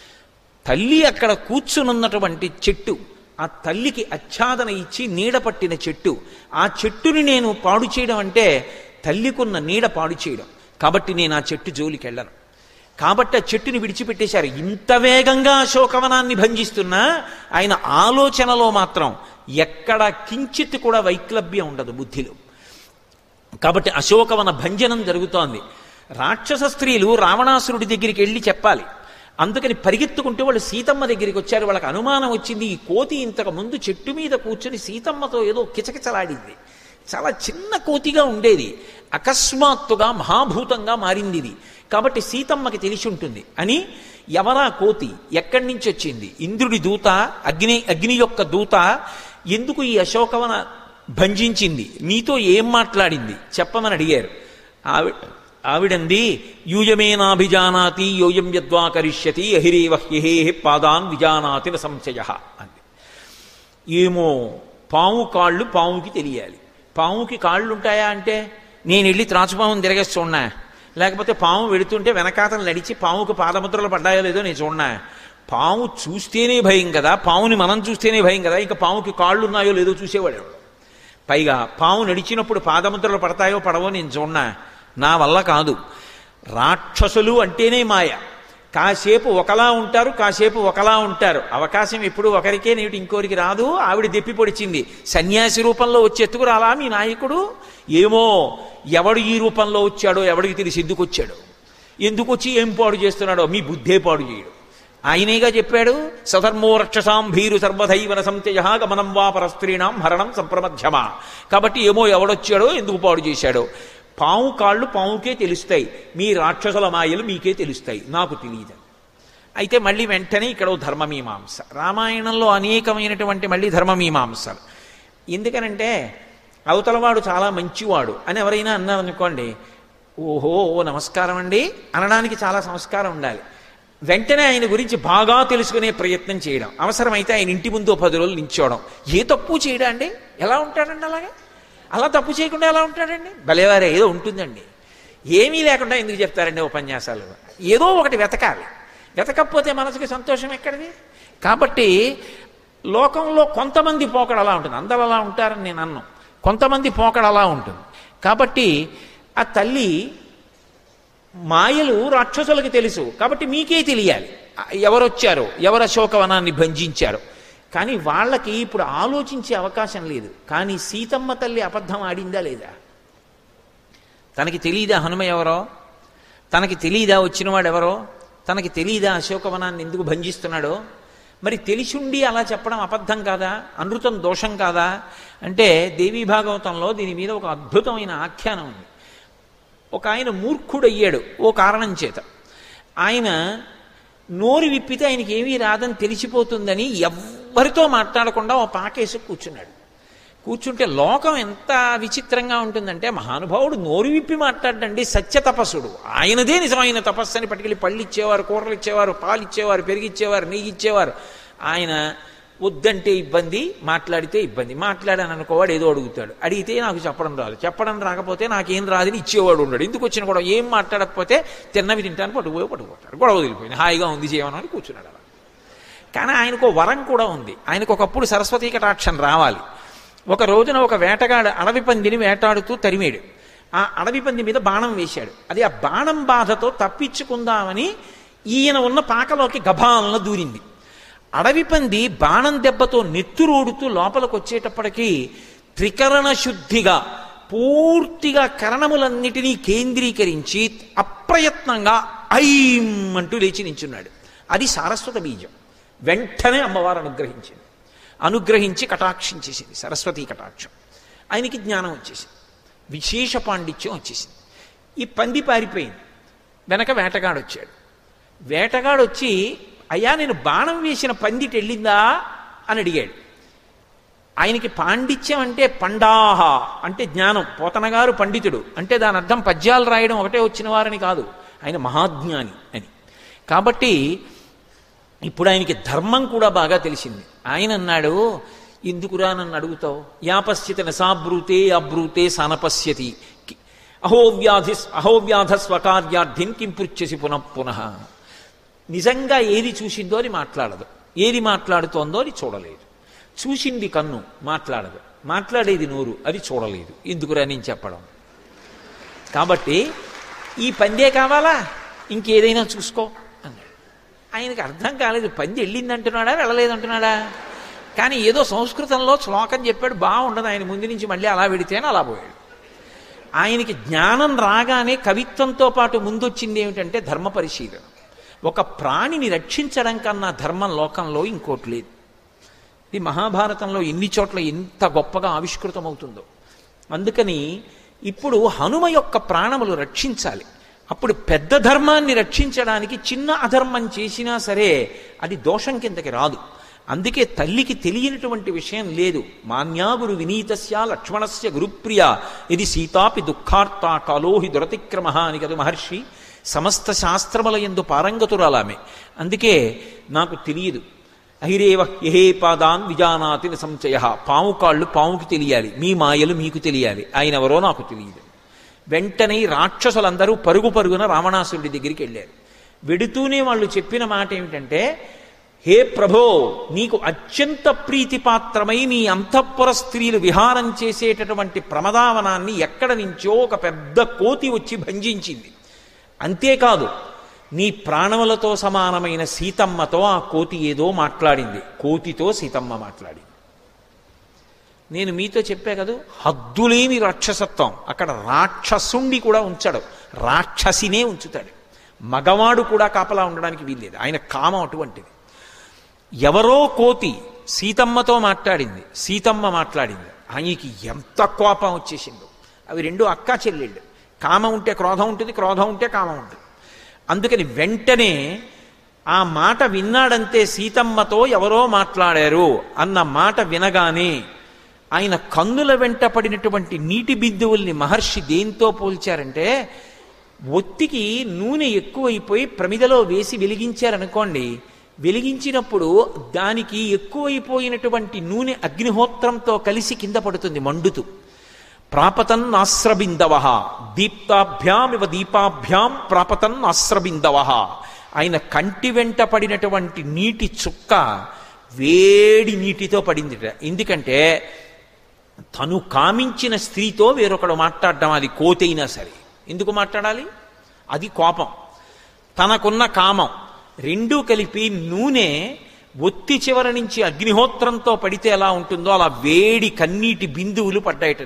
తల్లి అక్కడ కూర్చునున్నటువంటి చెట్టు ఆ తల్లికి ఆచ్ఛాదన ఇచ్చి నీడ పట్టిన చెట్టు ఆ చెట్టుని నేను పాడు చేయడం అంటే తల్లికున్న నీడ పాడు చేయడం కాబట్టి నేను ఆ చెట్టు జోలికి వెళ్ళను కాబట్టి ఆ చెట్టుని విడిచిపెట్టేశారు ఇంత వేగంగా అశోకవనాన్ని భంజిస్తున్నా ఆయన ఆలోచనలో మాత్రం ఎక్కడ కించిత్ కూడా వైక్లభ్యం ఉండదు బుద్ధిలో కాబట్టి అశోకవన భంజనం జరుగుతోంది రాక్షస స్త్రీలు రావణాసురుడి దగ్గరికి వెళ్ళి చెప్పాలి అందుకని పరిగెత్తుకుంటూ వాళ్ళు సీతమ్మ దగ్గరికి వచ్చారు వాళ్ళకి అనుమానం వచ్చింది ఈ కోతి ఇంతకు ముందు చెట్టు మీద కూర్చుని సీతమ్మతో ఏదో కిచకిచలాడింది చాలా చిన్న కోతిగా ఉండేది అకస్మాత్తుగా మహాభూతంగా మారింది ఇది కాబట్టి సీతమ్మకి తెలిసి ఉంటుంది అని ఎవరా కోతి ఎక్కడి నుంచి వచ్చింది ఇంద్రుడి దూత అగ్ని అగ్ని యొక్క దూత ఎందుకు ఈ అశోకవన భంజించింది నీతో ఏం మాట్లాడింది చెప్పమని అడిగారు ఆవిడ ఆవిడంది యూయమేనాభిజానాతి యోయం యద్వా కరిష్యతి అహిరేవ హ్యహే పాదాన్ విజానాతి న సంశయ అంది ఏమో పాము కాళ్ళు పాముకి తెలియాలి పాముకి కాళ్ళు ఉంటాయా అంటే నేను వెళ్ళి త్రాచుపాముని తిరగేసి చూడనా లేకపోతే పాము వెడుతుంటే వెనకాతలు నడిచి పాముకు పాదముద్రలు పడ్డాయో లేదో నేను చూడనా పాము చూస్తేనే భయం కదా పాముని మనం చూస్తేనే భయం కదా ఇంకా పాముకి కాళ్ళు ఉన్నాయో లేదో చూసేవాడు ఎవడు. పైగా పాము నడిచినప్పుడు పాదముద్రలు పడతాయో పడవో నేను చూడనా నా వల్ల కాదు రాక్షసులు అంటేనే మాయ కాసేపు ఒకలా ఉంటారు కాసేపు ఒకలా ఉంటారు అవకాశం ఎప్పుడు ఒకరికే నేటి ఇంకోరికి రాదు ఆవిడ దెప్పి పొడిచింది సన్యాసి రూపంలో వచ్చి ఎత్తుకురాలా మీ నాయకుడు ఏమో ఎవడు ఈ రూపంలో వచ్చాడో ఎవడికి తెలిసి ఎందుకు వచ్చాడో ఎందుకు వచ్చి ఏం పాడు చేస్తున్నాడో మీ బుద్ధే పాడు చేయడు ఆయనేగా చెప్పాడు సధర్మో రక్షసాం భీరు సర్వధైవన సంత్యయ గమనం వా పరస్త్రీణాం హరణం సంప్రమధ్యమా కాబట్టి ఏమో ఎవడొచ్చాడో ఎందుకు పాడు చేశాడో పాము కాళ్ళు పాముకే తెలుస్తాయి మీ రాక్షసుల మాయలు మీకే తెలుస్తాయి నాకు తెలియదు అయితే మళ్ళీ వెంటనే ఇక్కడ ఓ ధర్మమీమాంస రామాయణంలో అనేకమైనటువంటి మళ్ళీ ధర్మమీమాంసలు ఎందుకనంటే అవతలవాడు చాలా మంచివాడు అని ఎవరైనా అన్నారనుకోండి ఓహో ఓ నమస్కారం అండి అనడానికి చాలా సంస్కారం ఉండాలి వెంటనే ఆయన గురించి బాగా తెలుసుకునే ప్రయత్నం చేయడం అవసరమైతే ఆయన ఇంటి ముందు ఓ పది రోజులు నించోవడం ఏ తప్పు చేయడా అండి ఎలా ఉంటాడండి అలాగే అలా తప్పు చేయకుండా ఎలా ఉంటాడండి భలేవారే ఏదో ఉంటుందండి ఏమీ లేకుండా ఎందుకు చెప్తారండి ఉపన్యాసాలు ఏదో ఒకటి వెతకాలి వెతకపోతే మనసుకి సంతోషం ఎక్కడిది కాబట్టి లోకంలో కొంతమంది పోకడ అలా ఉంటుంది అందరూ అలా ఉంటారని నేను అన్నాను కొంతమంది పోకడ అలా ఉంటుంది కాబట్టి ఆ తల్లి మాయలు రాక్షసులకు తెలుసు కాబట్టి మీకే తెలియాలి ఎవరొచ్చారో ఎవరు అశోకవనాన్ని భంజించారో కానీ వాళ్ళకి ఇప్పుడు ఆలోచించే అవకాశం లేదు కానీ సీతమ్మ తల్లి అబద్ధం ఆడిందా లేదా తనకి తెలియదా హనుమ ఎవరో తనకి తెలియదా వచ్చినవాడు ఎవరో తనకి తెలియదా అశోకవనాన్ని ఎందుకు భంజిస్తున్నాడో మరి తెలిసుండి అలా చెప్పడం అబద్ధం కాదా అనృతం దోషం కాదా అంటే దేవీ భాగవతంలో దీని మీద ఒక అద్భుతమైన ఆఖ్యానం ఉంది ఒక ఆయన మూర్ఖుడయ్యాడు ఓ కారణం చేత ఆయన నోరు విప్పితే ఆయనకి ఏమీ రాదని తెలిసిపోతుందని ఎవ్వరితో మాట్లాడకుండా ఓ పాకేసి కూర్చున్నాడు కూర్చుంటే లోకం ఎంత విచిత్రంగా ఉంటుందంటే మహానుభావుడు నోరు విప్పి మాట్లాడండి సత్య తపస్సుడు ఆయనదే నిజమైన తపస్సు అని పట్టుకెళ్ళి పళ్ళు ఇచ్చేవారు కూరలు ఇచ్చేవారు పాలు ఇచ్చేవారు పెరిగిచ్చేవారు నెయ్యి ఇచ్చేవారు ఆయన వద్దంటే ఇబ్బంది మాట్లాడితే ఇబ్బంది మాట్లాడాను అనుకోవాడు ఏదో అడుగుతాడు అడిగితే నాకు చెప్పడం రాదు చెప్పడం రాకపోతే నాకేం రాదని ఇచ్చేవాడు ఉన్నాడు ఎందుకు వచ్చిన కూడా ఏం మాట్లాడకపోతే తిన్నవి తింటాను పట్టుకుపోయి పట్టుకుపోతాడు గొడవ వదిలిపోయింది హాయిగా ఉంది చేయమని అని కూర్చున్నాడు అలా కానీ ఆయనకు వరం కూడా ఉంది ఆయనకు ఒకప్పుడు సరస్వతీ కటాక్షం రావాలి ఒక రోజున ఒక వేటగాడు అడవి పందిని వేటాడుతూ తరిమేడు ఆ అడవి పంది మీద బాణం వేశాడు అది ఆ బాణం బాధతో తప్పించుకుందామని ఈయన ఉన్న పాకలోకి గభాలను దూరింది అడవి పంది బాణం దెబ్బతో నెత్తురోడుతూ లోపలికి వచ్చేటప్పటికీ త్రికరణ శుద్ధిగా పూర్తిగా కరణములన్నిటినీ కేంద్రీకరించి అప్రయత్నంగా ఐం అంటూ లేచి నించున్నాడు అది సారస్వత బీజం వెంటనే అమ్మవారు అనుగ్రహించింది అనుగ్రహించి కటాక్షించేసింది సరస్వతీ కటాక్షం ఆయనకి జ్ఞానం వచ్చేసింది విశేష పాండిత్యం వచ్చేసింది ఈ పంది పారిపోయింది వెనక వేటగాడు వచ్చాడు వేటగాడు వచ్చి అయ్యా నేను బాణం వేసిన పందిటి వెళ్ళిందా అని అడిగాడు ఆయనకి పాండిత్యం అంటే పండాహ అంటే జ్ఞానం పోతనగారు పండితుడు అంటే దాని అర్థం పద్యాలు రాయడం ఒకటే వచ్చిన వారని కాదు ఆయన మహాజ్ఞాని అని కాబట్టి ఇప్పుడు ఆయనకి ధర్మం కూడా బాగా తెలిసింది ఆయన అన్నాడు ఎందుకురా నన్ను అడుగుతావు యాపశ్చిత నసాబ్రూతే అబ్రూతే సానపశ్యతి అహోవ్యాధి అహోవ్యాధ స్వకార్యార్థిన్ కింపృచ్యసి పునః పునః నిజంగా ఏది చూసిందో అది మాట్లాడదు ఏది మాట్లాడుతోందో అది చూడలేదు చూసింది కన్ను మాట్లాడదు మాట్లాడేది నోరు అది చూడలేదు ఎందుకురా నేను చెప్పడం కాబట్టి ఈ పందే కావాలా ఇంకేదైనా చూసుకో అన్నాడు ఆయనకి అర్థం కాలేదు పంది వెళ్ళిందంటున్నాడా వెళ్ళలేదంటున్నాడా కానీ ఏదో సంస్కృతంలో శ్లోకం చెప్పాడు బాగుండదు ఆయన ముందు నుంచి మళ్ళీ అలా వెడితేనే అలా పోయాడు ఆయనకి జ్ఞానం రాగానే కవిత్వంతో పాటు ముందొచ్చింది ఏమిటంటే ధర్మ పరిశీలన ఒక ప్రాణిని రక్షించడం కన్నా ధర్మం లోకంలో ఇంకోటి లేదు ఇది మహాభారతంలో ఎన్ని చోట్ల ఎంత గొప్పగా ఆవిష్కృతమవుతుందో అందుకని ఇప్పుడు హనుమ యొక్క ప్రాణములు రక్షించాలి అప్పుడు పెద్ద ధర్మాన్ని రక్షించడానికి చిన్న అధర్మం చేసినా సరే అది దోషం కిందకి రాదు అందుకే తల్లికి తెలియనటువంటి విషయం లేదు మాన్యాగురు వినీతస్య లక్ష్మణస్య గురుప్రియ ఇది సీతాపి దుఃఖార్త కాలోహి దురతిక్రమ అని కదా మహర్షి సమస్త శాస్త్రముల ఎందు పారంగతురాలామె అందుకే నాకు తెలియదు అహిరేవ యహే పాదాన్ విజానాతి సంచయ పాము కాళ్ళు పాముకి తెలియాలి మీ మాయలు మీకు తెలియాలి ఆయన ఎవరో నాకు తెలియదు వెంటనే రాక్షసులందరూ పరుగు పరుగున రావణాసురుడి దగ్గరికి వెళ్ళారు వెడుతూనే వాళ్ళు చెప్పిన మాట ఏమిటంటే హే ప్రభో నీకు అత్యంత ప్రీతిపాత్రమై నీ అంతఃపుర స్త్రీలు విహారం చేసేటటువంటి ప్రమదావనాన్ని ఎక్కడ నుంచో ఒక పెద్ద కోతి వచ్చి భంజించింది అంతేకాదు నీ ప్రాణములతో సమానమైన సీతమ్మతో ఆ కోతి ఏదో మాట్లాడింది కోతితో సీతమ్మ మాట్లాడింది నేను మీతో చెప్పా కదా హద్దులేని రాక్షసత్వం అక్కడ రాక్షసుండి కూడా ఉంచడు రాక్షసినే ఉంచుతాడు మగవాడు కూడా కాపలా ఉండడానికి వీల్లేదు ఆయన కామం అటువంటిది ఎవరో కోతి సీతమ్మతో మాట్లాడింది సీతమ్మ మాట్లాడింది ఆయనకి ఎంత కోపం వచ్చేసిందో అవి రెండు అక్కా చెల్లెళ్ళు కామం ఉంటే క్రోధం ఉంటుంది క్రోధం ఉంటే కామం ఉంటుంది అందుకని వెంటనే ఆ మాట విన్నాడంతే సీతమ్మతో ఎవరో మాట్లాడారు అన్న మాట వినగానే ఆయన కన్నుల వెంట పడినటువంటి నీటి బిందువుల్ని మహర్షి దేంతో పోల్చారంటే ఒత్తికి నూనె ఎక్కువైపోయి ప్రమిదలో వేసి వెలిగించారనుకోండి వెలిగించినప్పుడు దానికి ఎక్కువైపోయినటువంటి నూనె అగ్నిహోత్రంతో కలిసి కింద పడుతుంది మండుతూ ప్రాపతన్ ఆశ్రబిందవ దీప్తాభ్యామివ దీపాభ్యాం ప్రాపతన్ ఆశ్రబిందవ ఆయన కంటి వెంట పడినటువంటి నీటి చుక్క వేడి నీటితో పడిందిట ఎందుకంటే తను కామించిన స్త్రీతో వేరొకడు మాట్లాడడం అది కోతైనా సరే ఎందుకు మాట్లాడాలి అది కోపం తనకున్న కామం రెండూ కలిపి నూనె ఒత్తి చివర నుంచి అగ్నిహోత్రంతో పడితే ఎలా ఉంటుందో అలా వేడి కన్నీటి బిందువులు పడ్డాయట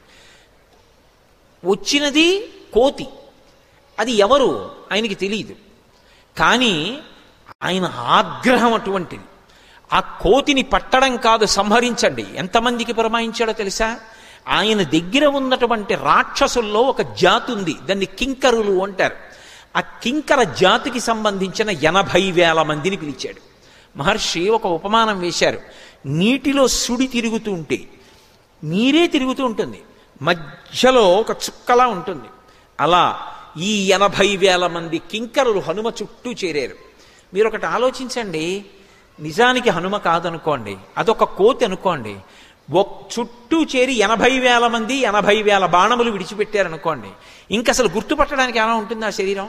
వచ్చినది కోతి అది ఎవరు ఆయనకి తెలియదు కానీ ఆయన ఆగ్రహం అటువంటిది ఆ కోతిని పట్టడం కాదు సంహరించండి ఎంతమందికి పురమాయించాడో తెలుసా ఆయన దగ్గర ఉన్నటువంటి రాక్షసుల్లో ఒక జాతి ఉంది దాన్ని కింకరులు అంటారు ఆ కింకర జాతికి సంబంధించిన ఎనభై వేల మందిని పిలిచాడు మహర్షి ఒక ఉపమానం వేశారు నీటిలో సుడి తిరుగుతూ ఉంటే నీరే తిరుగుతూ ఉంటుంది మధ్యలో ఒక చుక్కలా ఉంటుంది అలా ఈ ఎనభై వేల మంది కింకరులు హనుమ చుట్టూ చేరారు మీరు ఒకటి ఆలోచించండి నిజానికి హనుమ కాదనుకోండి అదొక కోతి అనుకోండి ఒక చుట్టూ చేరి ఎనభై వేల మంది ఎనభై వేల బాణములు విడిచిపెట్టారనుకోండి ఇంక అసలు గుర్తుపట్టడానికి ఎలా ఉంటుంది ఆ శరీరం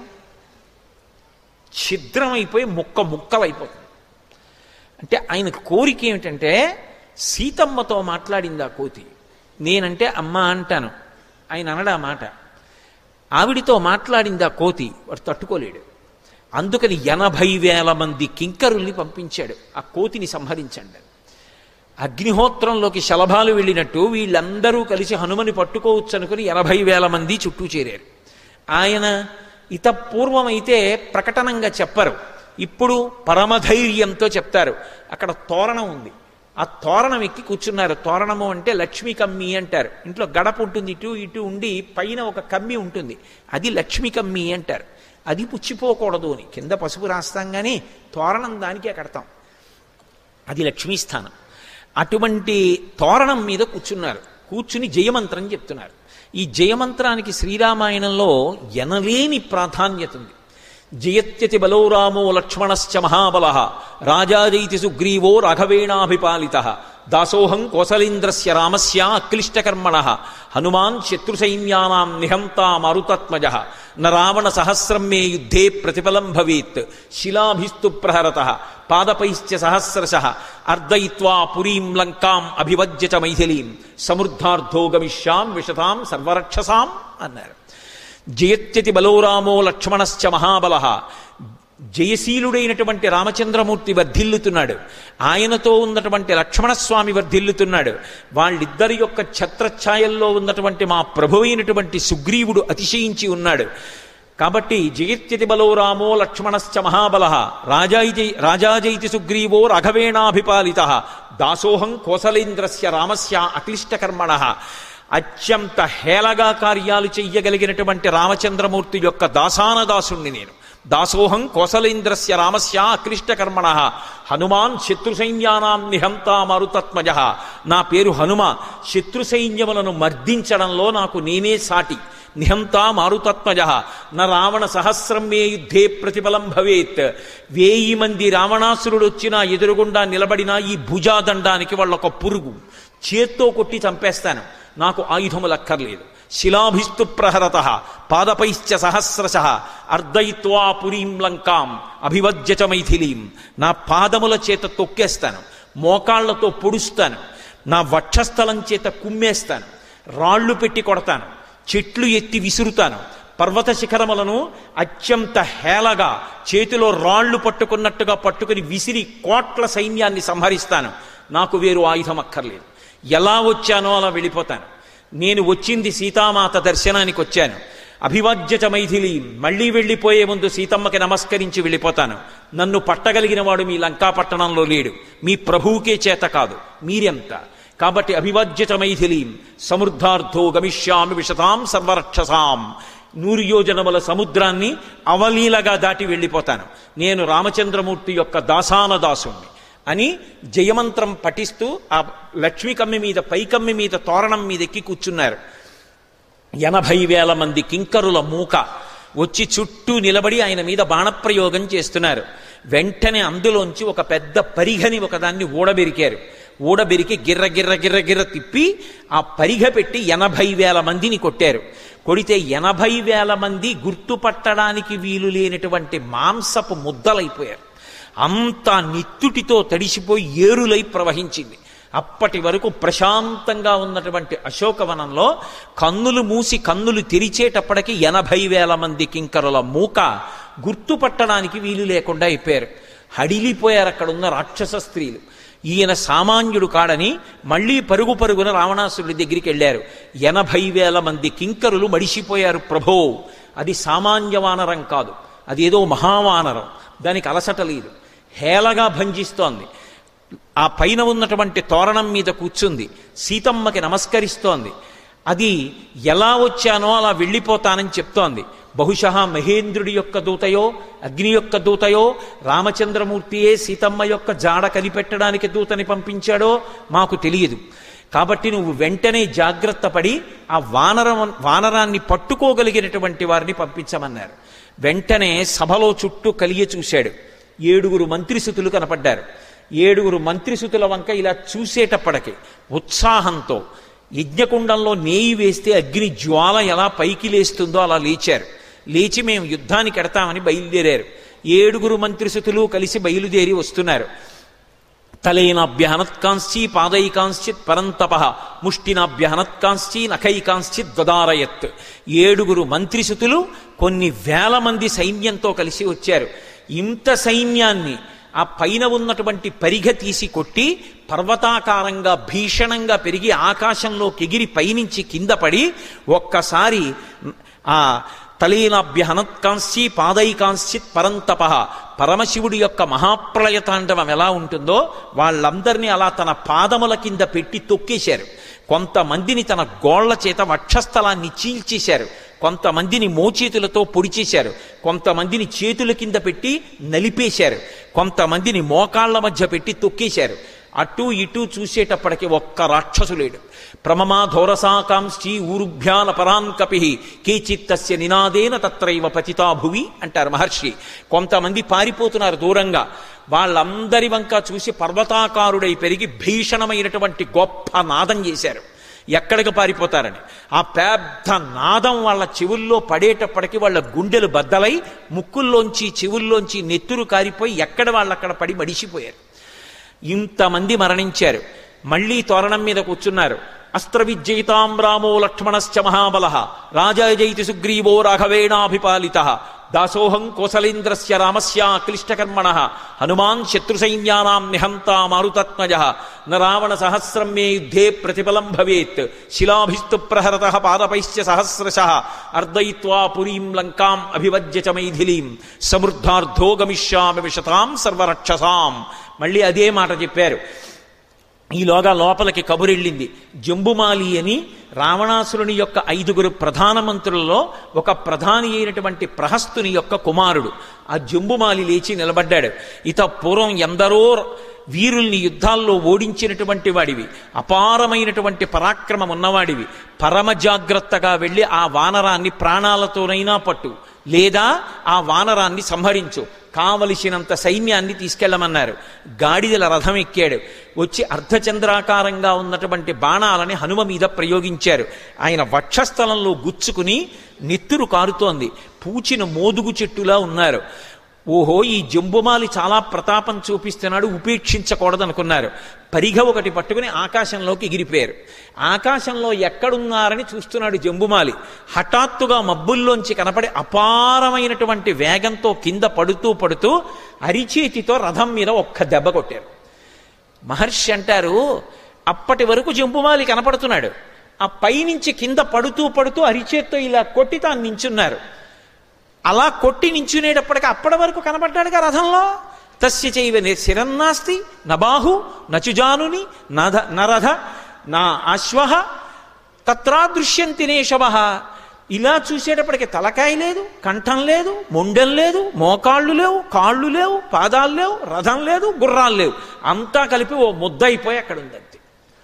ఛిద్రమైపోయి ముక్క ముక్కలైపోతుంది అంటే ఆయన కోరిక ఏమిటంటే సీతమ్మతో మాట్లాడింది ఆ కోతి నేనంటే అమ్మ అంటాను ఆయన అనడా మాట ఆవిడితో మాట్లాడింది ఆ కోతి వాడు తట్టుకోలేడు అందుకని ఎనభై వేల మంది కింకరుల్ని పంపించాడు ఆ కోతిని సంహరించండి అగ్నిహోత్రంలోకి శలభాలు వెళ్ళినట్టు వీళ్ళందరూ కలిసి హనుమని పట్టుకోవచ్చు అనుకుని ఎనభై వేల మంది చుట్టూ చేరారు ఆయన ఇత పూర్వమైతే ప్రకటనంగా చెప్పరు ఇప్పుడు పరమధైర్యంతో చెప్తారు అక్కడ తోరణం ఉంది ఆ తోరణం ఎక్కి కూర్చున్నారు తోరణము అంటే లక్ష్మీ కమ్మి అంటారు ఇంట్లో గడప ఉంటుంది ఇటు ఇటు ఉండి పైన ఒక కమ్మి ఉంటుంది అది లక్ష్మీ కమ్మి అంటారు అది పుచ్చిపోకూడదు అని కింద పసుపు రాస్తాం కానీ తోరణం దానికే కడతాం అది లక్ష్మీస్థానం అటువంటి తోరణం మీద కూర్చున్నారు కూర్చుని జయమంత్రం చెప్తున్నారు ఈ జయమంత్రానికి శ్రీరామాయణంలో ఎనలేని ప్రాధాన్యత ఉంది జయత్యతి బలో రామో లక్ష్మణశ్చ మహాబల రాజాజైతి సుగ్రీవో రాఘవేణాభిపాలిత దాసోహం కోసలేంద్రస్య రామస్య అక్లిష్టకర్మణ హనుమాన్ శత్రుసైన్యానాం నిహంతా మరుతత్మజ న రావణ సహస్రం మే యుద్ధే ప్రతిఫలం భవేత్ శిలాభిస్తు ప్రహరత పాదపైశ్చ సహస్రశ అర్దయిత్వా పురీం లంకాం అభివజ్య చ మైథిలీం సమృద్ధార్థో గమిష్యాం విశతాం సర్వరక్షసాం అన్నారు జయత్యతి బలోరామో లక్ష్మణశ్చ మహాబల జయశీలుడైనటువంటి రామచంద్రమూర్తి వర్ధిల్లుతున్నాడు ఆయనతో ఉన్నటువంటి లక్ష్మణస్వామి వర్ధిల్లుతున్నాడు వాళ్ళిద్దరి యొక్క ఛత్రఛాయల్లో ఉన్నటువంటి మా ప్రభువైనటువంటి సుగ్రీవుడు అతిశయించి ఉన్నాడు కాబట్టి జయత్యతి బలో రామో లక్ష్మణశ్చ మహాబల రాజాయిజై రాజాజైతి సుగ్రీవో రాఘవేణాభిపాలిత దాసోహం కోసలేంద్రస్య రామస్య అక్లిష్టకర్మణ అత్యంత హేళగా కార్యాలు చెయ్యగలిగినటువంటి రామచంద్రమూర్తి యొక్క దాసానదాసుణ్ణి నేను దాసోహం కోసలేంద్రస్య రామస్య అక్లిష్టకర్మణ హనుమాన్ శత్రు సైన్యానాం నిహంతా మరుతత్మజ నా పేరు హనుమ శత్రు సైన్యములను మర్దించడంలో నాకు నేనే సాటి నిహంతా మారుతత్మజ న రావణ సహస్రం మే యుద్ధే ప్రతిఫలం భవేత్ వేయి మంది రావణాసురుడు వచ్చినా ఎదురుగుండా నిలబడినా ఈ భుజాదండానికి వాళ్ళొక పురుగు చేత్తో కొట్టి చంపేస్తాను నాకు ఆయుధములక్కర్లేదు శిలాభిస్తు ప్రహరత పాదపైశ్చ సహస్రశ అర్ధయిత్వా పురీం లంకాం అభివజ్య చ మైథిలీం నా పాదముల చేత తొక్కేస్తాను మోకాళ్లతో పొడుస్తాను నా వక్షస్థలం చేత కుమ్మేస్తాను రాళ్ళు పెట్టి కొడతాను చెట్లు ఎత్తి విసురుతాను పర్వత శిఖరములను అత్యంత హేళగా చేతిలో రాళ్ళు పట్టుకున్నట్టుగా పట్టుకుని విసిరి కోట్ల సైన్యాన్ని సంహరిస్తాను నాకు వేరు ఆయుధం అక్కర్లేదు ఎలా వచ్చానో అలా వెళ్ళిపోతాను నేను వచ్చింది సీతామాత దర్శనానికి వచ్చాను అభివాజ్యత మైథిలి మళ్ళీ వెళ్ళిపోయే ముందు సీతమ్మకి నమస్కరించి వెళ్ళిపోతాను నన్ను పట్టగలిగిన వాడు మీ లంకా పట్టణంలో లేడు మీ ప్రభువుకే చేత కాదు మీరెంత కాబట్టి అభివాజ్యత మైథిలీం సమృద్ధార్థో గమిష్యామి విశతాం సర్వరక్షసాం నూరు యోజనముల సముద్రాన్ని అవలీలగా దాటి వెళ్ళిపోతాను నేను రామచంద్రమూర్తి యొక్క దాసాన దాసుణ్ణి అని జయమంత్రం పఠిస్తూ ఆ లక్ష్మీ కమ్మి మీద పైకమ్మి మీద తోరణం మీద ఎక్కి కూర్చున్నారు ఎనభై వేల మంది కింకరుల మూక వచ్చి చుట్టూ నిలబడి ఆయన మీద బాణప్రయోగం చేస్తున్నారు వెంటనే అందులోంచి ఒక పెద్ద పరిగని ఒకదాన్ని ఊడబెరికారు ఊడబెరికి గిర్ర గిర్ర గిర్ర గిర్ర తిప్పి ఆ పరిగ పెట్టి ఎనభై వేల మందిని కొట్టారు కొడితే ఎనభై వేల మంది గుర్తుపట్టడానికి వీలు లేనటువంటి మాంసపు ముద్దలైపోయారు అంత నిత్తుటితో తడిసిపోయి ఏరులై ప్రవహించింది అప్పటి వరకు ప్రశాంతంగా ఉన్నటువంటి అశోకవనంలో కన్నులు మూసి కన్నులు తెరిచేటప్పటికి ఎనభై వేల మంది కింకరుల మూక గుర్తుపట్టడానికి వీలు లేకుండా అయిపోయారు హడిలిపోయారు అక్కడ ఉన్న రాక్షస స్త్రీలు ఈయన సామాన్యుడు కాడని మళ్ళీ పరుగు పరుగున రావణాసురుడి దగ్గరికి వెళ్ళారు ఎనభై వేల మంది కింకరులు మడిసిపోయారు ప్రభో అది సామాన్య వానరం కాదు అది ఏదో మహావానరం దానికి అలసట లేదు హేళగా భంజిస్తోంది ఆ పైన ఉన్నటువంటి తోరణం మీద కూర్చుంది సీతమ్మకి నమస్కరిస్తోంది అది ఎలా వచ్చానో అలా వెళ్ళిపోతానని చెప్తోంది బహుశా మహేంద్రుడి యొక్క దూతయో అగ్ని యొక్క దూతయో రామచంద్రమూర్తియే సీతమ్మ యొక్క జాడ కనిపెట్టడానికి దూతని పంపించాడో మాకు తెలియదు కాబట్టి నువ్వు వెంటనే జాగ్రత్త పడి ఆ వానరం వానరాన్ని పట్టుకోగలిగినటువంటి వారిని పంపించమన్నారు వెంటనే సభలో చుట్టూ కలిగి చూశాడు ఏడుగురు మంత్రిసుతులు కనపడ్డారు ఏడుగురు మంత్రిసుతుల వంక ఇలా చూసేటప్పటికి ఉత్సాహంతో యజ్ఞకుండంలో నేయి వేస్తే అగ్ని జ్వాల ఎలా పైకి లేస్తుందో అలా లేచారు లేచి మేము యుద్ధానికి ఎడతామని బయలుదేరారు ఏడుగురు మంత్రిసుతులు కలిసి బయలుదేరి వస్తున్నారు తలేనాభ్యహనత్కాంశ్చి పాదైకాంశ్చిత్ పరంతప ముష్టినాభ్యహనత్కాంశ్చి నఖైకాంశ్చిత్ గదారయత్ ఏడుగురు మంత్రిసుతులు కొన్ని వేల మంది సైన్యంతో కలిసి వచ్చారు ఇంత సైన్యాన్ని ఆ పైన ఉన్నటువంటి పరిగ తీసి కొట్టి పర్వతాకారంగా భీషణంగా పెరిగి ఆకాశంలోకి ఎగిరి పైనుంచి కింద పడి ఒక్కసారి ఆ తలీనాభ్యహనత్కాంశ్చి పాదైకాంశ్చిత్ పరంతప పరమశివుడి యొక్క మహాప్రళయ తాండవం ఎలా ఉంటుందో వాళ్ళందరినీ అలా తన పాదముల కింద పెట్టి తొక్కేశారు కొంతమందిని తన గోళ్ల చేత వక్షస్థలాన్ని చీల్చేశారు కొంతమందిని మోచేతులతో పొడిచేశారు కొంతమందిని చేతుల కింద పెట్టి నలిపేశారు కొంతమందిని మోకాళ్ల మధ్య పెట్టి తొక్కేశారు అటు ఇటు చూసేటప్పటికి ఒక్క రాక్షసులేడు ప్రమమాధోరసాకాంక్షి ఊరుభ్యాన పరాన్ కపి కేచిత్తస్య నినాదేన తత్రైవ పతితా భువి అంటారు మహర్షి కొంతమంది పారిపోతున్నారు దూరంగా వాళ్ళందరి వంక చూసి పర్వతాకారుడై పెరిగి భీషణమైనటువంటి గొప్ప నాదం చేశారు ఎక్కడికి పారిపోతారని ఆ పెద్ద నాదం వాళ్ళ చెవుల్లో పడేటప్పటికి వాళ్ళ గుండెలు బద్దలై ముక్కుల్లోంచి చెవుల్లోంచి నెత్తురు కారిపోయి ఎక్కడ వాళ్ళు అక్కడ పడి మడిసిపోయారు ఇంతమంది మరణించారు మళ్ళీ తోరణం మీద కూర్చున్నారు అస్త్ర విజయితాం రామో లక్ష్మణశ్చ మహాబల రాజాజైతి సుగ్రీవో రాఘవేణాభిపాలిత దాసోహం కోసలేంద్రస్య రామస్య క్లిష్టకర్మణ హనుమాన్ శత్రుసైన్యానాం నిహంతా మారుతత్మజ న రావణ సహస్రం మే యుద్ధే ప్రతిఫలం భవేత్ శిలాభిస్తు ప్రహరత పాదపైశ్చ సహస్రశ అర్దయిత్వా పురీం లంకాం అభివజ్య చ మైథిలీం సమృద్ధార్థో గమిష్యామి విశతాం సర్వరక్షసాం మళ్ళీ అదే మాట చెప్పారు ఈలోగా లోపలికి కబురెళ్ళింది జంబుమాలి అని రావణాసురుని యొక్క ఐదుగురు ప్రధానమంత్రులలో ఒక ప్రధాని అయినటువంటి ప్రహస్తుని యొక్క కుమారుడు ఆ జంబుమాలి లేచి నిలబడ్డాడు ఇత పూర్వం ఎందరో వీరుల్ని యుద్ధాల్లో ఓడించినటువంటి వాడివి అపారమైనటువంటి పరాక్రమం ఉన్నవాడివి పరమ జాగ్రత్తగా వెళ్ళి ఆ వానరాన్ని ప్రాణాలతోనైనా పట్టు లేదా ఆ వానరాన్ని సంహరించు కావలసినంత సైన్యాన్ని తీసుకెళ్లమన్నారు గాడిదల రథం ఎక్కాడు వచ్చి అర్ధచంద్రాకారంగా ఉన్నటువంటి బాణాలని హనుమ మీద ప్రయోగించారు ఆయన వక్షస్థలంలో గుచ్చుకుని నెత్తురు కారుతోంది పూచిన మోదుగు చెట్టులా ఉన్నారు ఓహో ఈ జంబుమాలి చాలా ప్రతాపం చూపిస్తున్నాడు ఉపేక్షించకూడదనుకున్నారు పరిగ ఒకటి పట్టుకుని ఆకాశంలోకి ఎగిరిపోయారు ఆకాశంలో ఎక్కడున్నారని చూస్తున్నాడు జంబుమాలి హఠాత్తుగా మబ్బుల్లోంచి కనపడి అపారమైనటువంటి వేగంతో కింద పడుతూ పడుతూ అరిచేతితో రథం మీద ఒక్క దెబ్బ కొట్టారు మహర్షి అంటారు అప్పటి వరకు జంబుమాలి కనపడుతున్నాడు ఆ పైనుంచి కింద పడుతూ పడుతూ అరిచేత్తో ఇలా కొట్టి తాను నించున్నారు అలా కొట్టి నించునేటప్పటికి అప్పటి వరకు కనపడ్డాడుగా రథంలో తస్య చైవ ని- శిరన్నాస్తి నబాహు నచుజానుని నధ నరథ నా అశ్వ తత్రాదృశ్యంతి నేషవ ఇలా చూసేటప్పటికి తలకాయ లేదు కంఠం లేదు మొండెం లేదు మోకాళ్ళు లేవు కాళ్ళు లేవు పాదాలు లేవు రథం లేదు గుర్రాలు లేవు అంతా కలిపి ఓ ముద్ద అయిపోయి అక్కడ ఉందంతే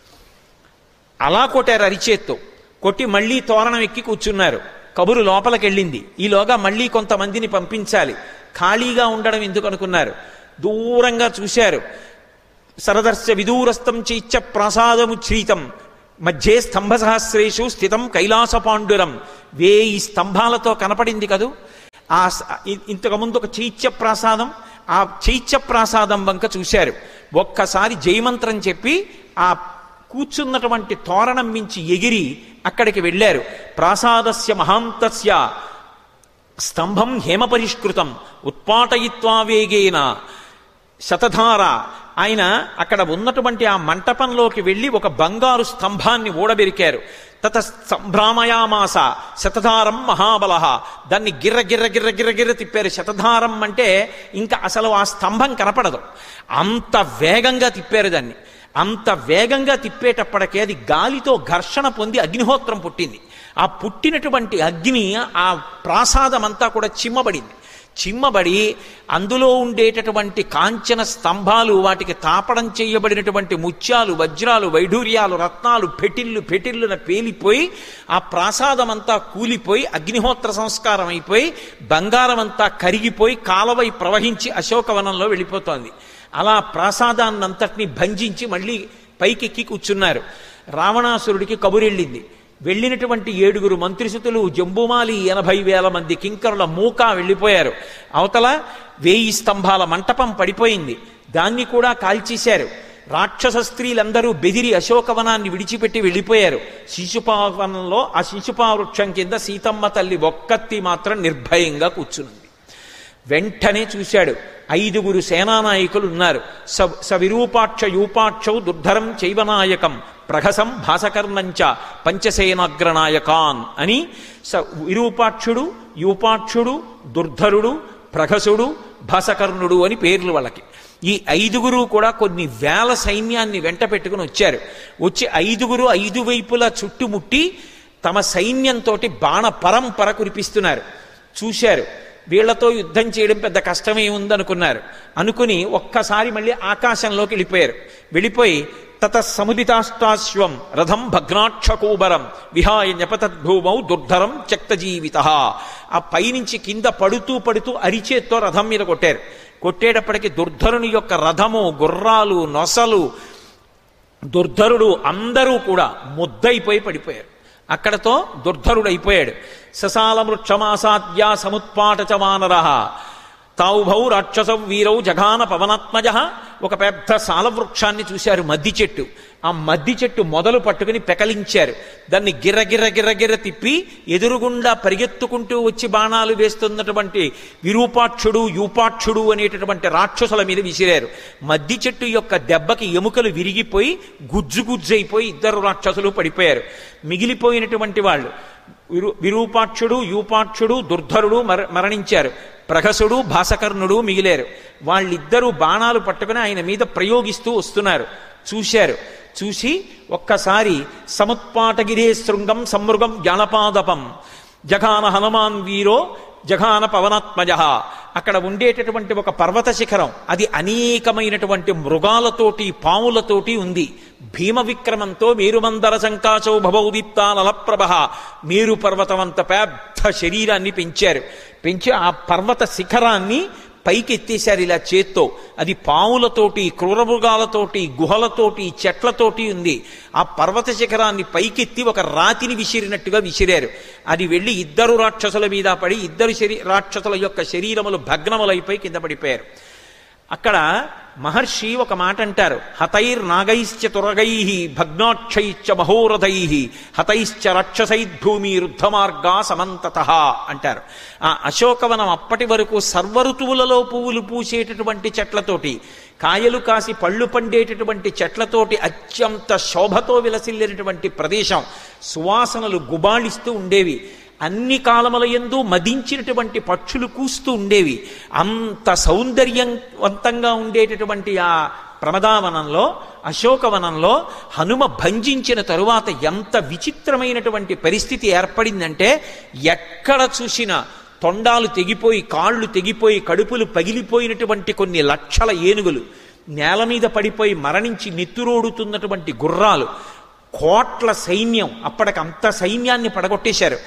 అలా కొట్టారు అరిచేత్తో కొట్టి మళ్ళీ తోరణం ఎక్కి కూర్చున్నారు కబురు లోపలికి వెళ్ళింది ఈలోగా మళ్ళీ కొంతమందిని పంపించాలి ఖాళీగా ఉండడం ఎందుకు అనుకున్నారు దూరంగా చూశారు సరదర్శ విదూరస్థం చైత్య ప్రాసాదముచ్ఛ్రీతం మధ్యే స్తంభ సహస్రేషు స్థితం కైలాస పాండురం వేయి స్తంభాలతో కనపడింది కదూ ఆ స- ఇ- ఇంతకుముందు ఒక చైత్య ప్రాసాదం ఆ చైత్య ప్రాసాదం వంక చూశారు ఒక్కసారి జయమంత్రం చెప్పి ఆ కూర్చున్నటువంటి తోరణం మించి ఎగిరి అక్కడికి వెళ్ళారు ప్రాసాదస్య మహాంతస్య స్తంభం హేమపరిష్కృతం ఉత్పాటయిత్వా వేగేన శతధార ఆయన అక్కడ ఉన్నటువంటి ఆ మంటపంలోకి వెళ్ళి ఒక బంగారు స్తంభాన్ని ఊడబెరికారు తత సంభ్రామయామాస శతధారం మహాబల దాన్ని గిర్ర గిర్ర గిర్ర గిర్ర గిర్ర తిప్పారు శతధారం అంటే ఇంకా అసలు ఆ స్తంభం కనపడదు అంత వేగంగా తిప్పారు దాన్ని అంత వేగంగా తిప్పేటప్పటికే అది గాలితో ఘర్షణ పొంది అగ్నిహోత్రం పుట్టింది ఆ పుట్టినటువంటి అగ్ని ఆ ప్రాసాదం అంతా కూడా చిమ్మబడింది చిమ్మబడి అందులో ఉండేటటువంటి కాంచన స్తంభాలు వాటికి తాపడం చేయబడినటువంటి ముత్యాలు వజ్రాలు వైఢూర్యాలు రత్నాలు పెటిల్లు పెటిల్లున పేలిపోయి ఆ ప్రాసాదం అంతా కూలిపోయి అగ్నిహోత్ర సంస్కారం అయిపోయి బంగారం అంతా కరిగిపోయి కాలవై ప్రవహించి అశోకవనంలో వెళ్ళిపోతోంది అలా ప్రాసాదాన్నంతటినీ భంజించి మళ్ళీ పైకెక్కి కూర్చున్నారు రావణాసురుడికి కబురెళ్ళింది వెళ్ళినటువంటి ఏడుగురు మంత్రిసుతులు జంబుమాలి ఎనభై వేల మంది కింకరుల మూక వెళ్ళిపోయారు అవతల వేయి స్తంభాల మంటపం పడిపోయింది దాన్ని కూడా కాల్చేశారు రాక్షస స్త్రీలందరూ బెదిరి అశోకవనాన్ని విడిచిపెట్టి వెళ్ళిపోయారు శిశుపావనంలో ఆ శిశుపా వృక్షం కింద సీతమ్మ తల్లి ఒక్కత్తి మాత్రం నిర్భయంగా కూర్చునుంది వెంటనే చూశాడు ఐదుగురు సేనానాయకులు ఉన్నారు స సవిరూపాక్ష యూపాక్షౌ దుర్ధరం చైవనాయకం ప్రహసం భాసకర్ణంచ పంచసేనాగ్రనాయకాన్ అని స విరూపాక్షుడు యూపాక్షుడు దుర్ధరుడు ప్రహసుడు భాసకర్ణుడు అని పేర్లు వాళ్ళకి ఈ ఐదుగురు కూడా కొన్ని వేల సైన్యాన్ని వెంట పెట్టుకుని వచ్చారు వచ్చి ఐదుగురు ఐదు వైపులా చుట్టుముట్టి తమ సైన్యంతో బాణ పరంపర కురిపిస్తున్నారు చూశారు వీళ్లతో యుద్ధం చేయడం పెద్ద కష్టమే ఉందనుకున్నారు అనుకుని ఒక్కసారి మళ్ళీ ఆకాశంలోకి వెళ్ళిపోయారు వెళ్ళిపోయి తత సముదితాష్టాశ్వం రథం భగ్నాక్షకూబరం విహాయ న్యపతద్భూమౌ దుర్ధరం త్యక్తజీవిత ఆ పైనుంచి కింద పడుతూ పడుతూ అరిచేత్తో రథం మీద కొట్టారు కొట్టేటప్పటికి దుర్ధరుని యొక్క రథము గుర్రాలు నొసలు దుర్ధరుడు అందరూ కూడా ముద్దయిపోయి పడిపోయారు అక్కడతో దుర్ధరుడు అయిపోయాడు ససాల వృక్షమాసాద్య సముత్పాట చ వానర తావుభౌ రాక్షస వీరౌ జఘాన పవనాత్మజ ఒక పెద్ద సాలవృక్షాన్ని చూశారు మద్ది చెట్టు ఆ మద్ది చెట్టు మొదలు పట్టుకుని పెకలించారు దాన్ని గిర్ర గిర్ర గిర్ర గిర్ర తిప్పి ఎదురుగుండా పరిగెత్తుకుంటూ వచ్చి బాణాలు వేస్తున్నటువంటి విరూపాక్షుడు యూపాక్షుడు అనేటటువంటి రాక్షసుల మీద విసిరారు మద్ది చెట్టు యొక్క దెబ్బకి ఎముకలు విరిగిపోయి గుజ్జు గుజ్జైపోయి ఇద్దరు రాక్షసులు పడిపోయారు మిగిలిపోయినటువంటి వాళ్ళు విరు విరూపాక్షుడు యూపాక్షుడు దుర్ధరుడు మర మరణించారు ప్రహసుడు భాసకర్ణుడు మిగిలారు వాళ్ళిద్దరూ బాణాలు పట్టుకుని ఆయన మీద ప్రయోగిస్తూ వస్తున్నారు చూశారు చూసి ఒక్కసారి సముత్పాటగిరే శృంగం సమ్మృగం జ్ఞానపాదపం జఘాన హనుమాన్ వీరో జఘాన పవనాత్మజ అక్కడ ఉండేటటువంటి ఒక పర్వత శిఖరం అది అనేకమైనటువంటి మృగాలతోటి పాములతోటి ఉంది భీమ విక్రమంతో మేరుమందర సంకాశో భవౌదీప్తా నలప్రభ మేరు పర్వతం అంత పెద్ద శరీరాన్ని పెంచారు పెంచి ఆ పర్వత శిఖరాన్ని పైకి ఎత్తేశారు ఇలా చేత్తో అది పాములతోటి క్రూరమృగాలతోటి గుహలతోటి చెట్లతోటి ఉంది ఆ పర్వత శిఖరాన్ని పైకెత్తి ఒక రాతిని విసిరినట్టుగా విసిరారు అది వెళ్ళి ఇద్దరు రాక్షసుల మీద పడి ఇద్దరు శరీ రాక్షసుల యొక్క శరీరములు భగ్నములైపోయి కింద పడిపోయారు అక్కడ మహర్షి ఒక మాట అంటారు హతైర్ నాగైశ్చ తురగై భగ్నాక్షైశ్చ మహోరథై హతైశ్చ రక్షసైద్భూమి రుద్ధమార్గా సమంతత అంటారు ఆ అశోకవనం అప్పటి వరకు సర్వఋతువులలో పువ్వులు పూసేటటువంటి చెట్లతోటి కాయలు కాసి పళ్ళు పండేటటువంటి చెట్లతోటి అత్యంత శోభతో విలసిల్లినటువంటి ప్రదేశం సువాసనలు గుబాళిస్తూ ఉండేవి అన్ని కాలముల ఎందు మదించినటువంటి పక్షులు కూస్తూ ఉండేవి అంత సౌందర్యవంతంగా ఉండేటటువంటి ఆ ప్రమదావనంలో అశోకవనంలో హనుమ భంజించిన తరువాత ఎంత విచిత్రమైనటువంటి పరిస్థితి ఏర్పడిందంటే ఎక్కడ చూసినా తొండాలు తెగిపోయి కాళ్ళు తెగిపోయి కడుపులు పగిలిపోయినటువంటి కొన్ని లక్షల ఏనుగులు నేల మీద పడిపోయి మరణించి నెత్తురోడుతున్నటువంటి గుర్రాలు కోట్ల సైన్యం అప్పటికి అంత సైన్యాన్ని పడగొట్టేశారు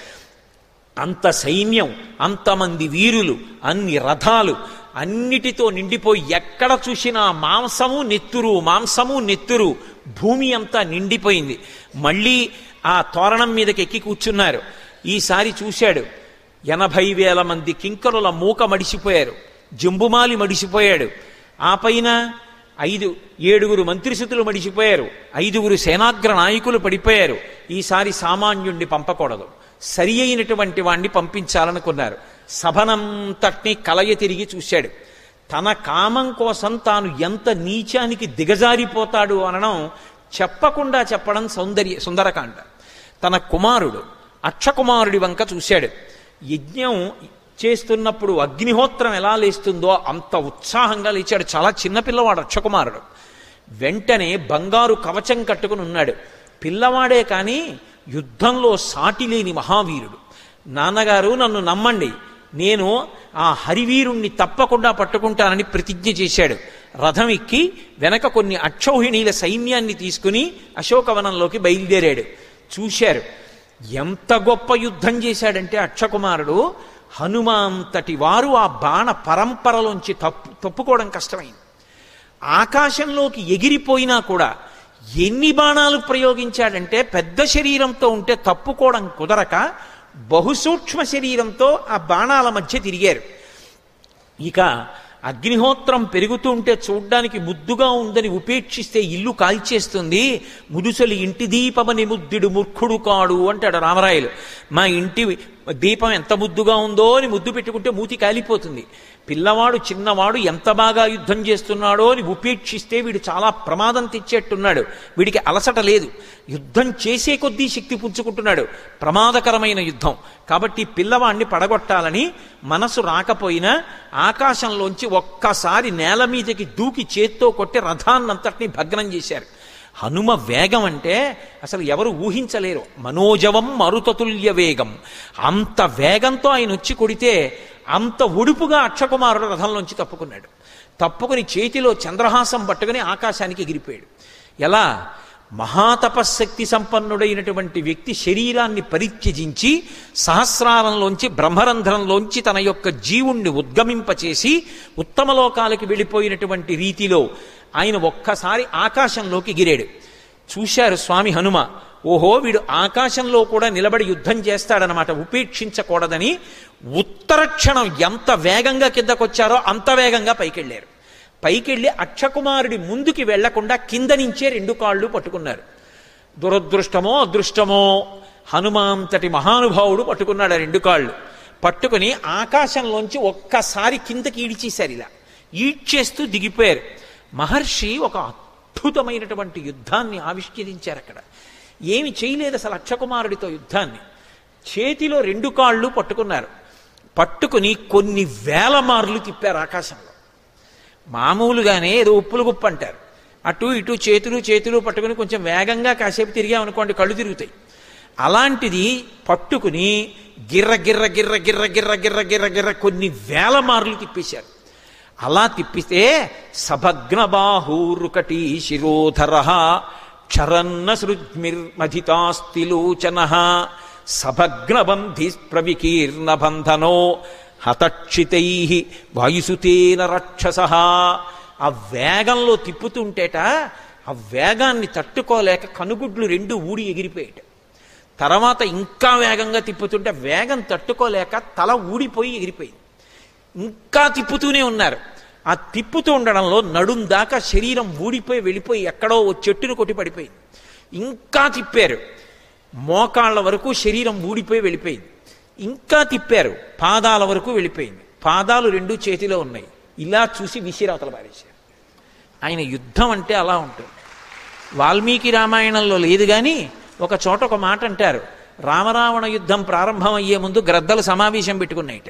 అంత సైన్యం అంతమంది వీరులు అన్ని రథాలు అన్నిటితో నిండిపోయి ఎక్కడ చూసినా మాంసము నెత్తురు మాంసము నెత్తురు భూమి అంతా నిండిపోయింది మళ్ళీ ఆ తోరణం మీదకి ఎక్కి కూర్చున్నారు ఈసారి చూశాడు ఎనభై వేల మంది కింకరుల మూక మడిసిపోయారు జంబుమాలి మడిసిపోయాడు ఆ పైన ఐదు ఏడుగురు మంత్రిశుతులు మడిసిపోయారు ఐదుగురు సేనాగ్ర నాయకులు పడిపోయారు ఈసారి సామాన్యుణ్ణి పంపకూడదు సరి అయినటువంటి వాణ్ణి పంపించాలనుకున్నారు సభనంతటినీ కలయ తిరిగి చూశాడు తన కామం కోసం తాను ఎంత నీచానికి దిగజారిపోతాడు అనడం చెప్పకుండా చెప్పడం సౌందర్య సుందరకాండ తన కుమారుడు అక్షకుమారుడి వంక చూశాడు యజ్ఞం చేస్తున్నప్పుడు అగ్నిహోత్రం ఎలా లేస్తుందో అంత ఉత్సాహంగా లేచాడు చాలా చిన్నపిల్లవాడు అక్షకుమారుడు వెంటనే బంగారు కవచం కట్టుకుని ఉన్నాడు పిల్లవాడే కానీ యుద్ధంలో సాటి లేని మహావీరుడు నాన్నగారు నన్ను నమ్మండి నేను ఆ హరివీరుణ్ణి తప్పకుండా పట్టుకుంటానని ప్రతిజ్ఞ చేశాడు రథం ఎక్కి వెనక కొన్ని అక్షౌహిణీల సైన్యాన్ని తీసుకుని అశోకవనంలోకి బయలుదేరాడు చూశారు ఎంత గొప్ప యుద్ధం చేశాడంటే అక్షకుమారుడు హనుమాంతటి వారు ఆ బాణ పరంపరలోంచి తప్పు తప్పుకోవడం కష్టమైంది ఆకాశంలోకి ఎగిరిపోయినా కూడా ఎన్ని బాణాలు ప్రయోగించాడంటే పెద్ద శరీరంతో ఉంటే తప్పుకోవడం కుదరక బహుసూక్ష్మ శరీరంతో ఆ బాణాల మధ్య తిరిగారు ఇక అగ్నిహోత్రం పెరుగుతూ ఉంటే చూడ్డానికి ముద్దుగా ఉందని ఉపేక్షిస్తే ఇల్లు కాల్చేస్తుంది ముదుసలి ఇంటి దీపమని ముద్దుడు మూర్ఖుడు కాడు అంటాడు రామరాయలు మా ఇంటి దీపం ఎంత ముద్దుగా ఉందో అని ముద్దు పెట్టుకుంటే మూతి కాలిపోతుంది పిల్లవాడు చిన్నవాడు ఎంత బాగా యుద్ధం చేస్తున్నాడో అని ఉపేక్షిస్తే వీడు చాలా ప్రమాదం తెచ్చేట్టున్నాడు వీడికి అలసట లేదు యుద్ధం చేసే కొద్దీ శక్తి పుంజుకుంటున్నాడు ప్రమాదకరమైన యుద్ధం కాబట్టి పిల్లవాడిని పడగొట్టాలని మనసు రాకపోయినా ఆకాశంలోంచి ఒక్కసారి నేల మీదకి దూకి చేత్తో కొట్టి రథాన్నంతటినీ భగ్నం చేశారు హనుమ వేగం అంటే అసలు ఎవరు ఊహించలేరు మనోజవం మరుతతుల్య వేగం అంత వేగంతో ఆయన వచ్చి కొడితే అంత ఒడుపుగా అక్షకుమారుడు రథంలోంచి తప్పుకున్నాడు తప్పుకుని చేతిలో చంద్రహాసం పట్టుకుని ఆకాశానికి ఎగిరిపోయాడు ఎలా మహాతపశక్తి సంపన్నుడైనటువంటి వ్యక్తి శరీరాన్ని పరిత్యజించి సహస్రారంలోంచి బ్రహ్మరంధ్రంలోంచి తన యొక్క జీవుణ్ణి ఉద్గమింపచేసి ఉత్తమ లోకాలకి వెళ్ళిపోయినటువంటి రీతిలో ఆయన ఒక్కసారి ఆకాశంలోకి గిరాడు చూశారు స్వామి హనుమ ఓహో వీడు ఆకాశంలో కూడా నిలబడి యుద్ధం చేస్తాడనమాట ఉపేక్షించకూడదని ఉత్తర క్షణం ఎంత వేగంగా కిందకొచ్చారో అంత వేగంగా పైకెళ్ళారు పైకెళ్ళి అక్షకుమారుడి ముందుకి వెళ్లకుండా కింద నుంచే రెండు కాళ్ళు పట్టుకున్నారు దురదృష్టమో అదృష్టమో హనుమాంతటి మహానుభావుడు పట్టుకున్నాడు ఆ రెండు కాళ్ళు పట్టుకుని ఆకాశంలోంచి ఒక్కసారి కిందకి ఈడ్చేశారు ఇలా ఈడ్చేస్తూ దిగిపోయారు మహర్షి ఒక అద్భుతమైనటువంటి యుద్ధాన్ని ఆవిష్కరించారు అక్కడ ఏమి చేయలేదు అసలు అక్షకుమారుడితో యుద్ధాన్ని చేతిలో రెండు కాళ్ళు పట్టుకున్నారు పట్టుకుని కొన్ని వేల మార్లు తిప్పారు ఆకాశంలో మామూలుగానే ఏదో ఉప్పులు గుప్పు అంటారు అటు ఇటు చేతులు చేతులు పట్టుకుని కొంచెం వేగంగా కాసేపు తిరిగామనుకోండి కళ్ళు తిరుగుతాయి అలాంటిది పట్టుకుని గిర్ర గిర్ర గిర్ర గిర్ర గిర్ర గిర్ర గిర్ర గిర్ర కొన్ని వేల మార్లు తిప్పేశారు అలా తిప్పితే సభగ్నబాహూరుకటీ శిరోధర క్షరన్న సృజ్మిర్మధితాస్తిలోచన సభగ్నబంధి ప్రవికీర్ణ బంధనో హతక్షితై వాయుసుతేన రక్షస ఆ వేగంలో తిప్పుతుంటేట ఆ వేగాన్ని తట్టుకోలేక కనుగుడ్లు రెండు ఊడి ఎగిరిపోయేట తర్వాత ఇంకా వేగంగా తిప్పుతుంటే వేగం తట్టుకోలేక తల ఊడిపోయి ఎగిరిపోయింది ఇంకా తిప్పుతూనే ఉన్నారు ఆ తిప్పుతూ ఉండడంలో నడుం దాకా శరీరం ఊడిపోయి వెళ్ళిపోయి ఎక్కడో ఓ చెట్టును కొట్టి పడిపోయింది ఇంకా తిప్పారు మోకాళ్ళ వరకు శరీరం ఊడిపోయి వెళ్ళిపోయింది ఇంకా తిప్పారు పాదాల వరకు వెళ్ళిపోయింది పాదాలు రెండు చేతిలో ఉన్నాయి ఇలా చూసి విసిరావతల పారేశారు ఆయన యుద్ధం అంటే అలా ఉంటుంది వాల్మీకి రామాయణంలో లేదు కానీ ఒక చోట ఒక మాట అంటారు రామరావణ యుద్ధం ప్రారంభం అయ్యే ముందు గ్రద్దలు సమావేశం పెట్టుకున్నాయిట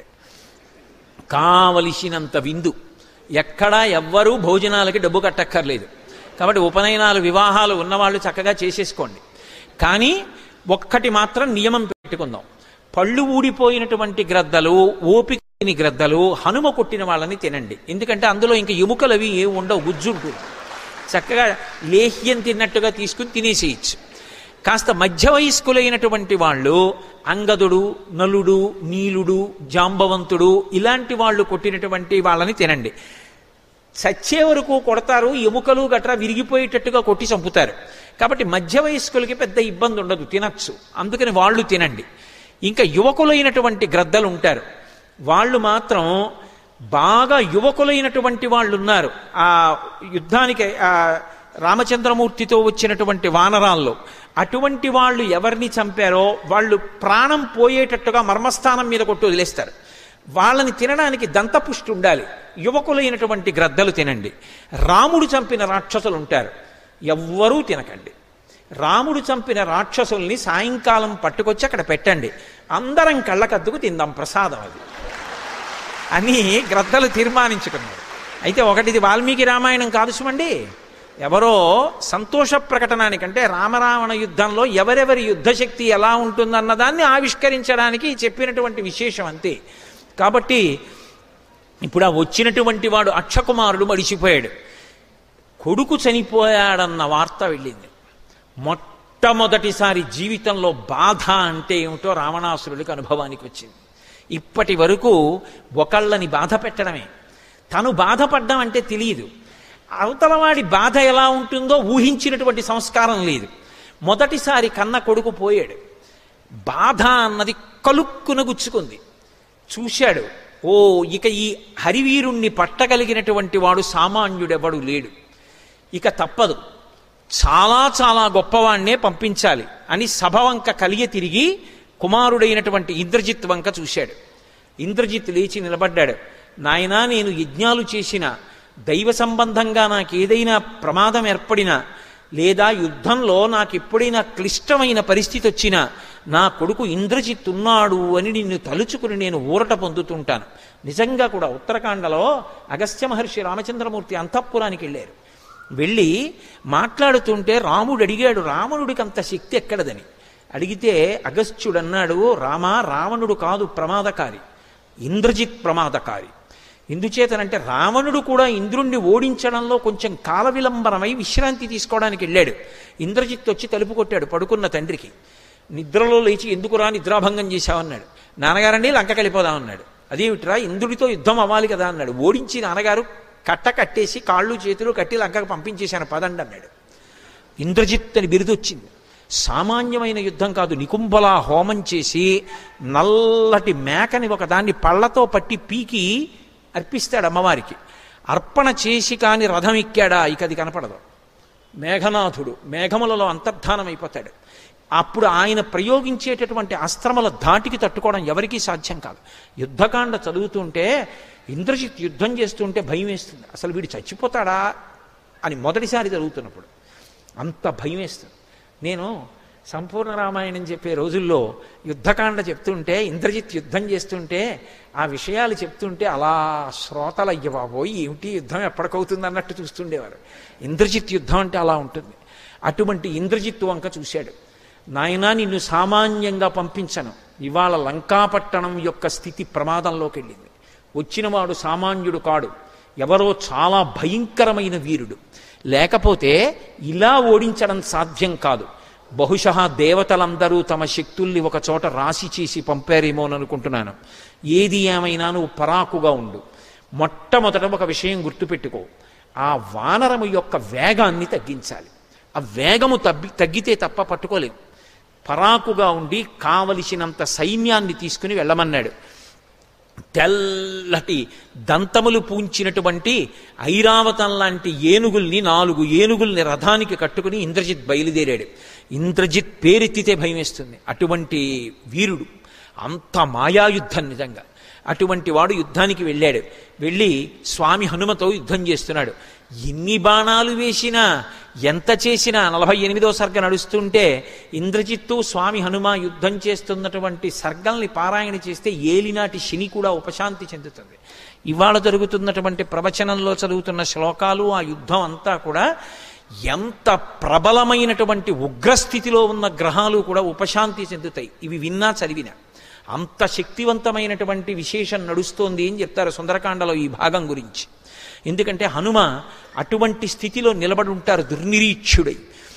కావలసినంత విందు ఎక్కడా ఎవ్వరూ భోజనాలకి డబ్బు కట్టక్కర్లేదు కాబట్టి ఉపనయనాలు వివాహాలు ఉన్నవాళ్ళు చక్కగా చేసేసుకోండి కానీ ఒక్కటి మాత్రం నియమం పెట్టుకుందాం పళ్ళు ఊడిపోయినటువంటి గ్రద్దలు ఓపికని గ్రద్దలు హనుమ కొట్టిన వాళ్ళని తినండి ఎందుకంటే అందులో ఇంకా ఎముకలు అవి ఏమి ఉండవు గుజ్జుంటుంది చక్కగా లేహ్యం తిన్నట్టుగా తీసుకుని తినేసేయచ్చు కాస్త మధ్య వయస్కులైనటువంటి వాళ్ళు అంగదుడు నలుడు నీలుడు జాంబవంతుడు ఇలాంటి వాళ్ళు కొట్టినటువంటి వాళ్ళని తినండి చచ్చే వరకు కొడతారు ఎముకలు గట్రా విరిగిపోయేటట్టుగా కొట్టి చంపుతారు కాబట్టి మధ్య వయస్కులకి పెద్ద ఇబ్బంది ఉండదు తినచ్చు అందుకని వాళ్ళు తినండి ఇంకా యువకులైనటువంటి గ్రద్దలు ఉంటారు వాళ్ళు మాత్రం బాగా యువకులైనటువంటి వాళ్ళు ఉన్నారు ఆ యుద్ధానికి ఆ రామచంద్రమూర్తితో వచ్చినటువంటి వానరాల్లో అటువంటి వాళ్ళు ఎవరిని చంపారో వాళ్ళు ప్రాణం పోయేటట్టుగా మర్మస్థానం మీద కొట్టి వదిలేస్తారు వాళ్ళని తినడానికి దంతపుష్టి ఉండాలి యువకులైనటువంటి గ్రద్దలు తినండి రాముడు చంపిన రాక్షసులు ఉంటారు ఎవ్వరూ తినకండి రాముడు చంపిన రాక్షసుల్ని సాయంకాలం పట్టుకొచ్చి అక్కడ పెట్టండి అందరం కళ్ళకద్దుకు తిందాం ప్రసాదం అది అని గ్రద్దలు తీర్మానించుకున్నారు అయితే ఒకటిది వాల్మీకి రామాయణం కాదు సుమండి ఎవరో సంతోష ప్రకటనానికంటే రామరావణ యుద్ధంలో ఎవరెవరి యుద్ధశక్తి ఎలా ఉంటుందన్న దాన్ని ఆవిష్కరించడానికి చెప్పినటువంటి విశేషం అంతే కాబట్టి ఇప్పుడు ఆ వచ్చినటువంటి వాడు అక్షకుమారుడు మడిచిపోయాడు కొడుకు చనిపోయాడన్న వార్త వెళ్ళింది మొట్టమొదటిసారి జీవితంలో బాధ అంటే ఏమిటో రావణాసురుడికి అనుభవానికి వచ్చింది ఇప్పటి వరకు ఒకళ్ళని బాధ పెట్టడమే తను బాధపడ్డం అంటే తెలియదు అవతలవాడి బాధ ఎలా ఉంటుందో ఊహించినటువంటి సంస్కారం లేదు మొదటిసారి కన్న కొడుకు పోయాడు బాధ అన్నది కలుక్కున గుచ్చుకుంది చూశాడు ఓ ఇక ఈ హరివీరుణ్ణి పట్టగలిగినటువంటి వాడు సామాన్యుడెవడు లేడు ఇక తప్పదు చాలా చాలా గొప్పవాణ్ణే పంపించాలి అని సభ వంక కలియ తిరిగి కుమారుడైనటువంటి ఇంద్రజిత్ వంక చూశాడు ఇంద్రజిత్ లేచి నిలబడ్డాడు నాయనా నేను యజ్ఞాలు చేసిన దైవ సంబంధంగా నాకు ఏదైనా ప్రమాదం ఏర్పడినా లేదా యుద్ధంలో నాకు ఎప్పుడైనా క్లిష్టమైన పరిస్థితి వచ్చినా నా కొడుకు ఇంద్రజిత్ ఉన్నాడు అని నిన్ను తలుచుకుని నేను ఊరట పొందుతుంటాను నిజంగా కూడా ఉత్తరాఖండలో అగస్త్య మహర్షి రామచంద్రమూర్తి అంతఃపురానికి వెళ్ళారు వెళ్ళి మాట్లాడుతుంటే రాముడు అడిగాడు రావణుడికి అంత శక్తి ఎక్కడదని అడిగితే అగస్త్యుడు అన్నాడు రామ రావణుడు కాదు ప్రమాదకారి ఇంద్రజిత్ ప్రమాదకారి ఎందుచేతనంటే రావణుడు కూడా ఇంద్రుణ్ణి ఓడించడంలో కొంచెం కాల విలంబనమై విశ్రాంతి తీసుకోవడానికి వెళ్ళాడు ఇంద్రజిత్ వచ్చి తలుపు కొట్టాడు పడుకున్న తండ్రికి నిద్రలో లేచి ఎందుకురా నిద్రాభంగం చేశావన్నాడు నాన్నగారండి లంక వెళ్ళిపోదామన్నాడు అదేమిట్రా ఇంద్రుడితో యుద్ధం అవ్వాలి కదా అన్నాడు ఓడించి నాన్నగారు కట్ట కట్టేసి కాళ్ళు చేతులు కట్టి లంకకు పంపించేశాను పదండి అన్నాడు ఇంద్రజిత్ అని బిరుదు వచ్చింది సామాన్యమైన యుద్ధం కాదు నికుంభలా హోమం చేసి నల్లటి మేకని ఒకదాన్ని పళ్ళతో పట్టి పీకి అర్పిస్తాడు అమ్మవారికి అర్పణ చేసి కాని రథం ఎక్కాడా ఇక అది కనపడదు మేఘనాథుడు మేఘములలో అంతర్ధానం అయిపోతాడు అప్పుడు ఆయన ప్రయోగించేటటువంటి అస్త్రముల ధాటికి తట్టుకోవడం ఎవరికీ సాధ్యం కాదు యుద్ధకాండ చదువుతుంటే ఇంద్రజిత్ యుద్ధం చేస్తుంటే భయం వేస్తుంది అసలు వీడు చచ్చిపోతాడా అని మొదటిసారి జరుగుతున్నప్పుడు అంత భయం వేస్తుంది నేను సంపూర్ణ రామాయణం చెప్పే రోజుల్లో యుద్ధకాండ చెప్తుంటే ఇంద్రజిత్ యుద్ధం చేస్తుంటే ఆ విషయాలు చెప్తుంటే అలా శ్రోతలయ్య బాబోయ్ ఏమిటి యుద్ధం ఎప్పటికవుతుంది అన్నట్టు చూస్తుండేవారు ఇంద్రజిత్ యుద్ధం అంటే అలా ఉంటుంది అటువంటి ఇంద్రజిత్ వంక చూశాడు నాయనా నిన్ను సామాన్యంగా పంపించను ఇవాళ లంకాపట్టణం యొక్క స్థితి ప్రమాదంలోకి వెళ్ళింది వచ్చినవాడు సామాన్యుడు కాడు ఎవరో చాలా భయంకరమైన వీరుడు లేకపోతే ఇలా ఓడించడం సాధ్యం కాదు బహుశ దేవతలందరూ తమ శక్తుల్ని ఒక చోట రాసి చేసి పంపారేమోననుకుంటున్నాను ఏది ఏమైనా నువ్వు పరాకుగా ఉండు మొట్టమొదట ఒక విషయం గుర్తుపెట్టుకో ఆ వానరము యొక్క వేగాన్ని తగ్గించాలి ఆ వేగము తగ్గి తగ్గితే తప్ప పట్టుకోలేము పరాకుగా ఉండి కావలసినంత సైన్యాన్ని తీసుకుని వెళ్ళమన్నాడు తెల్లటి దంతములు పూంచినటువంటి ఐరావతం లాంటి ఏనుగుల్ని నాలుగు ఏనుగుల్ని రథానికి కట్టుకుని ఇంద్రజిత్ బయలుదేరాడు ఇంద్రజిత్ పేరెత్తితే భయం వేస్తుంది అటువంటి వీరుడు అంత మాయాయుద్ధం నిజంగా అటువంటి వాడు యుద్ధానికి వెళ్ళాడు వెళ్ళి స్వామి హనుమతో యుద్ధం చేస్తున్నాడు ఎన్ని బాణాలు వేసినా ఎంత చేసినా నలభై ఎనిమిదో సర్గ నడుస్తుంటే ఇంద్రజిత్తు స్వామి హనుమ యుద్ధం చేస్తున్నటువంటి సర్గల్ని పారాయణ చేస్తే ఏలినాటి శని కూడా ఉపశాంతి చెందుతుంది ఇవాళ జరుగుతున్నటువంటి ప్రవచనంలో చదువుతున్న శ్లోకాలు ఆ యుద్ధం అంతా కూడా ఎంత ప్రబలమైనటువంటి ఉగ్రస్థితిలో ఉన్న గ్రహాలు కూడా ఉపశాంతి చెందుతాయి ఇవి విన్నా చదివినా అంత శక్తివంతమైనటువంటి విశేషం నడుస్తోంది అని చెప్తారు సుందరకాండలో ఈ భాగం గురించి ఎందుకంటే హనుమ అటువంటి స్థితిలో నిలబడి ఉంటారు దుర్నిరీక్షుడై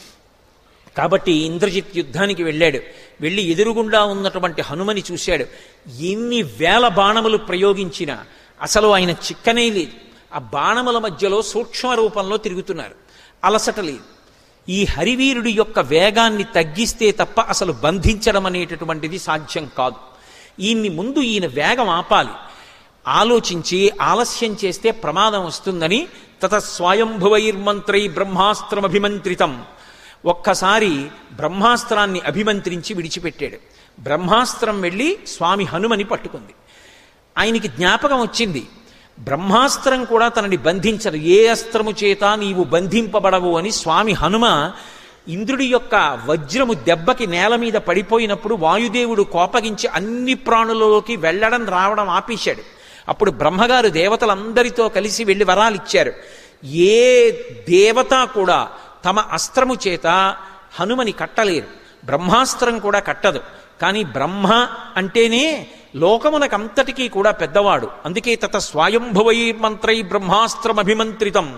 కాబట్టి ఇంద్రజిత్ యుద్ధానికి వెళ్ళాడు వెళ్ళి ఎదురుగుండా ఉన్నటువంటి హనుమని చూశాడు ఎన్ని వేల బాణములు ప్రయోగించినా అసలు ఆయన చిక్కనే లేదు ఆ బాణముల మధ్యలో సూక్ష్మ రూపంలో తిరుగుతున్నారు అలసట లేదు ఈ హరివీరుడి యొక్క వేగాన్ని తగ్గిస్తే తప్ప అసలు బంధించడం అనేటటువంటిది సాధ్యం కాదు ఈయన్ని ముందు ఈయన వేగం ఆపాలి ఆలోచించి ఆలస్యం చేస్తే ప్రమాదం వస్తుందని తత స్వయంభువైర్మంత్రై బ్రహ్మాస్త్రమభిమంత్రితం ఒక్కసారి బ్రహ్మాస్త్రాన్ని అభిమంత్రించి విడిచిపెట్టాడు బ్రహ్మాస్త్రం వెళ్ళి స్వామి హనుమని పట్టుకుంది ఆయనకి జ్ఞాపకం వచ్చింది బ్రహ్మాస్త్రం కూడా తనని బంధించదు ఏ అస్త్రము చేత నీవు బంధింపబడవు అని స్వామి హనుమ ఇంద్రుడి యొక్క వజ్రము దెబ్బకి నేల మీద పడిపోయినప్పుడు వాయుదేవుడు కోపగించి అన్ని ప్రాణులలోకి వెళ్ళడం రావడం ఆపేశాడు అప్పుడు బ్రహ్మగారు దేవతలందరితో కలిసి వెళ్ళి వరాలు ఇచ్చారు ఏ దేవత కూడా తమ అస్త్రము చేత హనుమని కట్టలేరు బ్రహ్మాస్త్రం కూడా కట్టదు కానీ బ్రహ్మ అంటేనే లోకమునకంతటికీ కూడా పెద్దవాడు అందుకే తత స్వయంభువై మంత్రై బ్రహ్మాస్త్రమభిమంత్రితం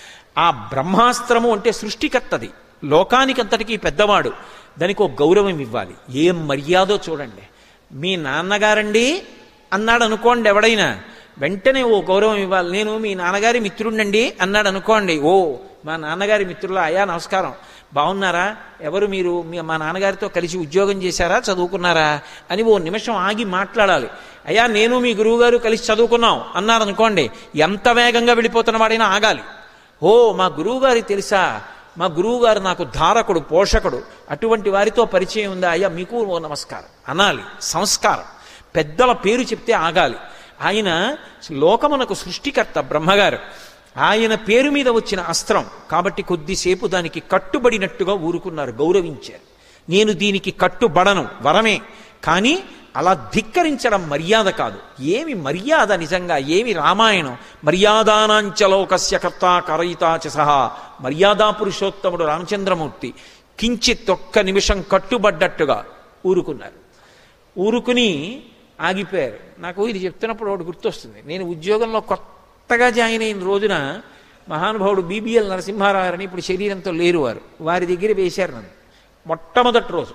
ఆ బ్రహ్మాస్త్రము అంటే సృష్టికర్తది లోకానికంతటికీ పెద్దవాడు దానికి ఒక గౌరవం ఇవ్వాలి ఏం మర్యాదో చూడండి మీ నాన్నగారండి అన్నాడు అనుకోండి ఎవడైనా వెంటనే ఓ గౌరవం ఇవ్వాలి నేను మీ నాన్నగారి మిత్రుడినండి అన్నాడు అనుకోండి ఓ మా నాన్నగారి మిత్రుల అయ్యా నమస్కారం బాగున్నారా ఎవరు మీరు మీ మా నాన్నగారితో కలిసి ఉద్యోగం చేశారా చదువుకున్నారా అని ఓ నిమిషం ఆగి మాట్లాడాలి అయ్యా నేను మీ గురువుగారు కలిసి చదువుకున్నాం అన్నారు అనుకోండి ఎంత వేగంగా వెళ్ళిపోతున్న వాడైనా ఆగాలి ఓ మా గురువుగారి తెలుసా మా గురువుగారు నాకు ధారకుడు పోషకుడు అటువంటి వారితో పరిచయం ఉందా అయ్యా మీకు ఓ నమస్కారం అనాలి సంస్కారం పెద్దల పేరు చెప్తే ఆగాలి ఆయన లోకమునకు సృష్టికర్త బ్రహ్మగారు ఆయన పేరు మీద వచ్చిన అస్త్రం కాబట్టి కొద్దిసేపు దానికి కట్టుబడినట్టుగా ఊరుకున్నారు గౌరవించారు నేను దీనికి కట్టుబడను వరమే కానీ అలా ధిక్కరించడం మర్యాద కాదు ఏమి మర్యాద నిజంగా ఏమి రామాయణం మర్యాదానాంచలోకస్య కర్త కరయితాచ సహా మర్యాదా పురుషోత్తముడు రామచంద్రమూర్తి కించిత్ ఒక్క నిమిషం కట్టుబడ్డట్టుగా ఊరుకున్నారు ఊరుకుని ఆగిపోయారు నాకు ఇది చెప్తున్నప్పుడు ఒకటి గుర్తొస్తుంది నేను ఉద్యోగంలో కొత్తగా జాయిన్ అయిన రోజున మహానుభావుడు బీబీఎల్ నరసింహారావు అని ఇప్పుడు శరీరంతో లేరు వారు వారి దగ్గర వేశారు నన్ను మొట్టమొదటి రోజు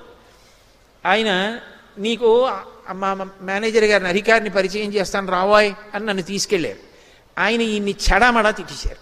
ఆయన నీకు మా మేనేజర్ గారిని అధికారిని పరిచయం చేస్తాను రావాయ్ అని నన్ను తీసుకెళ్ళారు ఆయన ఈయన్ని చెడామడా తిట్టేశారు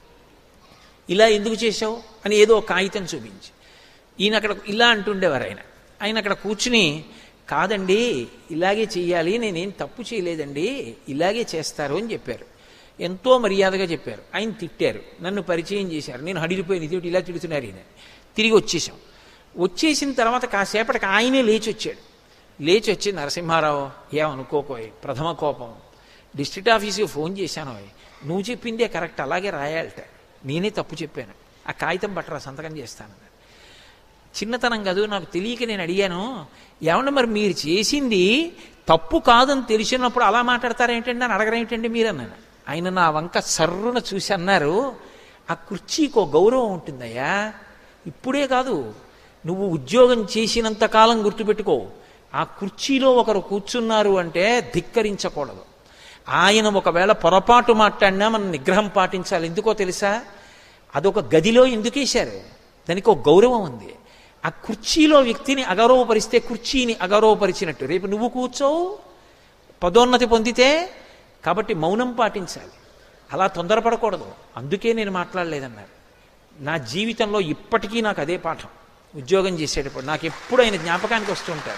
ఇలా ఎందుకు చేశావు అని ఏదో ఒక కాగితం చూపించి ఈయన అక్కడ ఇలా అంటుండేవారు ఆయన ఆయన అక్కడ కూర్చుని కాదండి ఇలాగే చెయ్యాలి నేనేం తప్పు చేయలేదండి ఇలాగే చేస్తారు అని చెప్పారు ఎంతో మర్యాదగా చెప్పారు ఆయన తిట్టారు నన్ను పరిచయం చేశారు నేను హడిలిపోయిన ఇదేమిటి ఇలా తిడుతున్నారు ఈయన తిరిగి వచ్చేసాం వచ్చేసిన తర్వాత కాసేపటికి ఆయనే లేచి వచ్చాడు లేచి వచ్చి నరసింహారావు ఏమనుకోకోయ్ ప్రథమ కోపం డిస్ట్రిక్ట్ ఆఫీస్కి ఫోన్ చేశాను నువ్వు చెప్పిందే కరెక్ట్ అలాగే రాయాలట నేనే తప్పు చెప్పాను ఆ కాగితం పట్టరా సంతకం చేస్తాను చిన్నతనం కాదు నాకు తెలియక నేను అడిగాను ఏమన్నా మరి మీరు చేసింది తప్పు కాదని తెలిసినప్పుడు అలా మాట్లాడతారేంటండి అని అడగడం ఏంటండి మీరు అన్నాను ఆయన నా వంక సర్రున చూసి అన్నారు ఆ కుర్చీకి ఒక గౌరవం ఉంటుందయ్యా ఇప్పుడే కాదు నువ్వు ఉద్యోగం చేసినంత కాలం గుర్తుపెట్టుకో ఆ కుర్చీలో ఒకరు కూర్చున్నారు అంటే ధిక్కరించకూడదు ఆయన ఒకవేళ పొరపాటు మాట్లాడినా మనం నిగ్రహం పాటించాలి ఎందుకో తెలుసా అదొక గదిలో ఎందుకేశారు దానికి ఒక గౌరవం ఉంది ఆ కుర్చీలో వ్యక్తిని అగౌరవపరిస్తే కుర్చీని అగౌరవపరిచినట్టు రేపు నువ్వు కూర్చోవు పదోన్నతి పొందితే కాబట్టి మౌనం పాటించాలి అలా తొందరపడకూడదు అందుకే నేను మాట్లాడలేదన్నారు నా జీవితంలో ఇప్పటికీ నాకు అదే పాఠం ఉద్యోగం చేసేటప్పుడు నాకు ఎప్పుడు ఆయన జ్ఞాపకానికి వస్తుంటారు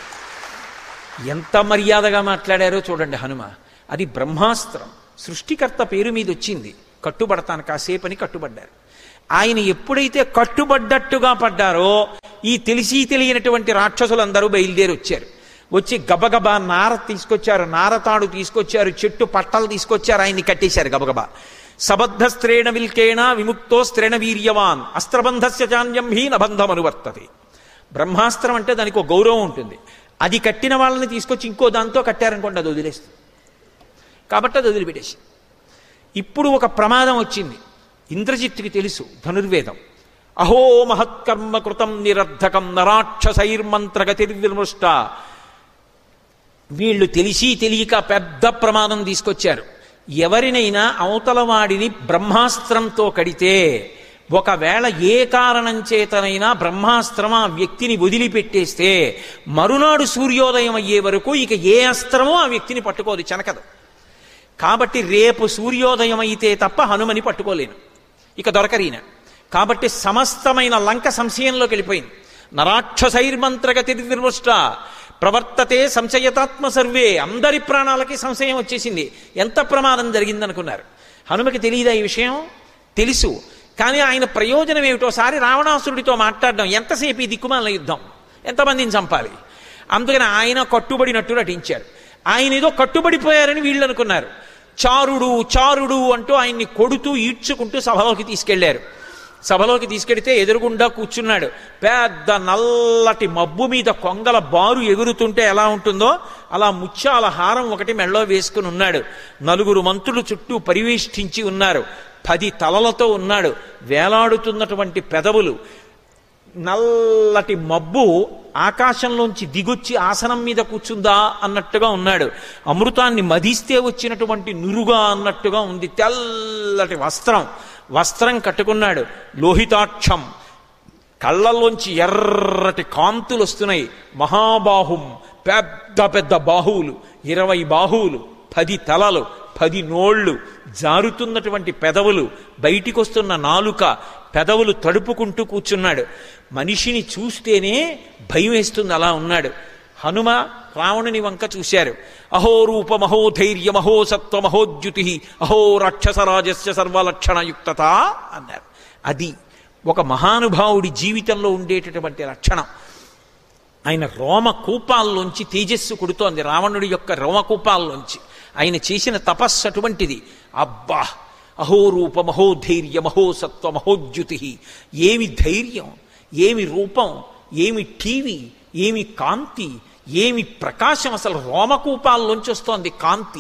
ఎంత మర్యాదగా మాట్లాడారో చూడండి హనుమ అది బ్రహ్మాస్త్రం సృష్టికర్త పేరు మీద వచ్చింది కట్టుబడతాను కాసేపని కట్టుబడ్డారు ఆయన ఎప్పుడైతే కట్టుబడ్డట్టుగా పడ్డారో ఈ తెలిసి తెలియనటువంటి రాక్షసులందరూ బయలుదేరి వచ్చారు వచ్చి గబగబా నార తీసుకొచ్చారు నారతాడు తీసుకొచ్చారు చెట్టు పట్టలు తీసుకొచ్చారు ఆయన్ని కట్టేశారు గబగబా సబద్ధ స్త్రేణ విల్కేణ విముక్తో స్త్రేణ వీర్యవాన్ అస్త్రబంధస్య చాన్యం హీ నబంధం అనువర్తతే బ్రహ్మాస్త్రం అంటే దానికి ఒక గౌరవం ఉంటుంది అది కట్టిన వాళ్ళని తీసుకొచ్చి ఇంకో దాంతో కట్టారనుకోండి అది వదిలేస్తుంది కాబట్టి అది వదిలిపెట్టేసి ఇప్పుడు ఒక ప్రమాదం వచ్చింది ఇంద్రజిత్తుకి తెలుసు ధనుర్వేదం అహో మహత్కర్మ కృతం నిరర్ధకం నరాక్షసైర్మంత్రగతిర్విమృష్ట వీళ్ళు తెలిసి తెలియక పెద్ద ప్రమాదం తీసుకొచ్చారు ఎవరినైనా అవతల వాడిని బ్రహ్మాస్త్రంతో కడితే ఒకవేళ ఏ కారణం చేతనైనా బ్రహ్మాస్త్రం ఆ వ్యక్తిని వదిలిపెట్టేస్తే మరునాడు సూర్యోదయం అయ్యే వరకు ఇక ఏ అస్త్రమో ఆ వ్యక్తిని పట్టుకోదు చెనకదు కాబట్టి రేపు సూర్యోదయం అయితే తప్ప హనుమని పట్టుకోలేను ఇక దొరకరీన కాబట్టి సమస్తమైన లంక సంశయంలోకి వెళ్ళిపోయింది నరాక్షసైర్మంత్రగతి నిర్వృష్ట ప్రవర్తతే సంశయతాత్మ సర్వే అందరి ప్రాణాలకి సంశయం వచ్చేసింది ఎంత ప్రమాదం జరిగిందనుకున్నారు హనుమకి తెలియదా ఈ విషయం తెలుసు కానీ ఆయన ప్రయోజనం ఏమిటోసారి రావణాసురుడితో మాట్లాడడం ఎంతసేపు ఈ దిక్కుమాల యుద్ధం ఎంతమందిని చంపాలి అందుకని ఆయన కట్టుబడినట్టు నటించారు ఆయన ఏదో కట్టుబడిపోయారని వీళ్ళు అనుకున్నారు చారుడు చారుడు అంటూ ఆయన్ని కొడుతూ ఈడ్చుకుంటూ సభలోకి తీసుకెళ్లారు సభలోకి తీసుకెడితే ఎదురుగుండా కూర్చున్నాడు పెద్ద నల్లటి మబ్బు మీద కొంగల బారు ఎగురుతుంటే ఎలా ఉంటుందో అలా ముత్యాల హారం ఒకటి మెళ్ళో వేసుకుని ఉన్నాడు నలుగురు మంత్రులు చుట్టూ పరివేష్టించి ఉన్నారు పది తలలతో ఉన్నాడు వేలాడుతున్నటువంటి పెదవులు నల్లటి మబ్బు ఆకాశంలోంచి దిగొచ్చి ఆసనం మీద కూర్చుందా అన్నట్టుగా ఉన్నాడు అమృతాన్ని మదిస్తే వచ్చినటువంటి నురుగా అన్నట్టుగా ఉంది తెల్లటి వస్త్రం వస్త్రం కట్టుకున్నాడు లోహితాక్షం కళ్ళల్లోంచి ఎర్రటి కాంతులు వస్తున్నాయి మహాబాహుం పెద్ద పెద్ద బాహువులు ఇరవై బాహువులు పది తలలు పది నోళ్ళు జారుతున్నటువంటి పెదవులు బయటికొస్తున్న నాలుక పెదవులు తడుపుకుంటూ కూర్చున్నాడు మనిషిని చూస్తేనే భయం వేస్తుంది అలా ఉన్నాడు హనుమ రావణుని వంక చూశారు అహో రూప మహోధైర్య మహో సత్వ మహోద్యుతి అహో రాక్షసరాజస్య సర్వలక్షణయుక్తత అన్నారు అది ఒక మహానుభావుడి జీవితంలో ఉండేటటువంటి లక్షణం ఆయన రోమకూపాల్లోంచి తేజస్సు కొడుతోంది రావణుడి యొక్క రోమకూపాల్లోంచి ఆయన చేసిన తపస్సు అటువంటిది అబ్బా అహోరూప మహోధైర్య మహోసత్వ మహోద్యుతి ఏమి ధైర్యం ఏమి రూపం ఏమి టీవీ ఏమి కాంతి ఏమి ప్రకాశం అసలు రోమకూపాల్లోంచి వస్తోంది కాంతి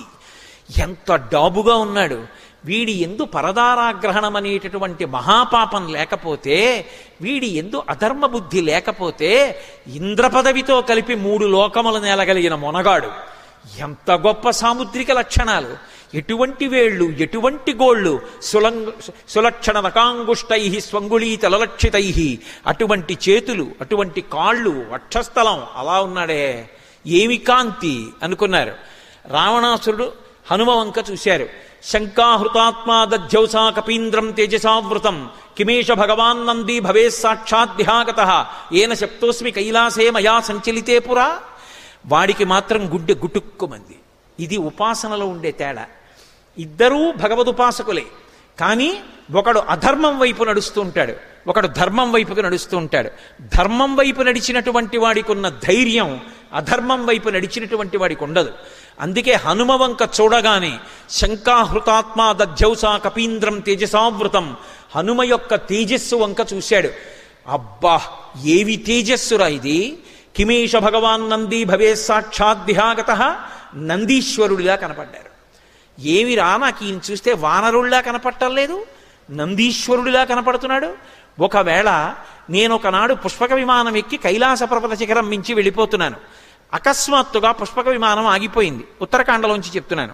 ఎంత డాబుగా ఉన్నాడు వీడి ఎందు పరదారాగ్రహణం అనేటటువంటి మహాపాపం లేకపోతే వీడి ఎందు అధర్మ బుద్ధి లేకపోతే ఇంద్రపదవితో కలిపి మూడు లోకములు నేలగలిగిన మొనగాడు ఎంత గొప్ప సాముద్రిక లక్షణాలు ఎటువంటి వేళ్ళు ఎటువంటి గోళ్ళు సులంగ సులక్షణ నకాంగుష్టై స్వంగుళీత లలక్షితై అటువంటి చేతులు అటువంటి కాళ్ళు వక్షస్థలం అలా ఉన్నాడే ఏమి కాంతి అనుకున్నారు రావణాసురుడు హనుమ వంక చూశారు శంకాహృతాత్మా దధ్యౌసా కపీంద్రం తేజసావృతం కిమేష భగవాన్ నంది భవే సాక్షాద్ధ్యాగత ఏన శప్తోస్మి కైలాసే మయా సంచలితే పురా వాడికి మాత్రం గుడ్డె గుటుక్కుమంది ఇది ఉపాసనలో ఉండే తేడా ఇద్దరూ భగవదుపాసకులే కానీ ఒకడు అధర్మం వైపు నడుస్తూ ఉంటాడు ఒకడు ధర్మం వైపుకు నడుస్తూ ఉంటాడు ధర్మం వైపు నడిచినటువంటి వాడికి ఉన్న ధైర్యం అధర్మం వైపు నడిచినటువంటి వాడికి ఉండదు అందుకే హనుమ వంక చూడగానే శంకాహృతాత్మా దధ్యౌసా కపీంద్రం తేజసావృతం హనుమ యొక్క తేజస్సు వంక చూశాడు అబ్బా ఏవి తేజస్సురా ఇది కిమేష భగవాన్ నంది భవే సాక్షాద్ధ్యాగత నందీశ్వరుడిగా కనపడ్డారు ఏమిరా నాకు ఈయన చూస్తే వానరుడిలా కనపట్టలేదు నందీశ్వరుడిలా కనపడుతున్నాడు ఒకవేళ నేను ఒకనాడు పుష్పక విమానం ఎక్కి కైలాస పర్వత శిఖరం మించి వెళ్ళిపోతున్నాను అకస్మాత్తుగా పుష్పక విమానం ఆగిపోయింది ఉత్తరాఖండలోంచి చెప్తున్నాను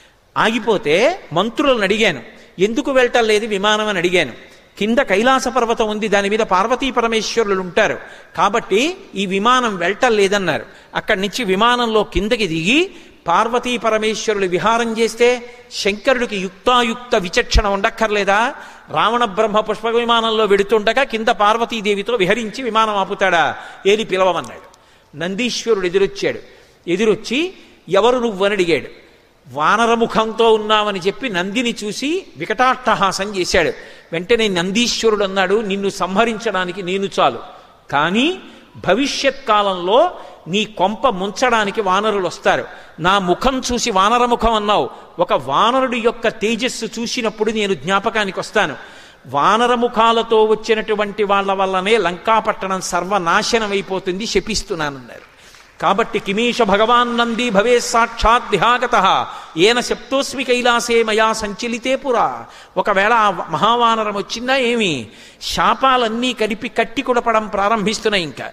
ఆగిపోతే మంత్రులను అడిగాను ఎందుకు వెళ్ళటం లేదు విమానం అని అడిగాను కింద కైలాస పర్వతం ఉంది దాని మీద పార్వతీ పరమేశ్వరులు ఉంటారు కాబట్టి ఈ విమానం వెళ్ళటం లేదన్నారు అక్కడి నుంచి విమానంలో కిందకి దిగి పార్వతీ పరమేశ్వరులు విహారం చేస్తే శంకరుడికి యుక్తాయుక్త విచక్షణ ఉండక్కర్లేదా రావణ బ్రహ్మ పుష్ప విమానంలో వెడుతుండగా కింద పార్వతీదేవితో విహరించి విమానం ఆపుతాడా ఏది పిలవమన్నాడు నందీశ్వరుడు ఎదురొచ్చాడు ఎదురొచ్చి ఎవరు నువ్వని అడిగాడు వానరముఖంతో ఉన్నామని చెప్పి నందిని చూసి వికటాట్టహాసం చేశాడు వెంటనే నందీశ్వరుడు అన్నాడు నిన్ను సంహరించడానికి నేను చాలు కానీ భవిష్యత్ కాలంలో నీ కొంప ముంచడానికి వానరులు వస్తారు నా ముఖం చూసి వానర ముఖం అన్నావు ఒక వానరుడి యొక్క తేజస్సు చూసినప్పుడు నేను జ్ఞాపకానికి వస్తాను వానర ముఖాలతో వచ్చినటువంటి వాళ్ళ వల్లనే లంకాపట్టణం సర్వనాశనం అయిపోతుంది శపిస్తున్నానన్నారు కాబట్టి కిమీష భగవాన్ నంది భవే సాక్షాత్ దిహాగత ఏన శప్తోస్మి కైలాసే మయా సంచలితే పురా ఒకవేళ ఆ మహావానరం వచ్చిందా ఏమి శాపాలన్నీ కలిపి కట్టి కుడపడం ప్రారంభిస్తున్నాయి ఇంకా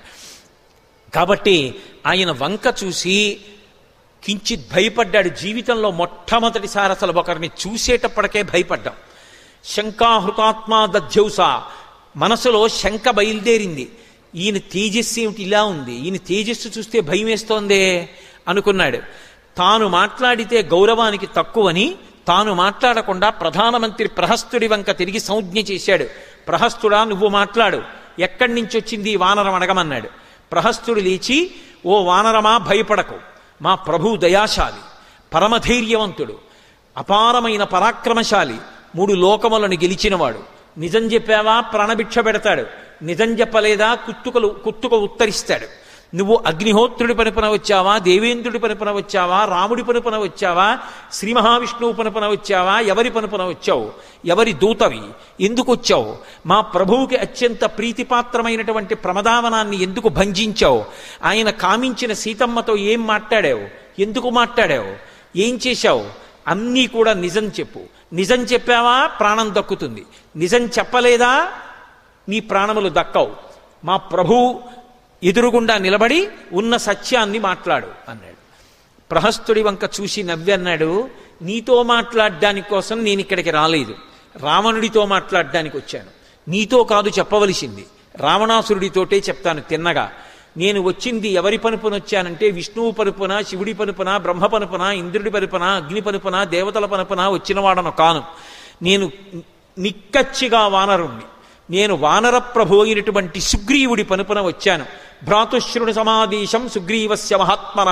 కాబట్టి ఆయన వంక చూసి కించిత్ భయపడ్డాడు జీవితంలో మొట్టమొదటిసారి అసలు ఒకరిని చూసేటప్పటికే భయపడ్డాం శంకాహృతాత్మా దధ్యౌస మనసులో శంక బయలుదేరింది ఈయన తేజస్సు ఏమిటి ఇలా ఉంది ఈయన తేజస్సు చూస్తే భయం వేస్తోందే అనుకున్నాడు తాను మాట్లాడితే గౌరవానికి తక్కువని తాను మాట్లాడకుండా ప్రధానమంత్రి ప్రహస్తుడి వంక తిరిగి సంజ్ఞ చేశాడు ప్రహస్తుడా నువ్వు మాట్లాడు ఎక్కడి నుంచి వచ్చింది ఈ వానరం అడగమన్నాడు ప్రహస్తుడు లేచి ఓ వానరమా భయపడకు మా ప్రభు దయాశాలి పరమధైర్యవంతుడు అపారమైన పరాక్రమశాలి మూడు లోకములను గెలిచినవాడు నిజం చెప్పావా ప్రాణభిక్ష పెడతాడు నిజం చెప్పలేదా కుత్తుకలు కుత్తుక ఉత్తరిస్తాడు నువ్వు అగ్నిహోత్రుడి పనుపున వచ్చావా దేవేంద్రుడి పనుపున వచ్చావా రాముడి పనుపున వచ్చావా శ్రీ మహావిష్ణువు పనుపున వచ్చావా ఎవరి పనుపున వచ్చావు ఎవరి దూతవి ఎందుకు వచ్చావు మా ప్రభువుకి అత్యంత ప్రీతిపాత్రమైనటువంటి ప్రమదావనాన్ని ఎందుకు భంజించావు ఆయన కామించిన సీతమ్మతో ఏం మాట్లాడావు ఎందుకు మాట్లాడావు ఏం చేశావు అన్నీ కూడా నిజం చెప్పు నిజం చెప్పావా ప్రాణం దక్కుతుంది నిజం చెప్పలేదా నీ ప్రాణములు దక్కవు మా ప్రభు ఎదురుగుండా నిలబడి ఉన్న సత్యాన్ని మాట్లాడు అన్నాడు ప్రహస్తుడి వంక చూసి నవ్వి అన్నాడు నీతో మాట్లాడడానికి కోసం నేను ఇక్కడికి రాలేదు రావణుడితో మాట్లాడడానికి వచ్చాను నీతో కాదు చెప్పవలసింది రావణాసురుడితోటే చెప్తాను తిన్నగా నేను వచ్చింది ఎవరి పనుపున వచ్చానంటే విష్ణువు పనుపున శివుడి పనుపున బ్రహ్మ పనుపున ఇంద్రుడి పనుపున అగ్ని పనుపున దేవతల పనుపున వచ్చినవాడను కాను నేను నిక్కచ్చిగా వానరుణ్ణి నేను వానర ప్రభు అయినటువంటి సుగ్రీవుడి పనుపున వచ్చాను భ్రాతుశ్రుని సమాదేశం సుగ్రీవస్య మహాత్మన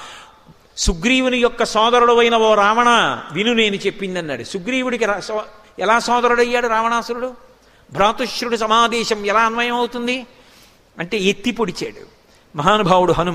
సుగ్రీవుని యొక్క సోదరుడు అయిన ఓ రావణ విను నేను చెప్పిందన్నాడు సుగ్రీవుడికి రా- సో- ఎలా సోదరుడయ్యాడు రావణాసురుడు భ్రాతుశ్రుడి సమాదేశం ఎలా అన్వయం అవుతుంది అంటే ఎత్తి పొడిచాడు మహానుభావుడు హనుమ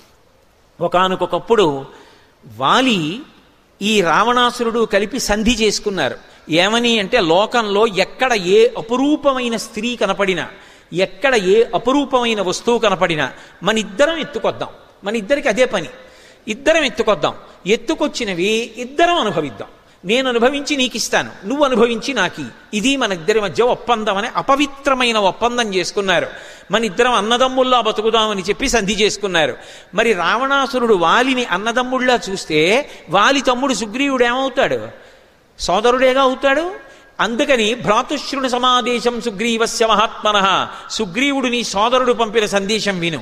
ఒకానొకప్పుడు వాలి ఈ రావణాసురుడు కలిపి సంధి చేసుకున్నారు ఏమని అంటే లోకంలో ఎక్కడ ఏ అపురూపమైన స్త్రీ కనపడినా ఎక్కడ ఏ అపురూపమైన వస్తువు కనపడినా మన ఇద్దరం ఎత్తుకొద్దాం మన ఇద్దరికి అదే పని ఇద్దరం ఎత్తుకొద్దాం ఎత్తుకొచ్చినవి ఇద్దరం అనుభవిద్దాం నేను అనుభవించి నీకు ఇస్తాను నువ్వు అనుభవించి నాకి ఇది మన ఇద్దరి మధ్య ఒప్పందం అనే అపవిత్రమైన ఒప్పందం చేసుకున్నారు మన ఇద్దరం అన్నదమ్ముల్లా బతుకుదామని చెప్పి సంధి చేసుకున్నారు మరి రావణాసురుడు వాలిని అన్నదమ్ముళ్ళా చూస్తే వాలి తమ్ముడు సుగ్రీవుడు ఏమవుతాడు సోదరుడేగా అవుతాడు అందుకని భ్రాతుశ్రుని సమాదేశం సుగ్రీవస్య మహాత్మన సుగ్రీవుడు నీ సోదరుడు పంపిన సందేశం విను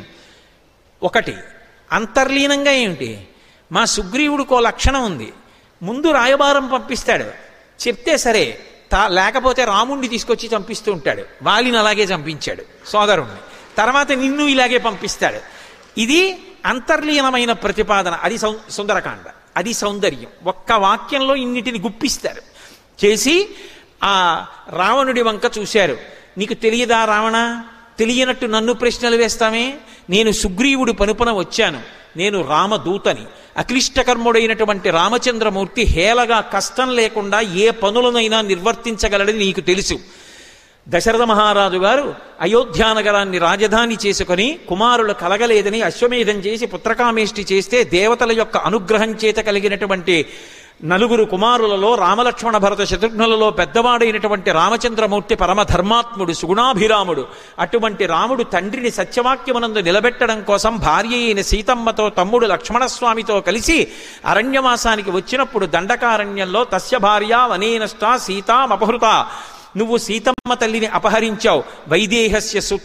ఒకటి అంతర్లీనంగా ఏమిటి మా సుగ్రీవుడికో లక్షణం ఉంది ముందు రాయబారం పంపిస్తాడు చెప్తే సరే తా లేకపోతే రాముణ్ణి తీసుకొచ్చి చంపిస్తూ ఉంటాడు వాలిని అలాగే చంపించాడు సోదరుణ్ణి తర్వాత నిన్ను ఇలాగే పంపిస్తాడు ఇది అంతర్లీనమైన ప్రతిపాదన అది సౌ సుందరకాండ అది సౌందర్యం ఒక్క వాక్యంలో ఇన్నిటిని గుప్పిస్తారు చేసి ఆ రావణుడి వంక చూశారు నీకు తెలియదా రావణ తెలియనట్టు నన్ను ప్రశ్నలు వేస్తామే నేను సుగ్రీవుడి పనుపున వచ్చాను నేను రామదూతని అక్లిష్టకర్ముడైనటువంటి రామచంద్రమూర్తి హేళగా కష్టం లేకుండా ఏ పనులనైనా నిర్వర్తించగలడని నీకు తెలుసు దశరథ మహారాజు గారు అయోధ్యానగరాన్ని రాజధాని చేసుకొని కుమారులు కలగలేదని అశ్వమేధం చేసి పుత్రకామేష్టి చేస్తే దేవతల యొక్క అనుగ్రహం చేత కలిగినటువంటి నలుగురు కుమారులలో రామలక్ష్మణ భరత శత్రుఘ్నులలో పెద్దవాడైనటువంటి రామచంద్రమూర్తి పరమధర్మాత్ముడు సుగుణాభిరాముడు అటువంటి రాముడు తండ్రిని సత్యవాక్యమునందు నిలబెట్టడం కోసం భార్య అయిన సీతమ్మతో తమ్ముడు లక్ష్మణస్వామితో కలిసి అరణ్యవాసానికి వచ్చినప్పుడు దండకారణ్యంలో తస్య భార్య వనేనష్ట సీతామపహృత నువ్వు సీతమ్మ తల్లిని అపహరించావు వైదేహస్య సుత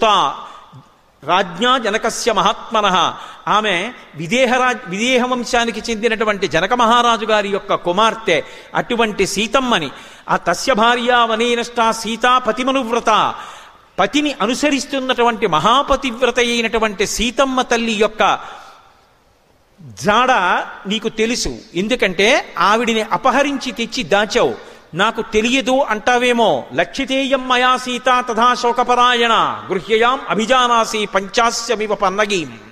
రాజ్ఞా జనకస్య మహాత్మన ఆమె విదేహరాజ్ విదేహ వంశానికి చెందినటువంటి జనక మహారాజు గారి యొక్క కుమార్తె అటువంటి సీతమ్మని ఆ తస్య భార్య వనేనష్ట సీతా పతిమనువ్రత పతిని అనుసరిస్తున్నటువంటి మహాపతివ్రత అయినటువంటి సీతమ్మ తల్లి యొక్క జాడ నీకు తెలుసు ఎందుకంటే ఆవిడిని అపహరించి తెచ్చి దాచావు నాకు తెలియదు అంటావేమో లక్షితేయం మయా సీత తథా శోకపరాయణ గృహ్యయాం అభిజానాసి పంచాస్యమివ పన్నగీం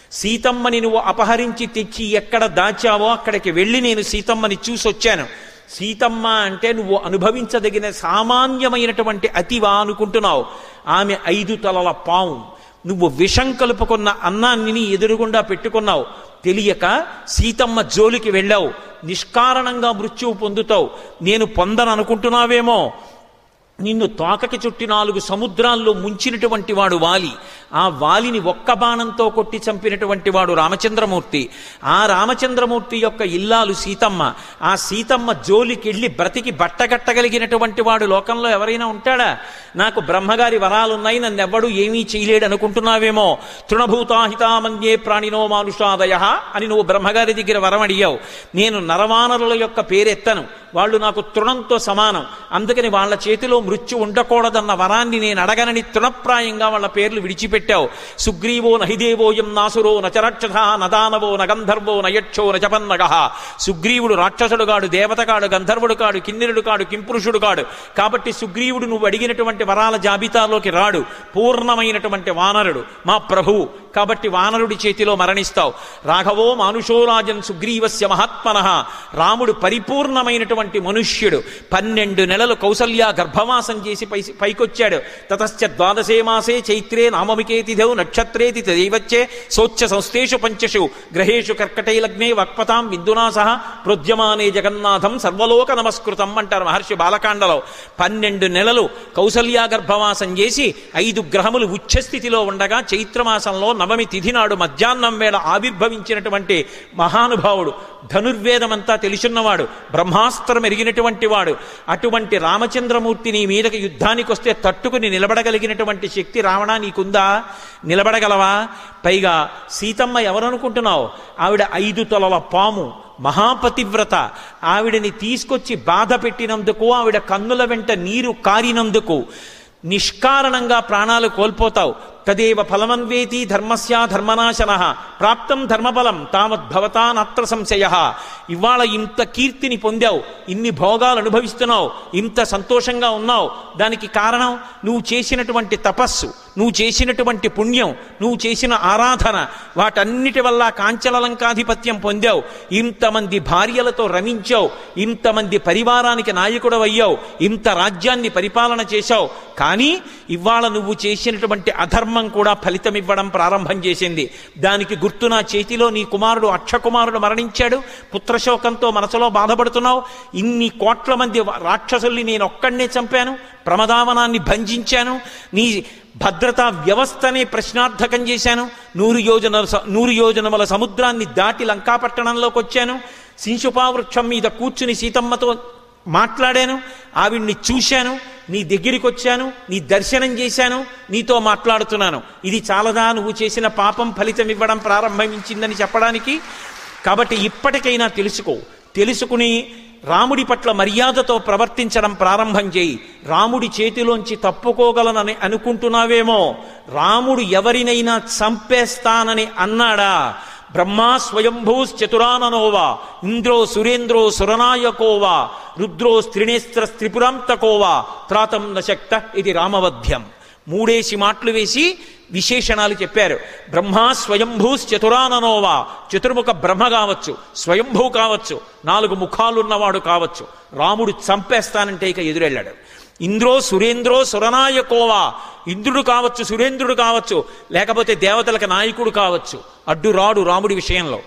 సీతమ్మని నువ్వు అపహరించి తెచ్చి ఎక్కడ దాచావో అక్కడికి వెళ్ళి నేను సీతమ్మని చూసొచ్చాను సీతమ్మ అంటే నువ్వు అనుభవించదగిన సామాన్యమైనటువంటి అతివా అనుకుంటున్నావు ఆమె ఐదు తలల పాము నువ్వు విషం కలుపుకున్న అన్నాన్ని నీ ఎదురుగుండా పెట్టుకున్నావు తెలియక సీతమ్మ జోలికి వెళ్ళావు నిష్కారణంగా మృత్యువు పొందుతావు నేను పొందననుకుంటున్నావేమో నిన్ను తోకకి చుట్టి నాలుగు సముద్రాల్లో ముంచినటువంటి వాడు వాలి ఆ వాలిని ఒక్క బాణంతో కొట్టి చంపినటువంటి వాడు రామచంద్రమూర్తి ఆ రామచంద్రమూర్తి యొక్క ఇల్లాలు సీతమ్మ ఆ సీతమ్మ జోలికెళ్ళి బ్రతికి బట్టగట్టగలిగినటువంటి వాడు లోకంలో ఎవరైనా ఉంటాడా నాకు బ్రహ్మగారి వరాలున్నాయి నన్నెవ్వడు ఏమీ చేయలేడు అనుకుంటున్నావేమో తృణభూతాహితామన్యే ప్రాణినో మానుషాదయ అని నువ్వు బ్రహ్మగారి దగ్గర వరం అడిగావు నేను నరవానరుల యొక్క పేరెత్తను వాళ్ళు నాకు తృణంతో సమానం అందుకని వాళ్ళ చేతిలో మృత్యు ఉండకూడదన్న వరాన్ని నేను అడగనని తృణప్రాయంగా వాళ్ళ పేర్లు విడిచిపెట్టావు సుగ్రీవో నహిదేవోయం నాసురో నచరక్షథ నదానవో నగంధర్వో నయక్షో నజపన్నగ సుగ్రీవుడు రాక్షసుడు దేవతగాడు గంధర్వుడు కాడు కిన్నెరుడు కాడు కింపురుషుడు కాడు కాబట్టి సుగ్రీవుడు నువ్వు అడిగినటువంటి వరాల జాబితాలోకి రాడు పూర్ణమైనటువంటి వానరుడు మా ప్రభువు కాబట్టి వానరుడి చేతిలో మరణిస్తావు రాఘవో మానుషోరాజన్ సుగ్రీవస్య మహాత్మన రాముడు పరిపూర్ణమైనటువంటి మనుష్యుడు పన్నెండు నెలలు కౌసల్య గర్భవాసం చేసి పై పైకొచ్చాడు తతశ్చ ద్వాదశే మాసే చైత్రే నామమికే తిథౌ నక్షత్రేతి దైవచ్చే సోచ్య సంస్థేషు పంచషు గ్రహేషు కర్కటై లగ్నే వక్పతాం విందునా సహ ప్రోద్యమానే జగన్నాథం సర్వలోక నమస్కృతం అంటారు మహర్షి బాలకాండలో పన్నెండు నెలలు కౌసల్య గర్భవాసం చేసి ఐదు గ్రహములు ఉచ్చస్థితిలో ఉండగా చైత్రమాసంలో నవమి తిథి నాడు మధ్యాహ్నం వేళ ఆవిర్భవించినటువంటి మహానుభావుడు ధనుర్వేదమంతా తెలుసున్నవాడు బ్రహ్మాస్త్రం ఎరిగినటువంటి వాడు అటువంటి రామచంద్రమూర్తి నీ మీదకి యుద్ధానికి వస్తే తట్టుకుని నిలబడగలిగినటువంటి శక్తి రావణా నీకుందా నిలబడగలవా పైగా సీతమ్మ ఎవరనుకుంటున్నావు ఆవిడ ఐదు తొలల పాము మహాపతివ్రత ఆవిడని తీసుకొచ్చి బాధ పెట్టినందుకు ఆవిడ కన్నుల వెంట నీరు కారినందుకు నిష్కారణంగా ప్రాణాలు కోల్పోతావు తదేవ ఫలమన్వేతి ధర్మస్యా ధర్మనాశన ప్రాప్తం ధర్మబలం తావద్భవతా నత్ర సంశయ ఇవాళ ఇంత కీర్తిని పొందావు ఇన్ని భోగాలు అనుభవిస్తున్నావు ఇంత సంతోషంగా ఉన్నావు దానికి కారణం నువ్వు చేసినటువంటి తపస్సు నువ్వు చేసినటువంటి పుణ్యం నువ్వు చేసిన ఆరాధన వాటన్నిటి వల్ల కాంచలలంకాధిపత్యం పొందావు ఇంతమంది భార్యలతో రమించావు ఇంతమంది పరివారానికి నాయకుడు అయ్యావు ఇంత రాజ్యాన్ని పరిపాలన చేశావు కానీ ఇవాళ నువ్వు చేసినటువంటి అధర్మం కూడా ఫలితం ఇవ్వడం ప్రారంభం చేసింది దానికి గుర్తు నా చేతిలో నీ కుమారుడు అక్షకుమారుడు మరణించాడు పుత్రశోకంతో మనసులో బాధపడుతున్నావు ఇన్ని కోట్ల మంది రాక్షసుల్ని నేను ఒక్కడనే చంపాను ప్రమదావనాన్ని భంజించాను నీ భద్రతా వ్యవస్థనే ప్రశ్నార్థకం చేశాను నూరు యోజన నూరు యోజనముల సముద్రాన్ని దాటి లంకాపట్టణంలోకి వచ్చాను శింశుపావృక్షం మీద కూర్చుని సీతమ్మతో మాట్లాడాను ఆవిడ్ని చూశాను నీ దగ్గరికి వచ్చాను నీ దర్శనం చేశాను నీతో మాట్లాడుతున్నాను ఇది చాలదా నువ్వు చేసిన పాపం ఫలితం ఇవ్వడం ప్రారంభించిందని చెప్పడానికి కాబట్టి ఇప్పటికైనా తెలుసుకో తెలుసుకుని రాముడి పట్ల మర్యాదతో ప్రవర్తించడం ప్రారంభం చేయి రాముడి చేతిలోంచి తప్పుకోగలనని అనుకుంటున్నావేమో రాముడు ఎవరినైనా చంపేస్తానని అన్నాడా బ్రహ్మా స్వయంభూశ్చతురాననోవా ఇంద్రో సురేంద్రో సురనాయకోవా రుద్రో స్త్రినేస్త్ర త్రిపురాంతకోవా త్రాతం నశక్త ఇది రామవధ్యం మూడేసి మాటలు వేసి విశేషణాలు చెప్పారు బ్రహ్మా స్వయంభూశ్చతురాననోవా చతుర్ముఖ బ్రహ్మ కావచ్చు స్వయంభూ కావచ్చు నాలుగు ముఖాలున్నవాడు కావచ్చు రాముడు చంపేస్తానంటే ఇక ఎదురెళ్ళాడు ఇంద్రో సురేంద్రో సురనాయకోవా ఇంద్రుడు కావచ్చు సురేంద్రుడు కావచ్చు లేకపోతే దేవతలకు నాయకుడు కావచ్చు అడ్డు రాడు రాముడి విషయంలో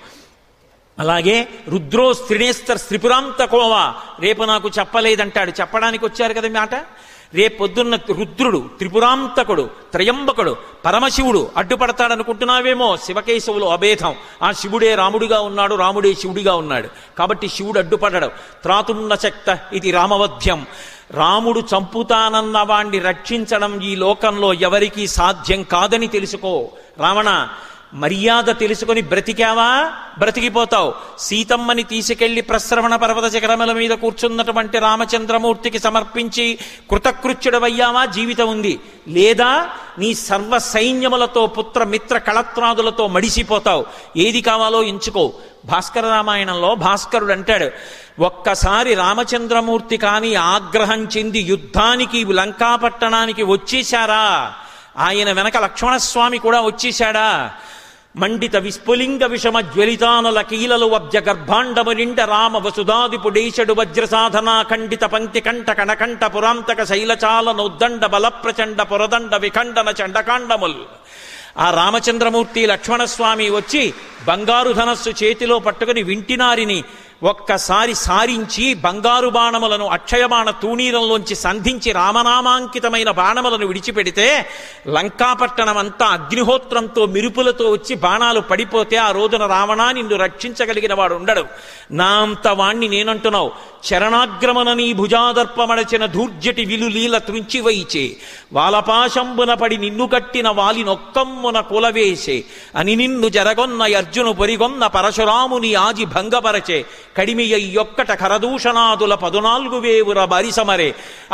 అలాగే రుద్రో స్త్రినేస్తర్ త్రిపురాంతకోవా రేపు నాకు చెప్పలేదంటాడు చెప్పడానికి వచ్చారు కదా మాట రేపొద్దున్న రుద్రుడు త్రిపురాంతకుడు త్రయంబకుడు పరమశివుడు అడ్డుపడతాడనుకుంటున్నావేమో శివకేశవులు అభేదం ఆ శివుడే రాముడిగా ఉన్నాడు రాముడే శివుడిగా ఉన్నాడు కాబట్టి శివుడు అడ్డుపడడు త్రాతున్న శక్త ఇది రామవధ్యం రాముడు చంపుతానన్న వాణ్ణి రక్షించడం ఈ లోకంలో ఎవరికీ సాధ్యం కాదని తెలుసుకో రావణ మర్యాద తెలుసుకొని బ్రతికావా బ్రతికిపోతావు సీతమ్మని తీసుకెళ్లి ప్రశ్రవణ పర్వత శిఖరముల మీద కూర్చున్నటువంటి రామచంద్రమూర్తికి సమర్పించి కృతకృత్యుడవయ్యావా జీవితం ఉంది లేదా నీ సర్వ సైన్యములతో పుత్ర మిత్ర కళత్రాదులతో మడిసిపోతావు ఏది కావాలో ఎంచుకో భాస్కర రామాయణంలో భాస్కరుడు అంటాడు ఒక్కసారి రామచంద్రమూర్తి కాని ఆగ్రహం చెంది యుద్ధానికి లంకాపట్టణానికి వచ్చేశారా ఆయన వెనక లక్ష్మణస్వామి కూడా వచ్చేశాడా మండిత విస్ఫులింగ విషమ జ్వలితానల కీలలు వబ్జ గర్భాండము నిండ రామ వసుధాదిపుడేశడు వజ్ర సాధనా ఖండిత పంక్తి కంఠ కణకంఠ పురాంతక శైలచాల నౌద్దండ బల ప్రచండ పురదండ విఖండన చండకాండముల్ ఆ రామచంద్రమూర్తి లక్ష్మణస్వామి వచ్చి బంగారు ధనస్సు చేతిలో పట్టుకుని వింటినారిని ఒక్కసారి సారించి బంగారు బాణములను అక్షయబాణ తూణీరంలోంచి సంధించి రామనామాంకితమైన బాణములను విడిచిపెడితే లంకాపట్టణం అంతా అగ్నిహోత్రంతో మిరుపులతో వచ్చి బాణాలు పడిపోతే ఆ రోజున రావణా నిన్ను రక్షించగలిగిన వాడు ఉండడు నా అంత వాణ్ణి నేనంటున్నావు చరణాగ్రమణ నీ భుజాదర్పమడచిన ధూర్జటి విలులీల త్రుంచివైచే వాలపాశంబున పడి నిన్ను కట్టిన వాలి నొక్కమ్మున కులవేసే అని నిన్ను జరగొన్న అర్జును పొరిగొన్న పరశురాముని ఆజి భంగపరచే కడిమి అయ్యొక్కట కరదూషణాదుల పదునాలుగు వేవుర బరిసమరే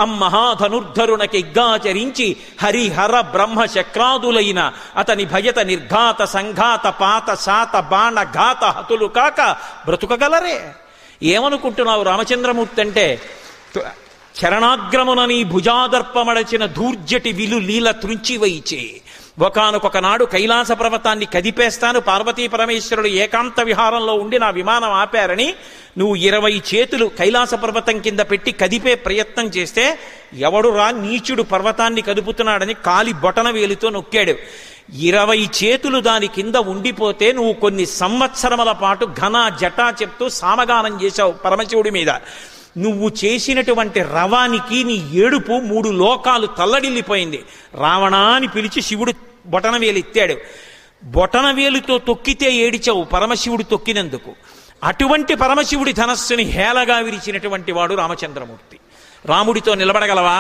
అమ్మహాధనుర్ధరునకిగ్గాచరించి హరిహర బ్రహ్మ శక్రాదులైన అతని భయత నిర్ఘాత సంఘాత పాత శాత బాణ ఘాత హతులు కాక బ్రతుకగలరే ఏమనుకుంటున్నావు రామచంద్రమూర్తి అంటే చరణాగ్రమున నీ భుజాదర్పమడచిన ధూర్జటి విలు లీల త్రుంచివైచే ఒకనొక నాడు కైలాస పర్వతాన్ని కదిపేస్తాను పార్వతీ పరమేశ్వరుడు ఏకాంత విహారంలో ఉండి నా విమానం ఆపారని నువ్వు ఇరవై చేతులు కైలాస పర్వతం కింద పెట్టి కదిపే ప్రయత్నం చేస్తే ఎవడు రా నీచుడు పర్వతాన్ని కదుపుతున్నాడని కాలి బొటన వేలితో నొక్కాడు ఇరవై చేతులు దాని కింద ఉండిపోతే నువ్వు కొన్ని సంవత్సరముల పాటు ఘన జటా చెప్తూ సామగానం చేశావు పరమశివుడి మీద నువ్వు చేసినటువంటి రవానికి నీ ఏడుపు మూడు లోకాలు తల్లడిల్లిపోయింది రావణ అని పిలిచి శివుడు బొటనవేలు ఎత్తాడు బొటనవేలుతో తొక్కితే ఏడిచావు పరమశివుడు తొక్కినందుకు అటువంటి పరమశివుడి ధనస్సుని హేళగా విరిచినటువంటి వాడు రామచంద్రమూర్తి రాముడితో నిలబడగలవా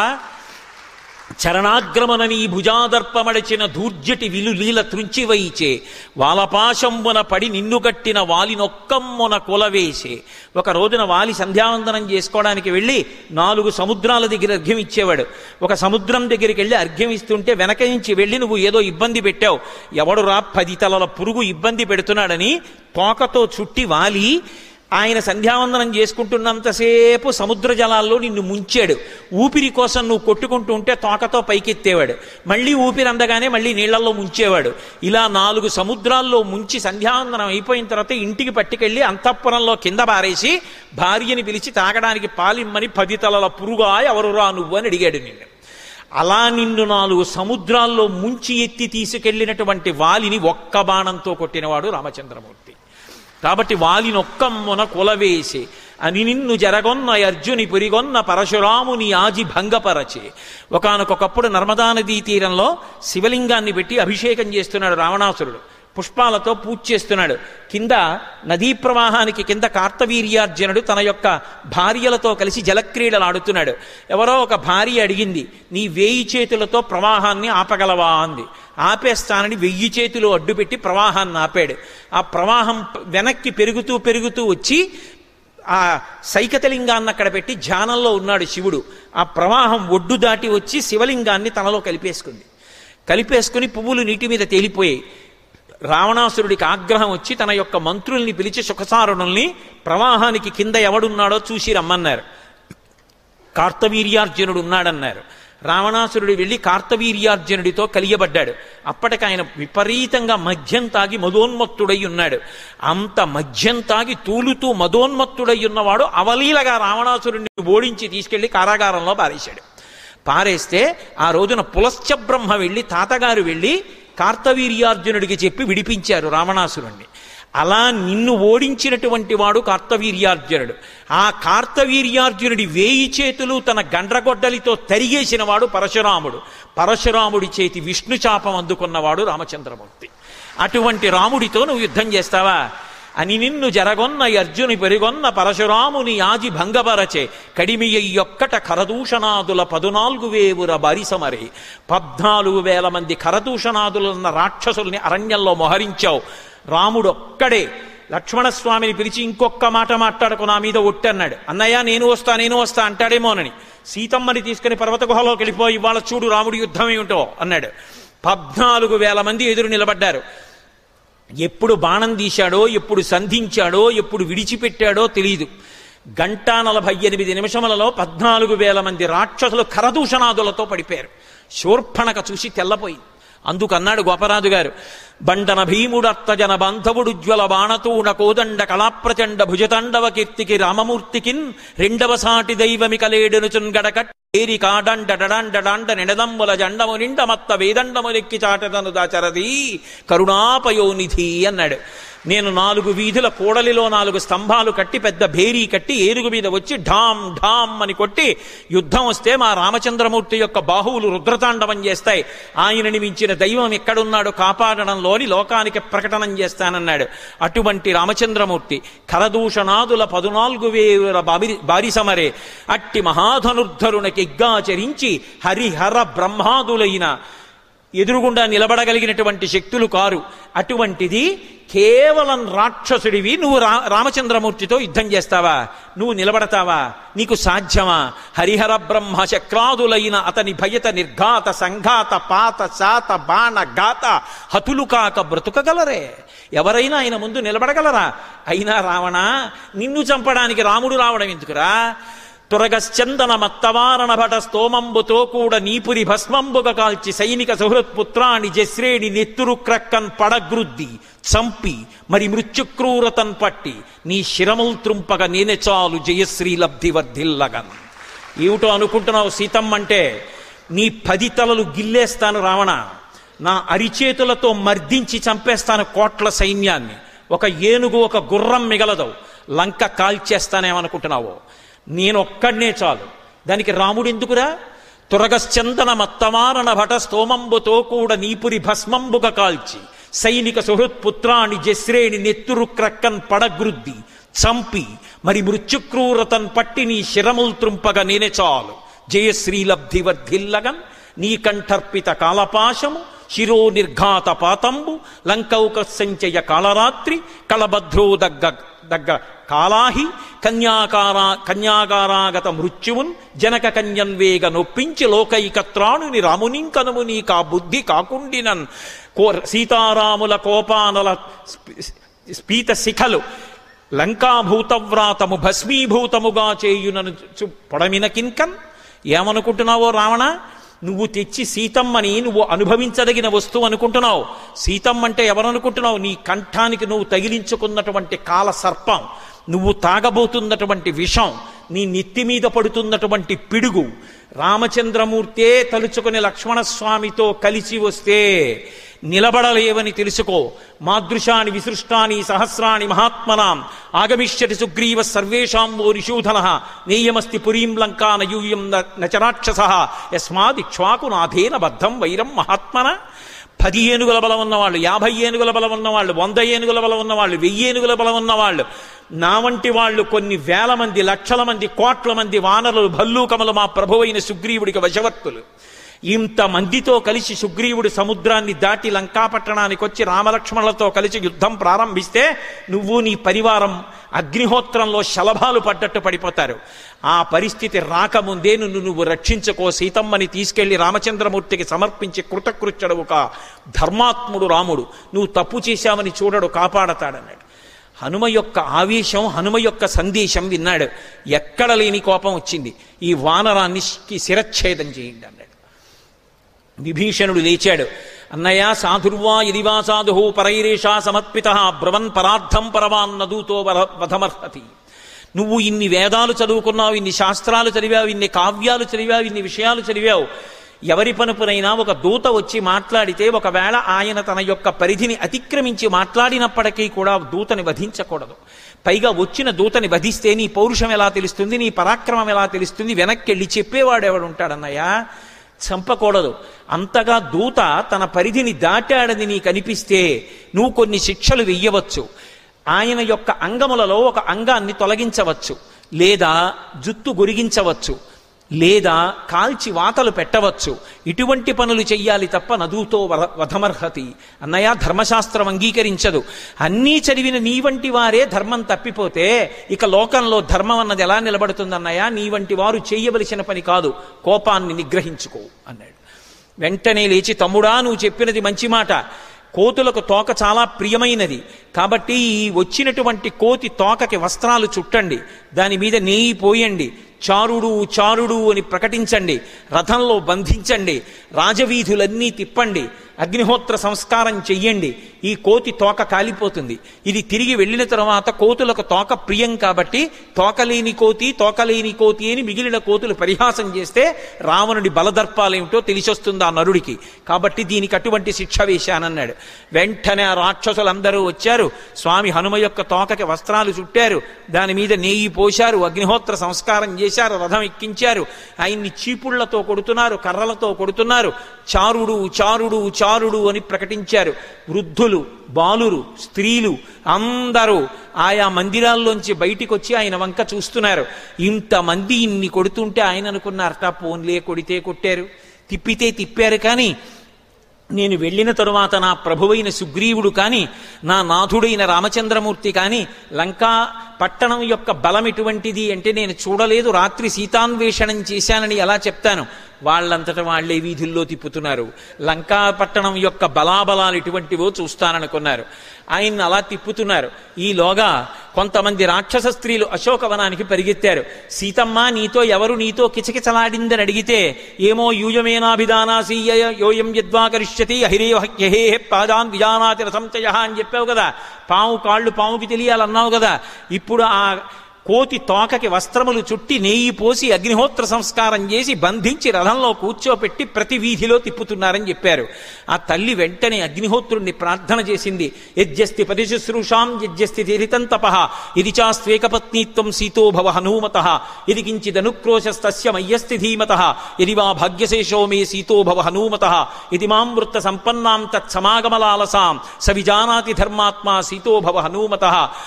చరణాగ్రమణ నీ భుజాదర్పమడచిన ధూర్జటి విలులీల త్రుంచివైచే వాలపాశంబున పడి నిన్ను కట్టిన వాలినొక్కమ్మున కులవేసే ఒక రోజున వాలి సంధ్యావందనం చేసుకోవడానికి వెళ్ళి నాలుగు సముద్రాల దగ్గర అర్ఘ్యం ఇచ్చేవాడు ఒక సముద్రం దగ్గరికి వెళ్ళి అర్ఘ్యం ఇస్తుంటే వెనక నుంచి వెళ్ళి నువ్వు ఏదో ఇబ్బంది పెట్టావు ఎవడు రా పది తలల పురుగు ఇబ్బంది పెడుతున్నాడని తోకతో చుట్టి వాలి ఆయన సంధ్యావందనం చేసుకుంటున్నంతసేపు సముద్ర జలాల్లో నిన్ను ముంచాడు ఊపిరి కోసం నువ్వు కొట్టుకుంటూ ఉంటే తోకతో పైకెత్తేవాడు మళ్ళీ ఊపిరి అందగానే మళ్ళీ నీళ్లలో ముంచేవాడు ఇలా నాలుగు సముద్రాల్లో ముంచి సంధ్యావందనం అయిపోయిన తర్వాత ఇంటికి పట్టుకెళ్ళి అంతఃపురంలో కింద పారేసి భార్యని పిలిచి తాగడానికి పాలిమ్మని పది తలల పురుగా ఎవరురా నువ్వు అని అడిగాడు నిన్ను అలా నిన్ను నాలుగు సముద్రాల్లో ముంచి ఎత్తి తీసుకెళ్లినటువంటి వాలిని ఒక్క బాణంతో కొట్టినవాడు రామచంద్రమూర్తి కాబట్టి వాలినొక్కమ్మున కులవేసి అని నిన్ను జరగొన్న అర్జుని పురిగొన్న పరశురాముని ఆజి భంగపరచే ఒకనకొకప్పుడు నర్మదా నదీ తీరంలో శివలింగాన్ని పెట్టి అభిషేకం చేస్తున్నాడు రావణాసురుడు పుష్పాలతో పూజ చేస్తున్నాడు కింద నదీ ప్రవాహానికి కింద కార్తవీర్యార్జునుడు తన యొక్క భార్యలతో కలిసి జలక్రీడలు ఆడుతున్నాడు ఎవరో ఒక భార్య అడిగింది నీ వేయి చేతులతో ప్రవాహాన్ని ఆపగలవా అంది ఆపేస్తానని వెయ్యి చేతులు అడ్డుపెట్టి ప్రవాహాన్ని ఆపాడు ఆ ప్రవాహం వెనక్కి పెరుగుతూ పెరుగుతూ వచ్చి ఆ సైకతలింగాన్ని అక్కడ పెట్టి ధ్యానంలో ఉన్నాడు శివుడు ఆ ప్రవాహం ఒడ్డు దాటి వచ్చి శివలింగాన్ని తనలో కలిపేసుకుంది కలిపేసుకుని పువ్వులు నీటి మీద తేలిపోయాయి రావణాసురుడికి ఆగ్రహం వచ్చి తన యొక్క మంత్రుల్ని పిలిచి సుఖసారుణుల్ని ప్రవాహానికి కింద ఎవడున్నాడో చూసి రమ్మన్నారు కార్తవీర్యార్జునుడు ఉన్నాడన్నారు రావణాసురుడు వెళ్ళి కార్తవీర్యార్జునుడితో కలియబడ్డాడు అప్పటికి ఆయన విపరీతంగా మద్యం తాగి మదోన్మత్తుడై ఉన్నాడు అంత మద్యం తాగి తూలుతూ మదోన్మత్తుడై ఉన్నవాడు అవలీలగా రావణాసురుడిని ఓడించి తీసుకెళ్లి కారాగారంలో పారేశాడు పారేస్తే ఆ రోజున పులశ్చ బ్రహ్మ వెళ్ళి తాతగారు వెళ్ళి కార్తవీర్యార్జునుడికి చెప్పి విడిపించారు రావణాసురుణ్ణి అలా నిన్ను ఓడించినటువంటి వాడు కార్తవీర్యార్జునుడు ఆ కార్తవీర్యార్జునుడి వేయి చేతులు తన గండ్రగొడ్డలితో తరిగేసిన వాడు పరశురాముడు పరశురాముడి చేతి విష్ణు చాపం అందుకున్నవాడు రామచంద్రమూర్తి అటువంటి రాముడితో నువ్వు యుద్ధం చేస్తావా అని నిన్ను జరగొన్న అర్జుని పెరుగొన్న పరశురాముని ఆజి భంగపరచే కడిమియ్యొక్కట కరదూషణాదుల పదునాలుగు వేవుర బరిసమరే పద్నాలుగు వేల మంది కరదూషణాదులున్న రాక్షసుల్ని అరణ్యంలో మోహరించావు రాముడు ఒక్కడే లక్ష్మణస్వామిని పిలిచి ఇంకొక్క మాట మాట్లాడకు నా మీద ఒట్టన్నాడు అన్నయ్య నేను వస్తా నేను వస్తా అంటాడేమోనని సీతమ్మని తీసుకుని పర్వత గుహలోకి వెళ్ళిపోయి ఇవాళ చూడు రాముడి యుద్ధం ఏమిటో అన్నాడు పద్నాలుగు వేల మంది ఎదురు నిలబడ్డారు ఎప్పుడు బాణం తీశాడో ఎప్పుడు సంధించాడో ఎప్పుడు విడిచిపెట్టాడో తెలియదు గంటా నలభై ఎనిమిది నిమిషములలో పద్నాలుగు వేల మంది రాక్షసులు కరదూషణాదులతో పడిపోయారు శూర్పణక చూసి తెల్లపోయింది అందుకన్నాడు గోపరాజు గారు బండన భీముడర్తజన బాంధవుడు జ్వల బాణతూణ కోదండ కళాప్రచండ భుజతండవ కీర్తికి రామమూర్తికిన్ రెండవ సాటి దైవమి కలేడునుచున్ గడకట్ ఏరి కాడండ డడండ నిడదంబుల జండము నిండ మత్త వేదండములెక్కి చాటదను దాచరది కరుణాపయోనిధి అన్నాడు నేను నాలుగు వీధుల కూడలిలో నాలుగు స్తంభాలు కట్టి పెద్ద భేరీ కట్టి ఏనుగు మీద వచ్చి ఢామ్ ఢామ్ అని కొట్టి యుద్ధం వస్తే మా రామచంద్రమూర్తి యొక్క బాహువులు రుద్రతాండవం చేస్తాయి ఆయనని మించిన దైవం ఎక్కడున్నాడో కాపాడడంలోని లోకానికి ప్రకటనం చేస్తానన్నాడు అటువంటి రామచంద్రమూర్తి కరదూషణాదుల పదునాలుగు వేల బారి బారిసమరే అట్టి మహాధనుర్ధరునికి ఇగ్గాచరించి హరిహర బ్రహ్మాదులైన ఎదురుగుండా నిలబడగలిగినటువంటి శక్తులు కారు అటువంటిది కేవలం రాక్షసుడివి నువ్వు రా రామచంద్రమూర్తితో యుద్ధం చేస్తావా నువ్వు నిలబడతావా నీకు సాధ్యమా హరిహర బ్రహ్మ చక్రాదులైన అతని భయత నిర్ఘాత సంఘాత పాత శాత బాణ గాత హతులు కాక బ్రతుకగలరే ఎవరైనా ఆయన ముందు నిలబడగలరా అయినా రావణ నిన్ను చంపడానికి రాముడు రావడం ఎందుకురా తురగశ్చందన మత్తవారణ భట స్తోమంబుతో కూడ నీపురి భస్మంబుగ కాల్చి సైనిక సుహృత్పుత్రాణి జశ్రేణి నెత్తురు క్రక్కన్ పడగ్రుద్ది చంపి మరి మృత్యుక్రూరతన్ పట్టి నీ శిరముల్ త్రుంపగ నేనే చాలు జయశ్రీ లబ్ధి వర్ధిల్లగన్ ఏమిటో అనుకుంటున్నావు సీతమ్మ అంటే నీ పది తలలు గిల్లేస్తాను రావణ నా అరిచేతులతో మర్దించి చంపేస్తాను కోట్ల సైన్యాన్ని ఒక ఏనుగు ఒక గుర్రం మిగలదు లంక కాల్చేస్తానేమనుకుంటున్నావో నేనొక్కడనే చాలు దానికి రాముడు ఎందుకురా తురగశ్చందన మత్తమారణ భట స్తోమంబుతో కూడా నీపురి భస్మంబుగ కాల్చి సైనిక సుహృత్పుత్రాణి జశ్రేణి నెత్తురు క్రక్కన్ పడగృద్ది చంపి మరి మృత్యుక్రూరతన్ పట్టి నీ శిరముల్ త్రుంపగ నేనే చాలు జయశ్రీలబ్ధి వర్ధిల్లగన్ నీ కంఠర్పిత కాలపాశము శిరో నిర్ఘాత పాతంబు లంకౌక సంచయ కాళరాత్రి కళభద్రో దగ్గ దగ్గ కాలాహి కన్యాకారా కన్యాగారాగత మృత్యువున్ జనక కన్యన్వేగ నొప్పించి లోకైకత్రాణుని రామునింకనుము నీ కా బుద్ధి కాకుండినన్ కో సీతారాముల కోపానల స్పీత శిఖలు లంకాభూతవ్రాతము భస్మీభూతముగా చేయునను చు- పొడమిన కింకన్ ఏమనుకుంటున్నావో రావణ నువ్వు తెచ్చి సీతమ్మని నువ్వు అనుభవించదగిన వస్తువు అనుకుంటున్నావు సీతమ్మ అంటే ఎవరనుకుంటున్నావు నీ కంఠానికి నువ్వు తగిలించుకున్నటువంటి కాల సర్పం నువ్వు తాగబోతున్నటువంటి విషం నీ నెత్తి మీద పడుతున్నటువంటి పిడుగు రామచంద్రమూర్తే తలుచుకుని లక్ష్మణస్వామితో కలిసి వస్తే నిలబడలేవని తెలుసుకో మాదృశాని విసృష్టాని సహస్రాణి మహాత్మనాం ఆగమిష్యతి సుగ్రీవ సర్వేషాం ఓ నిషూధన నేయమస్తి పురీం లంకా నయూయం నచరాక్షస యస్మాదిక్ష్వాకు నాథేన బద్ధం వైరం మహాత్మన పది ఏనుగుల బలం ఉన్నవాళ్ళు యాభై ఏనుగుల బలం ఉన్నవాళ్ళు వంద ఏనుగుల బలం ఉన్నవాళ్ళు వెయ్యి ఏనుగుల బలం ఉన్నవాళ్ళు నా వంటి వాళ్ళు కొన్ని వేల మంది లక్షల మంది కోట్ల మంది వానరులు భల్లూకములు మా ప్రభువైన సుగ్రీవుడికి వశవర్తులు ఇంతమందితో కలిసి సుగ్రీవుడు సముద్రాన్ని దాటి లంకాపట్టణానికి వచ్చి రామలక్ష్మణులతో కలిసి యుద్ధం ప్రారంభిస్తే నువ్వు నీ పరివారం అగ్నిహోత్రంలో శలభాలు పడ్డట్టు పడిపోతారు ఆ పరిస్థితి రాకముందే నిన్ను నువ్వు రక్షించుకో సీతమ్మని తీసుకెళ్లి రామచంద్రమూర్తికి సమర్పించి కృతకృత్యుడు ఒక ధర్మాత్ముడు రాముడు నువ్వు తప్పు చేశావని చూడడు కాపాడతాడన్నాడు హనుమ యొక్క ఆవేశం హనుమ యొక్క సందేశం విన్నాడు ఎక్కడ లేని కోపం వచ్చింది ఈ వానరాన్ని శిరచ్ఛేదం చేయండి అన్నాడు విభీషణుడు లేచాడు అన్నయ్య సాధుర్వా ఇదివా సాధు పరైరేషా సమర్పిత బ్రవన్ పరార్థం పరమాన్నదూతో వర- వధమర్హతి నువ్వు ఇన్ని వేదాలు చదువుకున్నావు ఇన్ని శాస్త్రాలు చదివావు ఇన్ని కావ్యాలు చదివావు ఇన్ని విషయాలు చదివావు ఎవరి పనుపునైనా ఒక దూత వచ్చి మాట్లాడితే ఒకవేళ ఆయన తన యొక్క పరిధిని అతిక్రమించి మాట్లాడినప్పటికీ కూడా దూతని వధించకూడదు పైగా వచ్చిన దూతని వధిస్తే నీ పౌరుషం ఎలా తెలుస్తుంది నీ పరాక్రమం ఎలా తెలుస్తుంది వెనక్కి వెళ్ళి చెప్పేవాడు ఎవడు ఉంటాడన్నయ్యా చంపకూడదు అంతగా దూత తన పరిధిని దాటాడని నీకు అనిపిస్తే నువ్వు కొన్ని శిక్షలు వెయ్యవచ్చు ఆయన యొక్క అంగములలో ఒక అంగాన్ని తొలగించవచ్చు లేదా జుత్తు గొరిగించవచ్చు లేదా కాల్చి వాతలు పెట్టవచ్చు ఇటువంటి పనులు చెయ్యాలి తప్ప నదుతో వర- వధమర్హతి అన్నయ్య ధర్మశాస్త్రం అంగీకరించదు అన్నీ చదివిన నీ వంటి వారే ధర్మం తప్పిపోతే ఇక లోకంలో ధర్మం అన్నది ఎలా నిలబడుతుంది అన్నయ్య నీ వంటి వారు చేయవలసిన పని కాదు కోపాన్ని నిగ్రహించుకో అన్నాడు వెంటనే లేచి తమ్ముడా నువ్వు చెప్పినది మంచి మాట కోతులకు తోక చాలా ప్రియమైనది కాబట్టి ఈ వచ్చినటువంటి కోతి తోకకి వస్త్రాలు చుట్టండి దాని మీద నెయ్యి పోయండి చారుడు చారుడు అని ప్రకటించండి రథంలో బంధించండి రాజవీధులన్నీ తిప్పండి అగ్నిహోత్ర సంస్కారం చెయ్యండి ఈ కోతి తోక కాలిపోతుంది ఇది తిరిగి వెళ్ళిన తర్వాత కోతులకు తోక ప్రియం కాబట్టి తోకలేని కోతి తోకలేని కోతి అని మిగిలిన కోతులు పరిహాసం చేస్తే రావణుడి బలదర్పాలేమిటో తెలిసొస్తుంది ఆ నరుడికి కాబట్టి దీనికి అటువంటి శిక్ష వేశానన్నాడు వెంటనే ఆ రాక్షసులందరూ వచ్చారు స్వామి హనుమ యొక్క తోకకి వస్త్రాలు చుట్టారు దాని మీద నెయ్యి పోశారు అగ్నిహోత్ర సంస్కారం చేశారు రథం ఎక్కించారు ఆయన్ని చీపుళ్లతో కొడుతున్నారు కర్రలతో కొడుతున్నారు చారుడు చారుడు చారుడు అని ప్రకటించారు వృద్ధులు బాలురు స్త్రీలు అందరూ ఆయా మందిరాల్లోంచి బయటికి వచ్చి ఆయన వంక చూస్తున్నారు ఇంతమంది ఇన్ని కొడుతుంటే ఆయన అనుకున్నారట పోన్లే కొడితే కొట్టారు తిప్పితే తిప్పారు కానీ నేను వెళ్ళిన తరువాత నా ప్రభువైన సుగ్రీవుడు కానీ నా నాథుడైన రామచంద్రమూర్తి కానీ లంకా పట్టణం యొక్క బలం ఎటువంటిది అంటే నేను చూడలేదు రాత్రి సీతాన్వేషణం చేశానని ఎలా చెప్తాను వాళ్ళంతట వాళ్లే వీధుల్లో తిప్పుతున్నారు లంకా పట్టణం యొక్క బలాబలాలు ఎటువంటివో చూస్తాననుకున్నారు ఆయన్ని అలా తిప్పుతున్నారు ఈలోగా కొంతమంది రాక్షస స్త్రీలు అశోకవనానికి పరిగెత్తారు సీతమ్మ నీతో ఎవరు నీతో కిచకిచలాడిందని అడిగితే ఏమో యూయమేనాభిధానాసీయ యోయం యద్వాకరిష్యతి అహిరే హే పాదాన్ విజానాతి రసంచయ అని చెప్పావు కదా పాము కాళ్ళు పాముకి తెలియాలన్నావు కదా ఇప్పుడు ఆ కోతి తోకకి వస్త్రములు చుట్టి నెయ్యి పోసి అగ్నిహోత్ర సంస్కారం చేసి బంధించి రథంలో కూర్చోపెట్టి ప్రతి వీధిలో తిప్పుతున్నారని చెప్పారు ఆ తల్లి వెంటనే అగ్నిహోత్రుణ్ణి ప్రార్థన చేసింది యజ్జస్తి పరిశుశ్రూషాం యజ్జస్తి తీరితం తప ఇది చాస్త్వేకపత్నీత్వం సీతో భవ హనూమత ఇది కించిదనుక్రోశస్తస్య మయ్యస్తి ధీమత ఇది వా భాగ్యశేషో మే సీతో భవ హనూమత ఇది మాం వృత్త సంపన్నాం తత్సమాగమలాలసాం స విజానాతి ధర్మాత్మా సీతో భవ హనూమత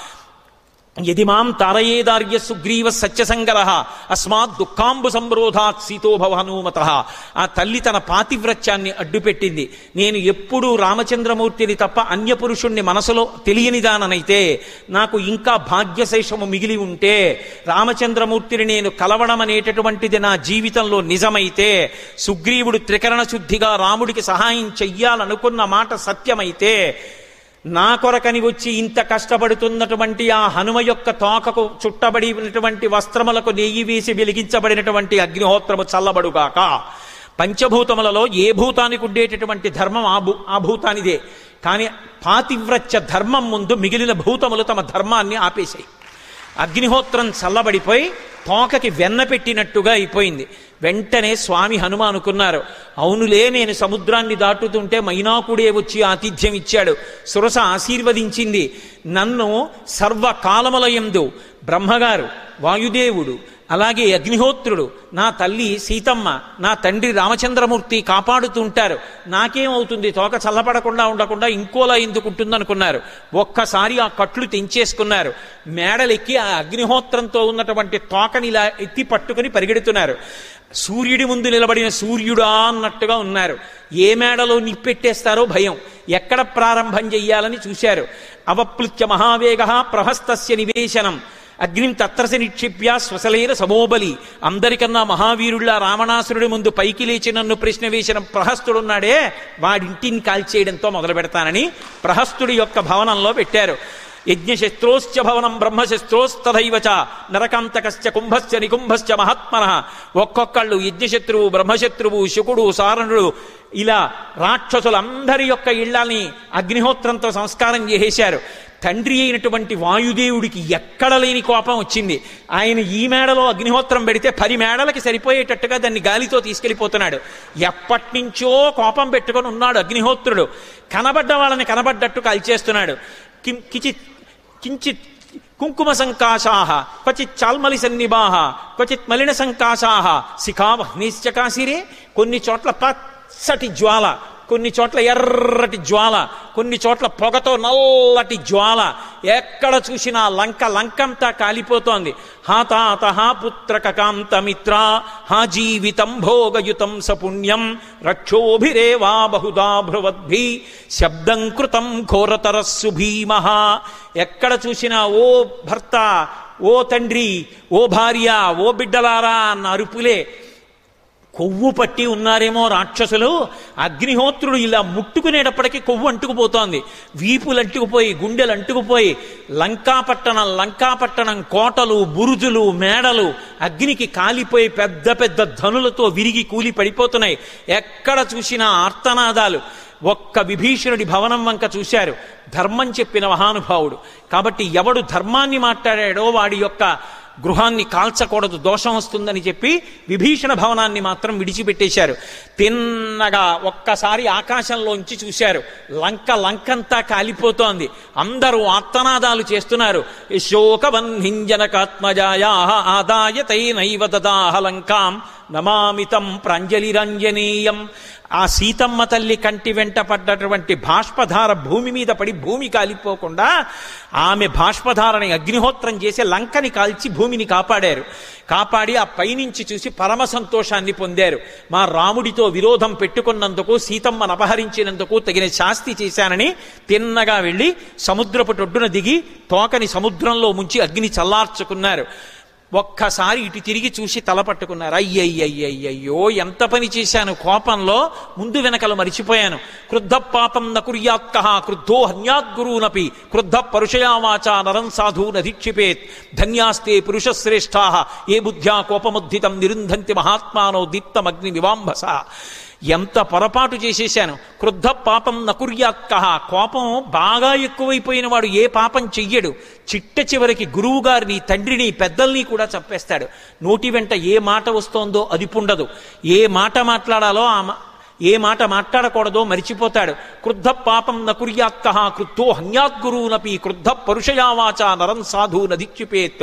యది మాం తారయేదార్య సుగ్రీవ సత్యసంగర అస్మాత్ దుఃఖాంబు సంరోధాత్ సీతో భవ హనుమత ఆ తల్లి తన పాతివ్రత్యాన్ని అడ్డుపెట్టింది నేను ఎప్పుడూ రామచంద్రమూర్తిని తప్ప అన్య పురుషుణ్ణి మనసులో తెలియనిదాననైతే నాకు ఇంకా భాగ్యశేషము మిగిలి ఉంటే రామచంద్రమూర్తిని నేను కలవడం అనేటటువంటిది నా జీవితంలో నిజమైతే సుగ్రీవుడు త్రికరణ శుద్ధిగా రాముడికి సహాయం చెయ్యాలనుకున్న మాట సత్యమైతే నా కొరకని వచ్చి ఇంత కష్టపడుతున్నటువంటి ఆ హనుమ యొక్క తోకకు చుట్టబడినటువంటి వస్త్రములకు నెయ్యి వేసి వెలిగించబడినటువంటి అగ్నిహోత్రము చల్లబడుగాక పంచభూతములలో ఏ భూతానికి ఉండేటటువంటి ధర్మం ఆ భూ ఆ భూతానిదే కానీ పాతివ్రత్య ధర్మం ముందు మిగిలిన భూతములు తమ ధర్మాన్ని ఆపేశాయి అగ్నిహోత్రం చల్లబడిపోయి తోకకి వెన్న పెట్టినట్టుగా అయిపోయింది వెంటనే స్వామి హనుమ అనుకున్నారు అవునులే నేను సముద్రాన్ని దాటుతుంటే మైనాకుడే వచ్చి ఆతిథ్యం ఇచ్చాడు సురస ఆశీర్వదించింది నన్ను సర్వకాలములయందు బ్రహ్మగారు వాయుదేవుడు అలాగే అగ్నిహోత్రుడు నా తల్లి సీతమ్మ నా తండ్రి రామచంద్రమూర్తి కాపాడుతుంటారు నాకేమవుతుంది తోక చల్లపడకుండా ఉండకుండా ఇంకోలా ఎందుకుంటుందనుకున్నారు ఒక్కసారి ఆ కట్లు తెంచేసుకున్నారు మేడలెక్కి ఆ అగ్నిహోత్రంతో ఉన్నటువంటి తోకని ఇలా ఎత్తి పట్టుకుని పరిగెడుతున్నారు సూర్యుడి ముందు నిలబడిన సూర్యుడా అన్నట్టుగా ఉన్నారు ఏ మేడలో నిప్పెట్టేస్తారో భయం ఎక్కడ ప్రారంభం చెయ్యాలని చూశారు అవప్లుత్య మహావేగ ప్రహస్తస్య నివేశనం అగ్నిం తత్రసి నిక్షిప్య శ్వసలేన సమోబలి అందరికన్నా మహావీరుళ్ళ రావణాసురుడి ముందు పైకి లేచి నన్ను ప్రశ్న వేసిన ప్రహస్తుడున్నాడే వాడింటిని కాల్చేయడంతో మొదలు పెడతానని ప్రహస్తుడి యొక్క భవనంలో పెట్టారు యజ్ఞశస్త్రోశ్చ భవనం బ్రహ్మశస్త్రోస్తథైవ చ నరకాంతకశ్చ కుంభశ్చ నికుంభశ్చ మహాత్మన ఒక్కొక్కళ్ళు యజ్ఞశత్రువు బ్రహ్మశత్రువు శుకుడు సారణుడు ఇలా రాక్షసులందరి యొక్క ఇళ్లని అగ్నిహోత్రంతో సంస్కారం చేసేశారు తండ్రి అయినటువంటి వాయుదేవుడికి ఎక్కడ లేని కోపం వచ్చింది ఆయన ఈ మేడలో అగ్నిహోత్రం పెడితే పది మేడలకి సరిపోయేటట్టుగా దాన్ని గాలితో తీసుకెళ్లిపోతున్నాడు ఎప్పటి నుంచో కోపం పెట్టుకొని ఉన్నాడు అగ్నిహోత్రుడు కనబడ్డ వాళ్ళని కనబడ్డట్టు కాల్చేస్తున్నాడు కిం కిచిత్ కించిత్ కుంకుమ సంకాశాహ క్వచిత్ చాల్మలి సన్నిభాహ క్వచిత్ మలిన సంకాశాహ శిఖావహ్నిశ్చకాశిరే కొన్ని చోట్ల పచ్చటి జ్వాల కొన్ని చోట్ల ఎర్రటి జ్వాల కొన్ని చోట్ల పొగతో నల్లటి జ్వాల ఎక్కడ చూసినా లంక లంకంతా కాలిపోతోంది హాతాత పుత్రకాంతమిత్ర హా జీవితం భోగయుతం సపుణ్యం రక్షోభిరేవా బహుదా భ్రువద్భి శబ్దం కృతం ఘోరతరస్సు భీమ ఎక్కడ చూసినా ఓ భర్త ఓ తండ్రి ఓ భార్య ఓ బిడ్డలారా అన్న అరుపులే కొవ్వు పట్టి ఉన్నారేమో రాక్షసులు అగ్నిహోత్రుడు ఇలా ముట్టుకునేటప్పటికీ కొవ్వు అంటుకుపోతోంది వీపులు అంటుకుపోయి గుండెలు అంటుకుపోయి లంకాపట్టణం లంకాపట్టణం కోటలు బురుజులు మేడలు అగ్నికి కాలిపోయి పెద్ద పెద్ద ధనులతో విరిగి కూలి పడిపోతున్నాయి ఎక్కడ చూసినా ఆర్తనాదాలు ఒక్క విభీషణుడి భవనం వంక చూశారు ధర్మం చెప్పిన మహానుభావుడు కాబట్టి ఎవడు ధర్మాన్ని మాట్లాడాడో వాడి యొక్క గృహాన్ని కాల్చకూడదు దోషం వస్తుందని చెప్పి విభీషణ భవనాన్ని మాత్రం విడిచిపెట్టేశారు తిన్నగా ఒక్కసారి ఆకాశంలోంచి చూశారు లంక లంకంతా కాలిపోతోంది అందరూ ఆర్తనాదాలు చేస్తున్నారు శోకవన్హింజనకాత్మజాయా ఆదాయ తైనైవ దదాహ లంకాం నమామితం ప్రాంజలిరంజనీయం ఆ సీతమ్మ తల్లి కంటి వెంట పడ్డటువంటి బాష్పధార భూమి మీద పడి భూమి కాలిపోకుండా ఆమె బాష్పధారని అగ్నిహోత్రం చేసి లంకని కాల్చి భూమిని కాపాడారు కాపాడి ఆ పైనుంచి చూసి పరమ సంతోషాన్ని పొందారు మా రాముడితో విరోధం పెట్టుకున్నందుకు సీతమ్మను అపహరించినందుకు తగిన శాస్తి చేశానని తిన్నగా వెళ్ళి సముద్రపు టొడ్డున దిగి తోకని సముద్రంలో ముంచి అగ్ని చల్లార్చుకున్నారు ఒక్కసారి ఇటు తిరిగి చూసి తల పట్టుకున్నారు అయ్యయ్యయ్యయ్యో ఎంత పని చేశాను కోపంలో ముందు వెనకలు మరిచిపోయాను క్రుద్ధ పాపం నకుర్యాత్క క్రుద్ధో హన్యాద్గురూనపి క్రుద్ధ పరుషయావాచ నరం సాధు నధిక్షిపేత్ ధన్యాస్తే పురుషశ్రేష్టా ఏ బుద్ధ్యా కోపముద్ధితం నిరుంధంతి మహాత్మానో దీప్తమగ్ని వివాంభస ఎంత పొరపాటు చేసేశాను క్రుద్ధ పాపం నకుర్యాత్క కోపం బాగా ఎక్కువైపోయిన వాడు ఏ పాపం చెయ్యడు చిట్ట చివరికి గురువు గారిని తండ్రిని పెద్దల్ని కూడా చంపేస్తాడు నోటి వెంట ఏ మాట వస్తోందో అదిపుండదు ఏ మాట మాట్లాడాలో ఆ మా- ఏ మాట మాట్లాడకూడదో మరిచిపోతాడు క్రుద్ధ పాపం నకుర్యాత్క క్రుద్ధో హన్యాద్గురూనపి క్రుద్ధ పరుషయావాచ నరం సాధు నదిక్షిపేత్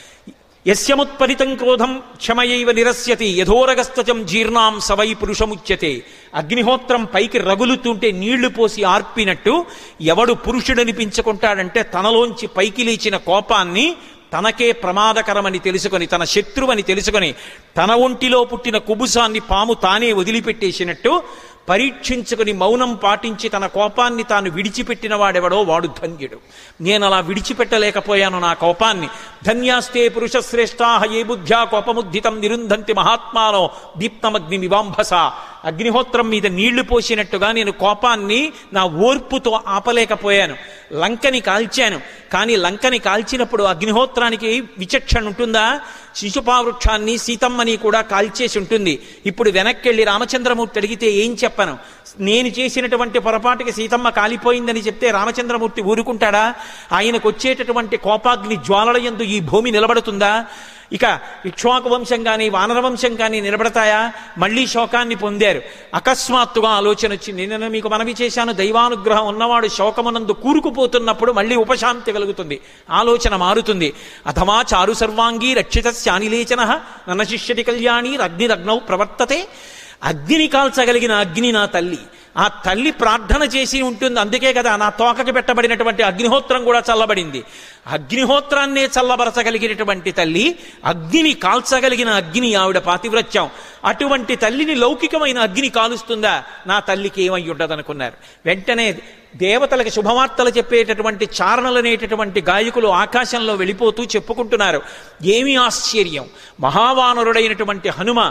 యస్యముత్పరితం క్రోధం క్షమయైవ నిరస్యతి యథోరగస్తజం జీర్ణాం సవై పురుషముచ్యతే అగ్నిహోత్రం పైకి రగులుతుంటే నీళ్లు పోసి ఆర్పినట్టు ఎవడు పురుషుడనిపించుకుంటాడంటే తనలోంచి పైకి లేచిన కోపాన్ని తనకే ప్రమాదకరమని తెలుసుకొని తన శత్రువని తెలుసుకొని తన ఒంటిలో పుట్టిన కుబుసాన్ని పాము తానే వదిలిపెట్టేసినట్టు పరీక్షించుకుని మౌనం పాటించి తన కోపాన్ని తాను విడిచిపెట్టిన వాడెవడో వాడు ధన్యుడు నేను అలా విడిచిపెట్టలేకపోయాను నా కోపాన్ని ధన్యాస్తే పురుషశ్రేష్టా ఏ బుద్ధ్యా కోపముద్ధితం నిరుంధంతి మహాత్మానో దీప్తమగ్ని వివాంభస అగ్నిహోత్రం మీద నీళ్లు పోసినట్టుగా నేను కోపాన్ని నా ఓర్పుతో ఆపలేకపోయాను లంకని కాల్చాను కానీ లంకని కాల్చినప్పుడు అగ్నిహోత్రానికి విచక్షణ ఉంటుందా శిశుపావృక్షాన్ని సీతమ్మని కూడా కాల్చేసి ఉంటుంది ఇప్పుడు వెనక్కెళ్ళి రామచంద్రమూర్తి అడిగితే ఏం చెప్పను నేను చేసినటువంటి పొరపాటుకి సీతమ్మ కాలిపోయిందని చెప్తే రామచంద్రమూర్తి ఊరుకుంటాడా ఆయనకు వచ్చేటటువంటి కోపాగ్ని జ్వాలల యందు ఈ భూమి నిలబడుతుందా ఇక ఇక్ష్వాకు వంశం కానీ వానర వంశం కానీ నిలబడతాయా మళ్ళీ శోకాన్ని పొందారు అకస్మాత్తుగా ఆలోచన వచ్చింది నేను మీకు మనవి చేశాను దైవానుగ్రహం ఉన్నవాడు శోకమునందు కూరుకుపోతున్నప్పుడు మళ్ళీ ఉపశాంతి కలుగుతుంది ఆలోచన మారుతుంది అథమా చారు సర్వాంగీ రక్షిత శానిలేచన నన్న శిష్యటి కళ్యాణి అగ్నిరగ్నౌ ప్రవర్తతే అగ్నిని కాల్చగలిగిన అగ్ని నా తల్లి ఆ తల్లి ప్రార్థన చేసి ఉంటుంది అందుకే కదా నా తోకకి పెట్టబడినటువంటి అగ్నిహోత్రం కూడా చల్లబడింది అగ్నిహోత్రాన్నే చల్లబరచగలిగినటువంటి తల్లి అగ్నిని కాల్చగలిగిన అగ్ని ఆవిడ పాతివ్రత్యం అటువంటి తల్లిని లౌకికమైన అగ్ని కాలుస్తుందా నా తల్లికి ఏమై ఉండదనుకున్నారు వెంటనే దేవతలకు శుభవార్తలు చెప్పేటటువంటి చారణలనేటటువంటి గాయకులు ఆకాశంలో వెళ్ళిపోతూ చెప్పుకుంటున్నారు ఏమి ఆశ్చర్యం మహావానరుడైనటువంటి హనుమ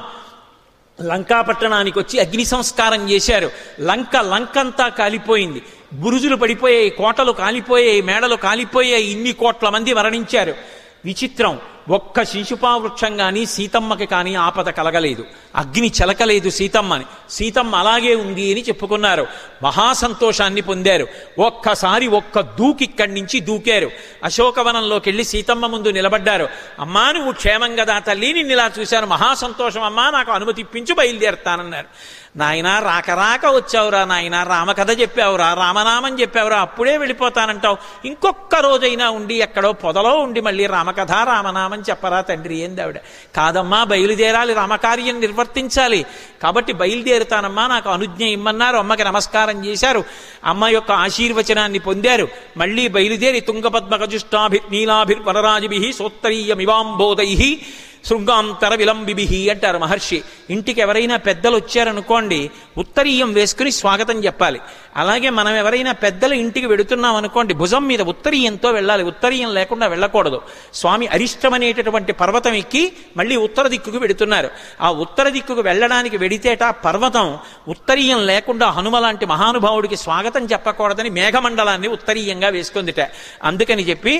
లంకాపట్టణానికి వచ్చి అగ్ని సంస్కారం చేశారు లంక లంకంతా కాలిపోయింది బురుజులు పడిపోయాయి కోటలు కాలిపోయాయి మేడలు కాలిపోయాయి ఇన్ని కోట్ల మంది మరణించారు విచిత్రం ఒక్క శిశుపావృక్షం కానీ సీతమ్మకి కానీ ఆపద కలగలేదు అగ్ని చెలకలేదు సీతమ్మని సీతమ్మ అలాగే ఉంది అని చెప్పుకున్నారు మహాసంతోషాన్ని పొందారు ఒక్కసారి ఒక్క దూకిక్కడి నుంచి దూకారు అశోకవనంలోకి వెళ్ళి సీతమ్మ ముందు నిలబడ్డారు అమ్మా నువ్వు క్షేమం కదా తల్లి నిన్ను ఇలా చూశాను మహాసంతోషం అమ్మా నాకు అనుమతి ఇప్పించు బయలుదేరుతానన్నారు నాయనా రాక రాక వచ్చావురా నాయనా రామకథ చెప్పావురా రామనామం చెప్పావురా అప్పుడే వెళ్ళిపోతానంటావు ఇంకొక్క రోజైనా ఉండి ఎక్కడో పొదలో ఉండి మళ్ళీ రామకథ రామనామం చెప్పరా తండ్రి ఏంది ఆవిడ కాదమ్మా బయలుదేరాలి రామకార్యం నిర్వర్తించాలి కాబట్టి బయలుదేరుతానమ్మా నాకు అనుజ్ఞ ఇమ్మన్నారు అమ్మకి నమస్కారం చేశారు అమ్మ యొక్క ఆశీర్వచనాన్ని పొందారు మళ్ళీ బయలుదేరి తుంగపద్మకజుష్టాభిర్ నీలాభిర్ వనరాజిభి సోత్తరీయమివాంబోధై శృంగాంతర విలంబిభి అంటారు మహర్షి ఇంటికి ఎవరైనా పెద్దలు వచ్చారనుకోండి ఉత్తరీయం వేసుకుని స్వాగతం చెప్పాలి అలాగే మనం ఎవరైనా పెద్దలు ఇంటికి వెడుతున్నాం అనుకోండి భుజం మీద ఉత్తరీయంతో వెళ్ళాలి ఉత్తరీయం లేకుండా వెళ్ళకూడదు స్వామి అరిష్టమనేటటువంటి పర్వతం ఎక్కి మళ్ళీ ఉత్తర దిక్కుకు వెడుతున్నారు ఆ ఉత్తర దిక్కుకు వెళ్ళడానికి వెడితేట ఆ పర్వతం ఉత్తరీయం లేకుండా హనుమ లాంటి మహానుభావుడికి స్వాగతం చెప్పకూడదని మేఘమండలాన్ని ఉత్తరీయంగా వేసుకుందిట అందుకని చెప్పి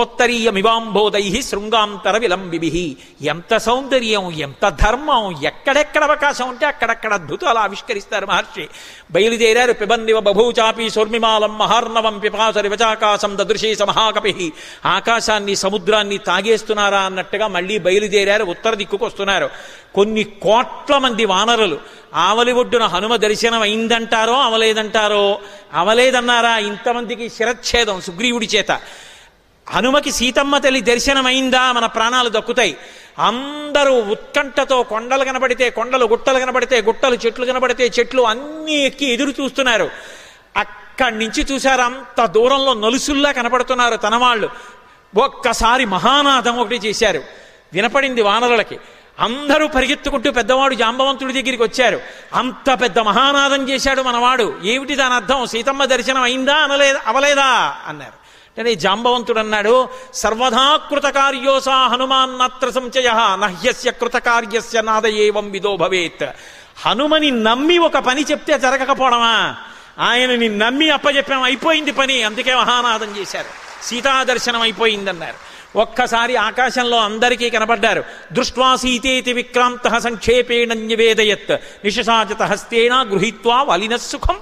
సోత్తరీయమివాంబోధై శృంగాంతర విలంబిభి ఎంత సౌందర్యం ఎంత ధర్మం ఎక్కడ ఎక్కడెక్కడ అవకాశం ఉంటే అక్కడక్కడ అద్భుతాలు ఆవిష్కరిస్తారు మహర్షి బయలుదేరారు పిబందివ బభూచాపి సోర్మిమాలం మహార్ణవం పిపాస రివచాకాశం దదృశీ సమహాకపి ఆకాశాన్ని సముద్రాన్ని తాగేస్తున్నారా అన్నట్టుగా మళ్ళీ బయలుదేరారు ఉత్తర దిక్కుకొస్తున్నారు కొన్ని కోట్ల మంది వానరులు ఆవలి ఒడ్డున హనుమ దర్శనం అయిందంటారో అవలేదంటారో అవలేదన్నారా ఇంతమందికి శిరచ్ఛేదం సుగ్రీవుడి చేత హనుమకి సీతమ్మ తల్లి దర్శనమైందా మన ప్రాణాలు దక్కుతాయి అందరూ ఉత్కంఠతో కొండలు కనబడితే కొండలు గుట్టలు కనబడితే గుట్టలు చెట్లు కనబడితే చెట్లు అన్నీ ఎక్కి ఎదురు చూస్తున్నారు అక్కడి నుంచి చూశారు అంత దూరంలో నలుసుల్లా కనపడుతున్నారు తన వాళ్ళు ఒక్కసారి మహానాదం ఒకటి చేశారు వినపడింది వానరులకి అందరూ పరిగెత్తుకుంటూ పెద్దవాడు జాంబవంతుడి దగ్గరికి వచ్చారు అంత పెద్ద మహానాదం చేశాడు మనవాడు ఏమిటి దాని అర్థం సీతమ్మ దర్శనం అయిందా అనలేదా అవలేదా అన్నారు అంటే జాంబవంతుడు అన్నాడు సర్వదా కృతకార్యోసా హనుమాన్నత్ర సంచయ నహ్యస్య కృతకార్యస్య నాద ఏవం విదో భవేత్ హనుమని నమ్మి ఒక పని చెప్తే జరగకపోవడమా ఆయనని నమ్మి అప్పచెప్పాం అయిపోయింది పని అందుకే మహానాదం చేశారు సీతా దర్శనం అయిపోయిందన్నారు ఒక్కసారి ఆకాశంలో అందరికీ కనబడ్డారు దృష్ట్వా సీతేతి విక్రాంత సంక్షేపేణ నివేదయత్ నిశసాచత హస్తేన గృహీత్వా వలిన సుఖం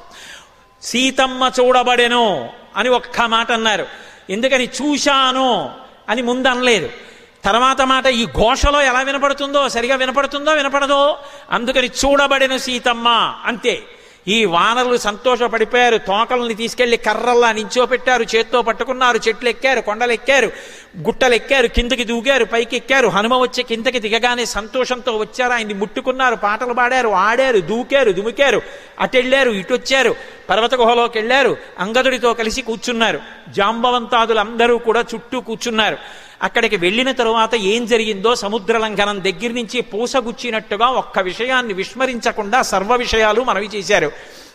సీతమ్మ చూడబడెను అని ఒక్క మాట అన్నారు ఎందుకని చూశాను అని ముందు అనలేదు తర్వాత మాట ఈ ఘోషలో ఎలా వినపడుతుందో సరిగా వినపడుతుందో వినపడదో అందుకని చూడబడిన సీతమ్మ అంతే ఈ వానరులు సంతోషపడిపోయారు తోకల్ని తీసుకెళ్లి కర్రల్లా నించోపెట్టారు చేత్తో పట్టుకున్నారు చెట్లు ఎక్కారు కొండలు ఎక్కారు గుట్టలు ఎక్కారు కిందకి దూకారు పైకి ఎక్కారు హనుమ వచ్చి కిందకి దిగగానే సంతోషంతో వచ్చారు ఆయన్ని ముట్టుకున్నారు పాటలు పాడారు ఆడారు దూకారు దుమికారు అటెళ్ళారు ఇటొచ్చారు పర్వత గుహలోకి వెళ్ళారు అంగదుడితో కలిసి కూర్చున్నారు జాంబవంతాదులందరూ కూడా చుట్టూ కూర్చున్నారు అక్కడికి వెళ్ళిన తరువాత ఏం జరిగిందో సముద్ర లంఘనం దగ్గర నుంచి పూసగుచ్చినట్టుగా ఒక్క విషయాన్ని విస్మరించకుండా సర్వ విషయాలు మనవి చేశారు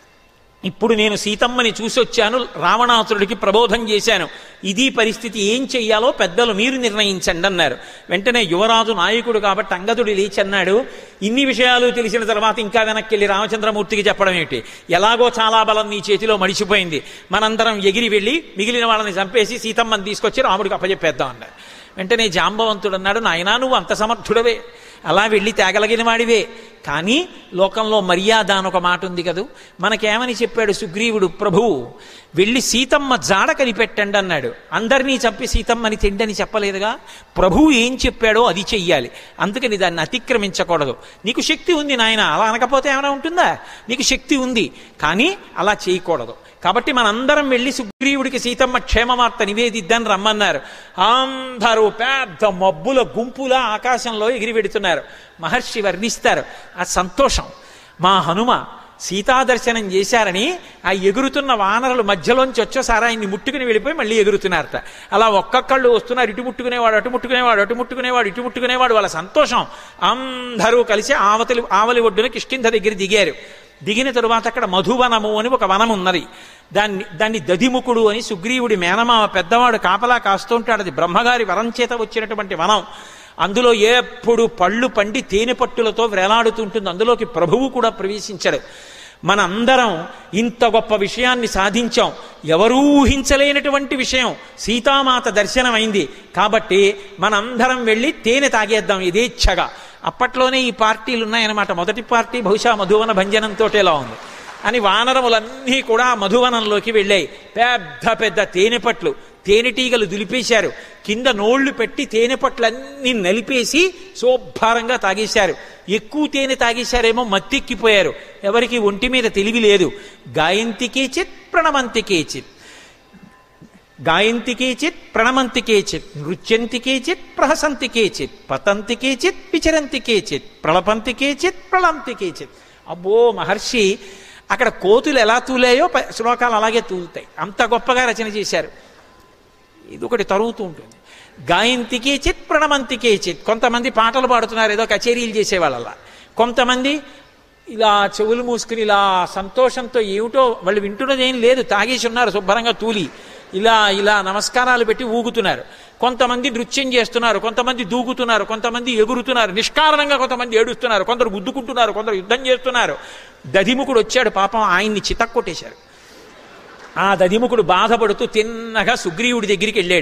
ఇప్పుడు నేను సీతమ్మని చూసొచ్చాను రావణాసురుడికి ప్రబోధం చేశాను ఇది పరిస్థితి ఏం చెయ్యాలో పెద్దలు మీరు నిర్ణయించండి అన్నారు వెంటనే యువరాజు నాయకుడు కాబట్టి అంగదుడు లేచి అన్నాడు ఇన్ని విషయాలు తెలిసిన తర్వాత ఇంకా వెనక్కి వెళ్ళి రామచంద్రమూర్తికి చెప్పడం ఏమిటి ఎలాగో చాలా బలం నీ చేతిలో మడిచిపోయింది మనందరం ఎగిరి వెళ్ళి మిగిలిన వాళ్ళని చంపేసి సీతమ్మని తీసుకొచ్చి రాముడికి అప్పచెప్పేద్దాం అన్నారు వెంటనే జాంబవంతుడు అన్నాడు నాయనా నువ్వు అంత సమర్థుడవే అలా వెళ్ళి తేగలిగిన వాడివే కానీ లోకంలో మర్యాద అని ఒక మాట ఉంది కదూ మనకేమని చెప్పాడు సుగ్రీవుడు ప్రభువు వెళ్ళి సీతమ్మ జాడ కనిపెట్టండి అన్నాడు అందరినీ చంపి సీతమ్మని తిండని చెప్పలేదుగా ప్రభువు ఏం చెప్పాడో అది చెయ్యాలి అందుకని దాన్ని అతిక్రమించకూడదు నీకు శక్తి ఉంది నాయన అలా అనకపోతే ఏమైనా ఉంటుందా నీకు శక్తి ఉంది కానీ అలా చేయకూడదు కాబట్టి మనందరం వెళ్ళి సుగ్రీవుడికి సీతమ్మ క్షేమవార్త నివేదిద్దని రమ్మన్నారు అందరూ పెద్ద మబ్బుల గుంపులా ఆకాశంలో ఎగిరి పెడుతున్నారు మహర్షి వర్ణిస్తారు ఆ సంతోషం మా హనుమ సీతాదర్శనం చేశారని ఆ ఎగురుతున్న వానరులు మధ్యలోంచి వచ్చేసారి ఆయన్ని ముట్టుకుని వెళ్ళిపోయి మళ్ళీ ఎగురుతున్నారట అలా ఒక్కొక్కళ్ళు వస్తున్నారు ఇటు ముట్టుకునేవాడు అటు ముట్టుకునేవాడు అటు ముట్టుకునేవాడు ఇటు ముట్టుకునేవాడు వాళ్ళ సంతోషం అందరూ కలిసి ఆవతలి ఆవలి ఒడ్డున కిష్కింధ దగ్గర దిగారు దిగిన తరువాత అక్కడ మధువనము అని ఒక వనం ఉన్నది దాన్ని దాన్ని దధిముకుడు అని సుగ్రీవుడి మేనమామ పెద్దవాడు కాపలా కాస్తుంటాడు అది బ్రహ్మగారి వరం చేత వచ్చినటువంటి వనం అందులో ఎప్పుడు పళ్ళు పండి తేనె పట్టులతో వేలాడుతుంటుంది అందులోకి ప్రభువు కూడా ప్రవేశించాడు మనందరం ఇంత గొప్ప విషయాన్ని సాధించాం ఎవరూ ఊహించలేనటువంటి విషయం సీతామాత దర్శనమైంది కాబట్టి మనందరం వెళ్ళి తేనె తాగేద్దాం యథేచ్ఛగా అప్పట్లోనే ఈ పార్టీలు ఉన్నాయన్నమాట మొదటి పార్టీ బహుశా మధువన భంజనంతోటేలా ఉంది అని వానరములన్నీ కూడా మధువనంలోకి వెళ్ళాయి పెద్ద పెద్ద తేనెపట్లు తేనెటీగలు దులిపేశారు కింద నోళ్లు పెట్టి తేనెపట్లన్నీ నలిపేసి శోభారంగా తాగేశారు ఎక్కువ తేనె తాగేశారేమో మత్తెక్కిపోయారు ఎవరికి ఒంటి మీద తెలివి లేదు గాయంతికే చిత్ ప్రణమంతికే చిత్ గాయంతి కేచిత్ ప్రణమంతి కేచిత్ నృత్యంతి కేచిత్ ప్రహసంతి కేచిత్ పతంతి కేచిత్ విచరంతి కేచిత్ ప్రళపంతి కేచిత్ ప్రళంతి కేచిత్ అబ్బో మహర్షి అక్కడ కోతులు ఎలా తూలాయో ప- శ్లోకాలు అలాగే తూలుతాయి అంత గొప్పగా రచన చేశారు ఇది ఒకటి తరుగుతూ ఉంటుంది గాయంతి కేచిత్ ప్రణమంతి కేచిత్ కొంతమంది పాటలు పాడుతున్నారు ఏదో కచేరీలు చేసేవాళ్ళ కొంతమంది ఇలా చెవులు మూసుకుని ఇలా సంతోషంతో ఏమిటో వాళ్ళు వింటున్నది ఏం లేదు తాగేసి ఉన్నారు శుభ్రంగా తూలి ఇలా ఇలా నమస్కారాలు పెట్టి ఊగుతున్నారు కొంతమంది నృత్యం చేస్తున్నారు కొంతమంది దూకుతున్నారు కొంతమంది ఎగురుతున్నారు నిష్కారణంగా కొంతమంది ఏడుస్తున్నారు కొందరు గుద్దుకుంటున్నారు కొందరు యుద్ధం చేస్తున్నారు దధిముకుడు వచ్చాడు పాపం ఆయన్ని చితక్కొట్టేశారు ఆ దధిముఖుడు బాధపడుతూ తిన్నగా సుగ్రీవుడి దగ్గరికి వెళ్ళాడు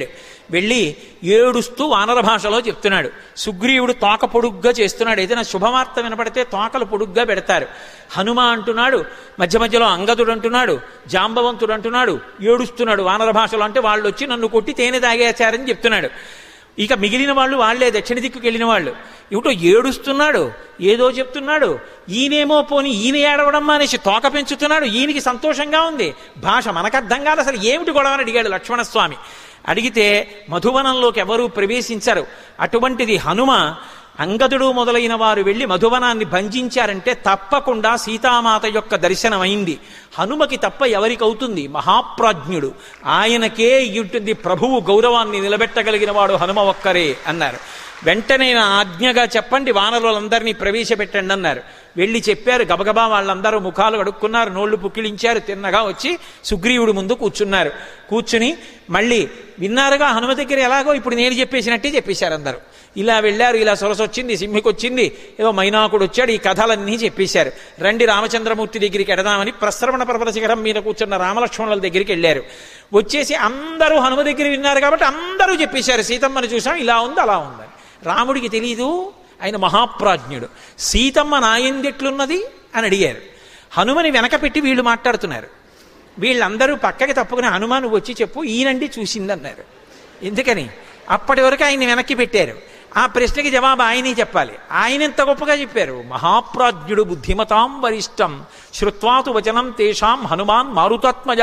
వెళ్ళి ఏడుస్తూ వానర భాషలో చెప్తున్నాడు సుగ్రీవుడు తోక పొడుగ్గా చేస్తున్నాడు ఏదైనా శుభవార్త వినపడితే తోకలు పొడుగ్గా పెడతారు హనుమ అంటున్నాడు మధ్య మధ్యలో అంగదుడు అంటున్నాడు జాంబవంతుడు అంటున్నాడు ఏడుస్తున్నాడు వానర భాషలో అంటే వాళ్ళు వచ్చి నన్ను కొట్టి తేనె తాగేచారని చెప్తున్నాడు ఇక మిగిలిన వాళ్ళు వాళ్లే దక్షిణ దిక్కుకి వెళ్ళిన వాళ్ళు ఇవిటో ఏడుస్తున్నాడు ఏదో చెప్తున్నాడు ఈయనేమో పోని ఈయన ఏడవడం మానేసి తోక పెంచుతున్నాడు ఈయనకి సంతోషంగా ఉంది భాష మనకు అర్థం కాదు అసలు ఏమిటి గొడవ అని అడిగాడు లక్ష్మణస్వామి అడిగితే మధువనంలోకి ఎవరూ ప్రవేశించరు అటువంటిది హనుమ అంగదుడు మొదలైన వారు వెళ్ళి మధువనాన్ని భంజించారంటే తప్పకుండా సీతామాత యొక్క దర్శనమైంది హనుమకి తప్ప ఎవరికి అవుతుంది మహాప్రాజ్ఞుడు ఆయనకే ఇటుంది ప్రభువు గౌరవాన్ని నిలబెట్టగలిగిన వాడు హనుమ ఒక్కరే అన్నారు వెంటనే నా ఆజ్ఞగా చెప్పండి వానరులందరినీ ప్రవేశపెట్టండి అన్నారు వెళ్ళి చెప్పారు గబగబా వాళ్ళందరూ ముఖాలు కడుక్కున్నారు నోళ్లు పుక్కిలించారు తిన్నగా వచ్చి సుగ్రీవుడి ముందు కూర్చున్నారు కూర్చుని మళ్ళీ విన్నారుగా హనుమ దగ్గర ఎలాగో ఇప్పుడు నేను చెప్పేసినట్టే చెప్పేశారు అందరూ ఇలా వెళ్ళారు ఇలా సొరస వచ్చింది సింహికి వచ్చింది ఏదో మైనాకుడు వచ్చాడు ఈ కథలన్నీ చెప్పేశారు రండి రామచంద్రమూర్తి దగ్గరికి ఎడదామని ప్రశ్రవణ పర్వత శిఖరం మీద కూర్చున్న రామలక్ష్మణుల దగ్గరికి వెళ్ళారు వచ్చేసి అందరూ హనుమ దగ్గర విన్నారు కాబట్టి అందరూ చెప్పేశారు సీతమ్మని చూసాం ఇలా ఉంది అలా ఉందని రాముడికి తెలీదు ఆయన మహాప్రాజ్ఞుడు సీతమ్మ నాయందెట్లున్నది అని అడిగారు హనుమని వెనక పెట్టి వీళ్ళు మాట్లాడుతున్నారు వీళ్ళందరూ పక్కకి తప్పుకుని హనుమాను వచ్చి చెప్పు ఈయనండి చూసిందన్నారు ఎందుకని అప్పటి వరకు ఆయన్ని వెనక్కి పెట్టారు ఆ ప్రశ్నకి జవాబు ఆయనే చెప్పాలి ఆయన ఎంత గొప్పగా చెప్పారు మహాప్రాజ్ఞుడు బుద్ధిమతాం వరిష్టం శ్రుత్వాతు వచనం తేషాం హనుమాన్ మారుతాత్మజ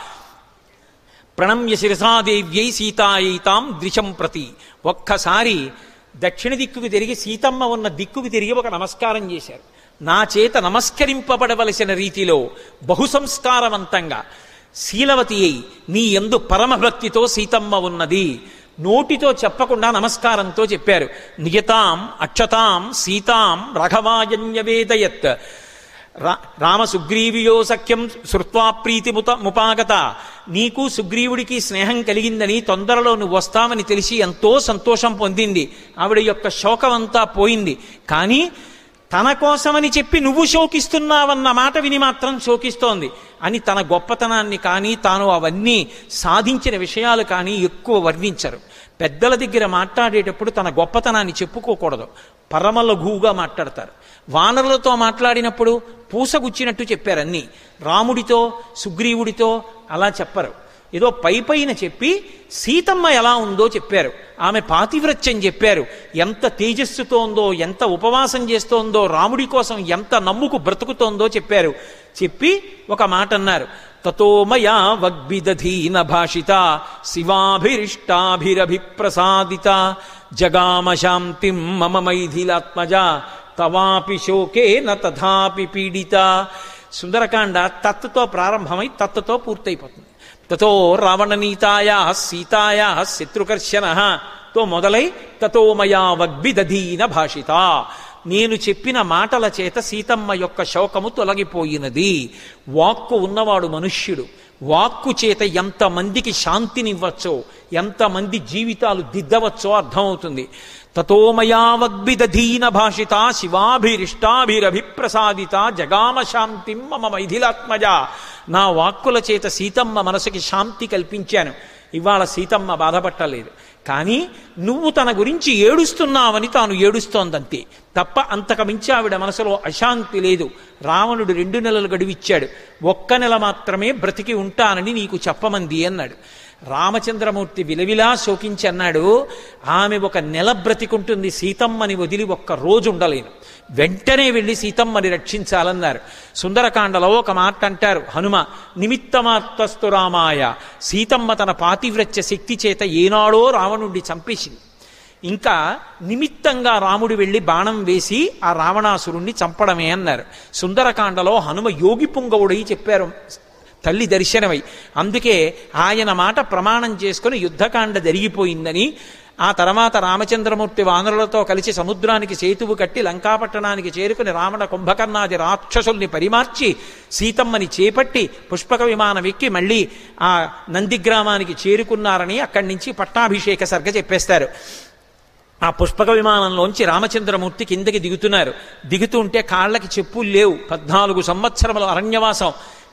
ప్రణమ్య శిరసాదేవ్యై సీతాయైతాం ద్విషం ప్రతి ఒక్కసారి దక్షిణ దిక్కుకు తిరిగి సీతమ్మ ఉన్న దిక్కుకు తిరిగి ఒక నమస్కారం చేశారు నా చేత నమస్కరింపబడవలసిన రీతిలో బహుసంస్కారవంతంగా శీలవతి అయి నీ ఎందు పరమభక్తితో సీతమ్మ ఉన్నది నోటితో చెప్పకుండా నమస్కారంతో చెప్పారు నియతాం అక్షతాం సీతాం రఘవాజన్యవేదయత్ రా రామ సుగ్రీవియో సఖ్యం శృత్వా ప్రీతి ముత ముపాగత నీకు సుగ్రీవుడికి స్నేహం కలిగిందని తొందరలో నువ్వు వస్తావని తెలిసి ఎంతో సంతోషం పొందింది ఆవిడ యొక్క శోకమంతా పోయింది కానీ తన కోసమని చెప్పి నువ్వు శోకిస్తున్నావన్న మాట విని మాత్రం శోకిస్తోంది అని తన గొప్పతనాన్ని కానీ తాను అవన్నీ సాధించిన విషయాలు కానీ ఎక్కువ వర్ణించరు పెద్దల దగ్గర మాట్లాడేటప్పుడు తన గొప్పతనాన్ని చెప్పుకోకూడదు పరమలఘువుగా మాట్లాడతారు వానరులతో మాట్లాడినప్పుడు పూసగుచ్చినట్టు చెప్పారు అన్నీ రాముడితో సుగ్రీవుడితో అలా చెప్పరు ఏదో పై పైన చెప్పి సీతమ్మ ఎలా ఉందో చెప్పారు ఆమె పాతివ్రత్యం చెప్పారు ఎంత తేజస్సుతో ఉందో ఎంత ఉపవాసం చేస్తోందో రాముడి కోసం ఎంత నమ్ముకు బ్రతుకుతోందో చెప్పారు చెప్పి ఒక మాట అన్నారు తతో మయా వగ్విదధీన భాషిత శివాభిరిష్టాభిరభిప్రసాదిత జగామ శాంతిం మమ మైథిలాత్మజ తవాపి శోకే న తథాపి పీడిత సుందరకాండ తత్తుతో ప్రారంభమై తత్తుతో పూర్తయిపోతుంది తతో రావణనీతాయా సీతాయా శత్రుకర్షణ తో మొదలై తతో మయా వగ్విదధీన భాషిత నేను చెప్పిన మాటల చేత సీతమ్మ యొక్క శోకము తొలగిపోయినది వాక్కు ఉన్నవాడు మనుష్యుడు వాక్కు చేత ఎంతమందికి శాంతినివ్వచ్చో ఎంతమంది జీవితాలు దిద్దవచ్చో అర్థమవుతుంది తతోమయావగ్విదధీన భాషిత శివాభిరిష్టాభిరభిప్రసాదిత జగామ శాంతిం మమ మైథిలాత్మజ నా వాక్కుల చేత సీతమ్మ మనసుకి శాంతి కల్పించాను ఇవాళ సీతమ్మ బాధపట్టలేదు కానీ నువ్వు తన గురించి ఏడుస్తున్నావని తాను ఏడుస్తోందంతే తప్ప అంతకు మించి ఆవిడ మనసులో అశాంతి లేదు రావణుడు రెండు నెలలు గడువిచ్చాడు ఒక్క నెల మాత్రమే బ్రతికి ఉంటానని నీకు చెప్పమంది అన్నాడు రామచంద్రమూర్తి విలవిలా శోకించి అన్నాడు ఆమె ఒక నెల బ్రతికుంటుంది సీతమ్మని వదిలి ఒక్క రోజు ఉండలేను వెంటనే వెళ్ళి సీతమ్మని రక్షించాలన్నారు సుందరకాండలో ఒక మాట అంటారు హనుమ నిమిత్తమాత్మస్తు రామాయ సీతమ్మ తన పాతివ్రత్య శక్తి చేత ఏనాడో రావణుణ్ణి చంపేసింది ఇంకా నిమిత్తంగా రాముడు వెళ్ళి బాణం వేసి ఆ రావణాసురుణ్ణి చంపడమే అన్నారు సుందరకాండలో హనుమ యోగి పుంగవుడై చెప్పారు తల్లి దర్శనమై అందుకే ఆయన మాట ప్రమాణం చేసుకుని యుద్ధకాండ జరిగిపోయిందని ఆ తర్వాత రామచంద్రమూర్తి వానరులతో కలిసి సముద్రానికి సేతువు కట్టి లంకాపట్టణానికి చేరుకుని రావణ కుంభకర్ణాది రాక్షసుల్ని పరిమార్చి సీతమ్మని చేపట్టి పుష్పక విమానం ఎక్కి మళ్ళీ ఆ నందిగ్రామానికి చేరుకున్నారని అక్కడి నుంచి పట్టాభిషేక సర్గ చెప్పేస్తారు ఆ పుష్పక విమానంలోంచి రామచంద్రమూర్తి కిందకి దిగుతున్నారు దిగుతుంటే కాళ్ళకి చెప్పులు లేవు పద్నాలుగు సంవత్సరముల అరణ్యవాసం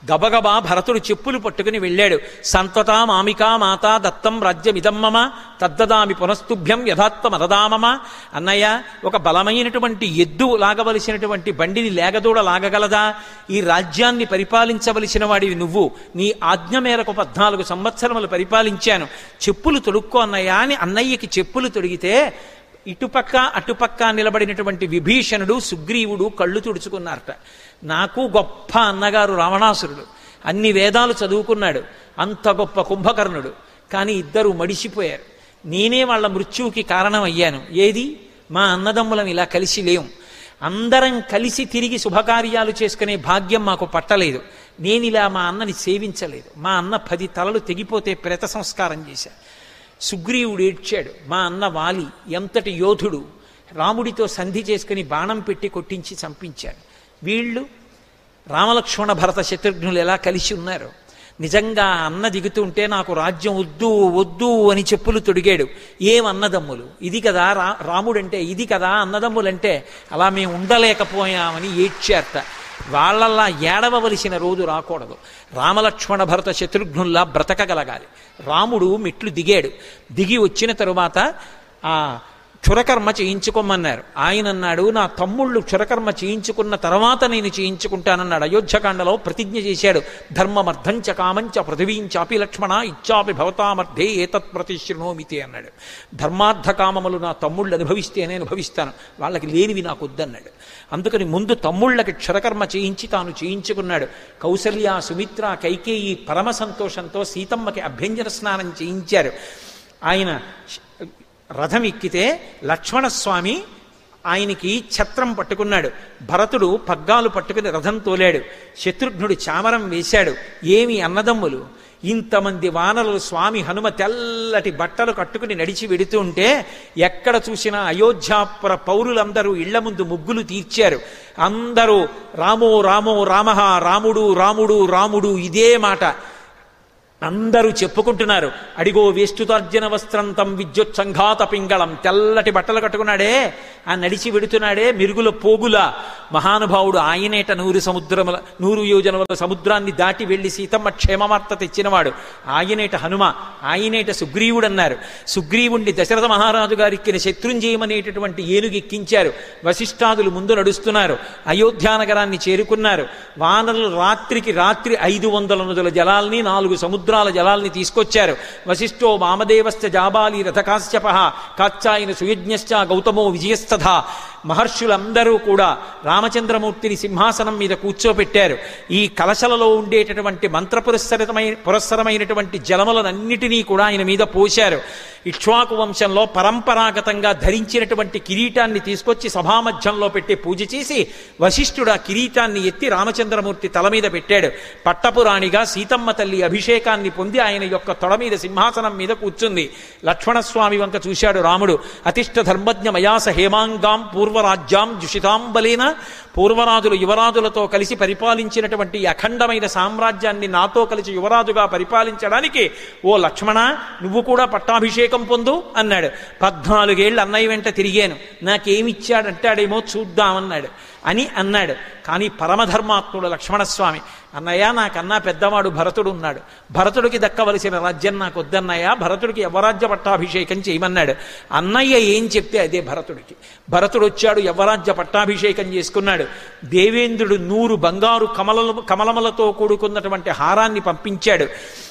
గబగబా భరతుడు చెప్పులు పట్టుకుని వెళ్ళాడు సంతతా మామికా మాతా దత్తం రాజ్యమిదమ్మమ తద్దదామి పునస్తుభ్యం యథాత్మ మదదామమ అన్నయ్య ఒక బలమైనటువంటి ఎద్దు లాగవలసినటువంటి బండిని లేగదూడ లాగగలదా ఈ రాజ్యాన్ని పరిపాలించవలసిన వాడివి నువ్వు నీ ఆజ్ఞ మేరకు పద్నాలుగు సంవత్సరములు పరిపాలించాను చెప్పులు తొడుక్కో అన్నయ్య అని అన్నయ్యకి చెప్పులు తొడిగితే ఇటుపక్క అటుపక్క నిలబడినటువంటి విభీషణుడు సుగ్రీవుడు కళ్ళు తుడుచుకున్నారట నాకు గొప్ప అన్నగారు రావణాసురుడు అన్ని వేదాలు చదువుకున్నాడు అంత గొప్ప కుంభకర్ణుడు కానీ ఇద్దరు మడిసిపోయారు నేనే వాళ్ళ మృత్యువుకి కారణం అయ్యాను ఏది మా అన్నదమ్ములం ఇలా కలిసి లేం అందరం కలిసి తిరిగి శుభకార్యాలు చేసుకునే భాగ్యం మాకు పట్టలేదు నేను ఇలా మా అన్నని సేవించలేదు మా అన్న పది తలలు తెగిపోతే ప్రేత సంస్కారం చేశా సుగ్రీవుడు ఏడ్చాడు మా అన్న వాలి ఎంతటి యోధుడు రాముడితో సంధి చేసుకుని బాణం పెట్టి కొట్టించి చంపించాడు వీళ్ళు రామలక్ష్మణ భరత శత్రుఘ్నులు ఎలా కలిసి ఉన్నారు నిజంగా అన్న దిగుతుంటే నాకు రాజ్యం వద్దు వద్దు అని చెప్పులు తొడిగాడు ఏం అన్నదమ్ములు ఇది కదా రా రాముడంటే ఇది కదా అన్నదమ్ములంటే అలా మేము ఉండలేకపోయామని ఏడ్చారట వాళ్ళల్లా ఏడవవలసిన రోజు రాకూడదు రామలక్ష్మణ భరత శత్రుఘ్నుల్లా బ్రతకగలగాలి రాముడు మెట్లు దిగాడు దిగి వచ్చిన తరువాత ఆ క్షురకర్మ చేయించుకోమన్నారు ఆయన అన్నాడు నా తమ్ముళ్ళు క్షురకర్మ చేయించుకున్న తర్వాత నేను చేయించుకుంటానన్నాడు అయోధ్యకాండలో ప్రతిజ్ఞ చేశాడు ధర్మమర్థంచ కామంచ పృథివీంచాపి లక్ష్మణ ఇచ్చాపి భవతామర్థే ఏతత్ ప్రతిశృణోమితే అన్నాడు ధర్మార్థ కామములు నా తమ్ముళ్ళు అనుభవిస్తే నేను అనుభవిస్తాను వాళ్ళకి లేనివి నాకు వద్దన్నాడు అందుకని ముందు తమ్ముళ్ళకి క్షరకర్మ చేయించి తాను చేయించుకున్నాడు కౌసల్య సుమిత్ర కైకేయి పరమ సంతోషంతో సీతమ్మకి అభ్యంజన స్నానం చేయించారు ఆయన రథం ఎక్కితే లక్ష్మణస్వామి ఆయనకి ఛత్రం పట్టుకున్నాడు భరతుడు పగ్గాలు పట్టుకుని రథం తోలాడు శత్రుఘ్నుడు చామరం వేశాడు ఏమి అన్నదమ్ములు ఇంతమంది వానరులు స్వామి హనుమ తెల్లటి బట్టలు కట్టుకుని నడిచి వెడుతూ ఉంటే ఎక్కడ చూసినా అయోధ్యాపుర పౌరులందరూ ఇళ్ల ముందు ముగ్గులు తీర్చారు అందరూ రామో రామో రామ రాముడు రాముడు రాముడు ఇదే మాట అందరూ చెప్పుకుంటున్నారు అడిగో వేష్టుతార్జన వస్త్రంతం విద్యుత్ సంఘాత పింగళం తెల్లటి బట్టలు కట్టుకున్నాడే ఆ నడిచి వెడుతున్నాడే మిరుగుల పోగుల మహానుభావుడు ఆయనేట నూరు సముద్రముల నూరు యోజనముల సముద్రాన్ని దాటి వెళ్లి సీతమ్మ క్షేమవార్త తెచ్చినవాడు ఆయనేట హనుమ ఆయనేట సుగ్రీవుడు అన్నారు సుగ్రీవుణ్ణి దశరథ మహారాజు గారిక్కిన శత్రుంజయమనేటటువంటి ఏనుగు ఎక్కించారు వశిష్ఠాదులు ముందు నడుస్తున్నారు అయోధ్యానగరాన్ని చేరుకున్నారు వానరులు రాత్రికి రాత్రి ఐదు వందల నదుల జలాల్ని నాలుగు సముద్ర సముద్రాల జలాల్ని తీసుకొచ్చారు వశిష్ఠో వామదేవశ్చ జాబాలి రథకాశ్యప కాచ్చాయన సుయజ్ఞశ్చ గౌతమో విజయస్తథ మహర్షులందరూ కూడా రామచంద్రమూర్తిని సింహాసనం మీద కూర్చోపెట్టారు ఈ కలశలలో ఉండేటటువంటి మంత్ర పురస్సరితమైన పురస్సరమైనటువంటి జలములనన్నిటినీ కూడా ఆయన మీద పోశారు ఇక్ష్వాకు వంశంలో పరంపరాగతంగా ధరించినటువంటి కిరీటాన్ని తీసుకొచ్చి సభామధ్యంలో పెట్టి పూజ చేసి వశిష్ఠుడు ఆ కిరీటాన్ని ఎత్తి రామచంద్రమూర్తి తల మీద పెట్టాడు పట్టపురాణిగా సీతమ్మ తల్లి అభిషేకాన్ని పొంది ఆయన యొక్క తొడ మీద సింహాసనం మీద కూర్చుంది లక్ష్మణస్వామి వంక చూశాడు రాముడు అతిష్ట ధర్మజ్ఞ మయాస హేమాంగాం పూర్వరాజ్యాం జుషితాంబలేన పూర్వరాజులు యువరాజులతో కలిసి పరిపాలించినటువంటి అఖండమైన సామ్రాజ్యాన్ని నాతో కలిసి యువరాజుగా పరిపాలించడానికి ఓ లక్ష్మణ నువ్వు కూడా పట్టాభిషేకం పొందు అన్నాడు పద్నాలుగేళ్ళు అన్నయ్య వెంట తిరిగాను నాకేమిచ్చాడంటాడేమో చూద్దామన్నాడు అని అన్నాడు కానీ పరమధర్మాత్ముడు లక్ష్మణస్వామి అన్నయ్య నాకన్నా పెద్దవాడు భరతుడు ఉన్నాడు భరతుడికి దక్కవలసిన రాజ్యం నాకు వద్దన్నయ్య భరతుడికి యవరాజ్య పట్టాభిషేకం చేయమన్నాడు అన్నయ్య ఏం చెప్తే అదే భరతుడికి భరతుడు వచ్చాడు యవరాజ్య పట్టాభిషేకం చేసుకున్నాడు దేవేంద్రుడు నూరు బంగారు కమల కమలములతో కూడుకున్నటువంటి హారాన్ని పంపించాడు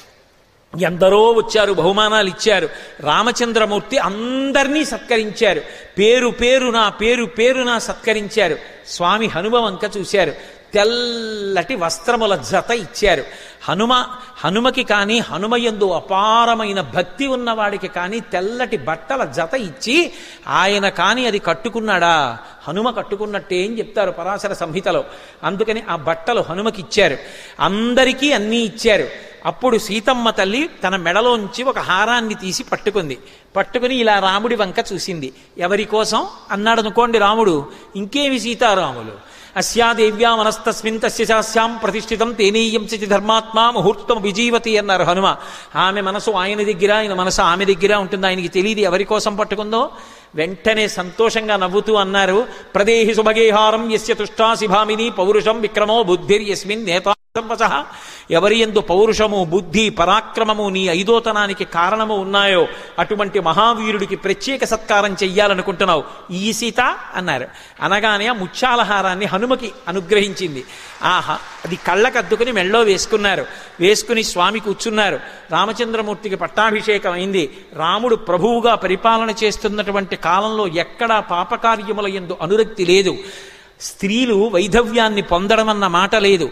ఎందరో వచ్చారు బహుమానాలు ఇచ్చారు రామచంద్రమూర్తి అందరినీ సత్కరించారు పేరు పేరున పేరు పేరున సత్కరించారు స్వామి హనుమ వంక చూశారు తెల్లటి వస్త్రముల జత ఇచ్చారు హనుమ హనుమకి కానీ హనుమయందు అపారమైన భక్తి ఉన్నవాడికి కానీ తెల్లటి బట్టల జత ఇచ్చి ఆయన కానీ అది కట్టుకున్నాడా హనుమ కట్టుకున్నట్టే అని చెప్తారు పరాశర సంహితలో అందుకని ఆ బట్టలు హనుమకి ఇచ్చారు అందరికీ అన్నీ ఇచ్చారు అప్పుడు సీతమ్మ తల్లి తన మెడలోంచి ఒక హారాన్ని తీసి పట్టుకుంది పట్టుకుని ఇలా రాముడి వంక చూసింది ఎవరి కోసం అన్నాడు అనుకోండి రాముడు ఇంకేమి సీతారాములు అస్యాదేవ్యా మనస్తస్మిన్ తస్య శాస్యాం ప్రతిష్ఠితం తేనీయం చితి ధర్మాత్మా ముహూర్తం విజీవతి అన్నారు హనుమ ఆమె మనసు ఆయన దగ్గర ఆయన మనసు ఆమె దగ్గర ఉంటుంది ఆయనకి తెలియదు ఎవరి కోసం పట్టుకుందో వెంటనే సంతోషంగా నవ్వుతూ అన్నారు ప్రదేహి సుభగేహారం యస్య తుష్టాసి భామిని పౌరుషం విక్రమో బుద్ధిర్ యస్మిన్ నేత సంవస ఎవరి ఎందు పౌరుషము బుద్ధి పరాక్రమము నీ ఐదోతనానికి కారణము ఉన్నాయో అటువంటి మహావీరుడికి ప్రత్యేక సత్కారం చెయ్యాలనుకుంటున్నావు ఈ సీత అన్నారు అనగానే ఆ ముత్యాలహారాన్ని హనుమకి అనుగ్రహించింది ఆహా అది కళ్ళకద్దుకుని మెళ్ళో వేసుకున్నారు వేసుకుని స్వామి కూర్చున్నారు రామచంద్రమూర్తికి పట్టాభిషేకం అయింది రాముడు ప్రభువుగా పరిపాలన చేస్తున్నటువంటి కాలంలో ఎక్కడా పాపకార్యముల ఎందు అనురక్తి లేదు స్త్రీలు వైధవ్యాన్ని పొందడం అన్న మాట లేదు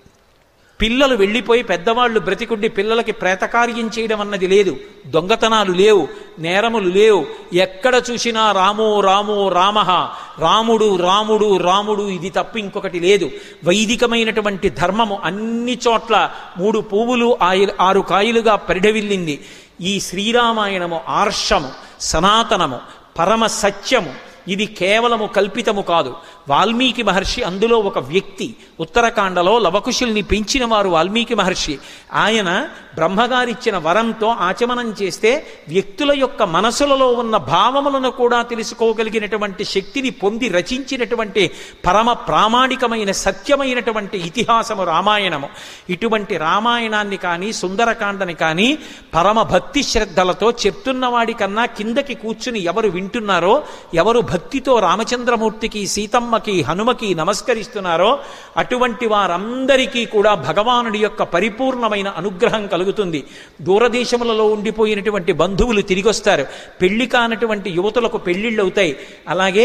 పిల్లలు వెళ్ళిపోయి పెద్దవాళ్ళు బ్రతికుండి పిల్లలకి ప్రేతకార్యం చేయడం అన్నది లేదు దొంగతనాలు లేవు నేరములు లేవు ఎక్కడ చూసినా రామో రామో రామ రాముడు రాముడు రాముడు ఇది తప్ప ఇంకొకటి లేదు వైదికమైనటువంటి ధర్మము అన్ని చోట్ల మూడు పువ్వులు ఆయి- ఆరు కాయలుగా పరిఢవిల్లింది ఈ శ్రీరామాయణము ఆర్షము సనాతనము పరమ సత్యము ఇది కేవలము కల్పితము కాదు వాల్మీకి మహర్షి అందులో ఒక వ్యక్తి ఉత్తరాఖండలో లవకుశుల్ని పెంచిన వారు వాల్మీకి మహర్షి ఆయన బ్రహ్మగారిచ్చిన వరంతో ఆచమనం చేస్తే వ్యక్తుల యొక్క మనసులలో ఉన్న భావములను కూడా తెలుసుకోగలిగినటువంటి శక్తిని పొంది రచించినటువంటి పరమ ప్రామాణికమైన సత్యమైనటువంటి ఇతిహాసము రామాయణము ఇటువంటి రామాయణాన్ని కానీ సుందరకాండని కానీ పరమ భక్తి శ్రద్ధలతో చెప్తున్న వాడికన్నా కిందకి కూర్చుని ఎవరు వింటున్నారో ఎవరు భక్తితో రామచంద్రమూర్తికి సీతమ్మకి హనుమకి నమస్కరిస్తున్నారో అటువంటి వారందరికీ కూడా భగవానుడి యొక్క పరిపూర్ణమైన అనుగ్రహం కలుగుతుంది దూరదేశములలో ఉండిపోయినటువంటి బంధువులు తిరిగొస్తారు పెళ్లి కానటువంటి యువతులకు పెళ్లిళ్ళు అవుతాయి అలాగే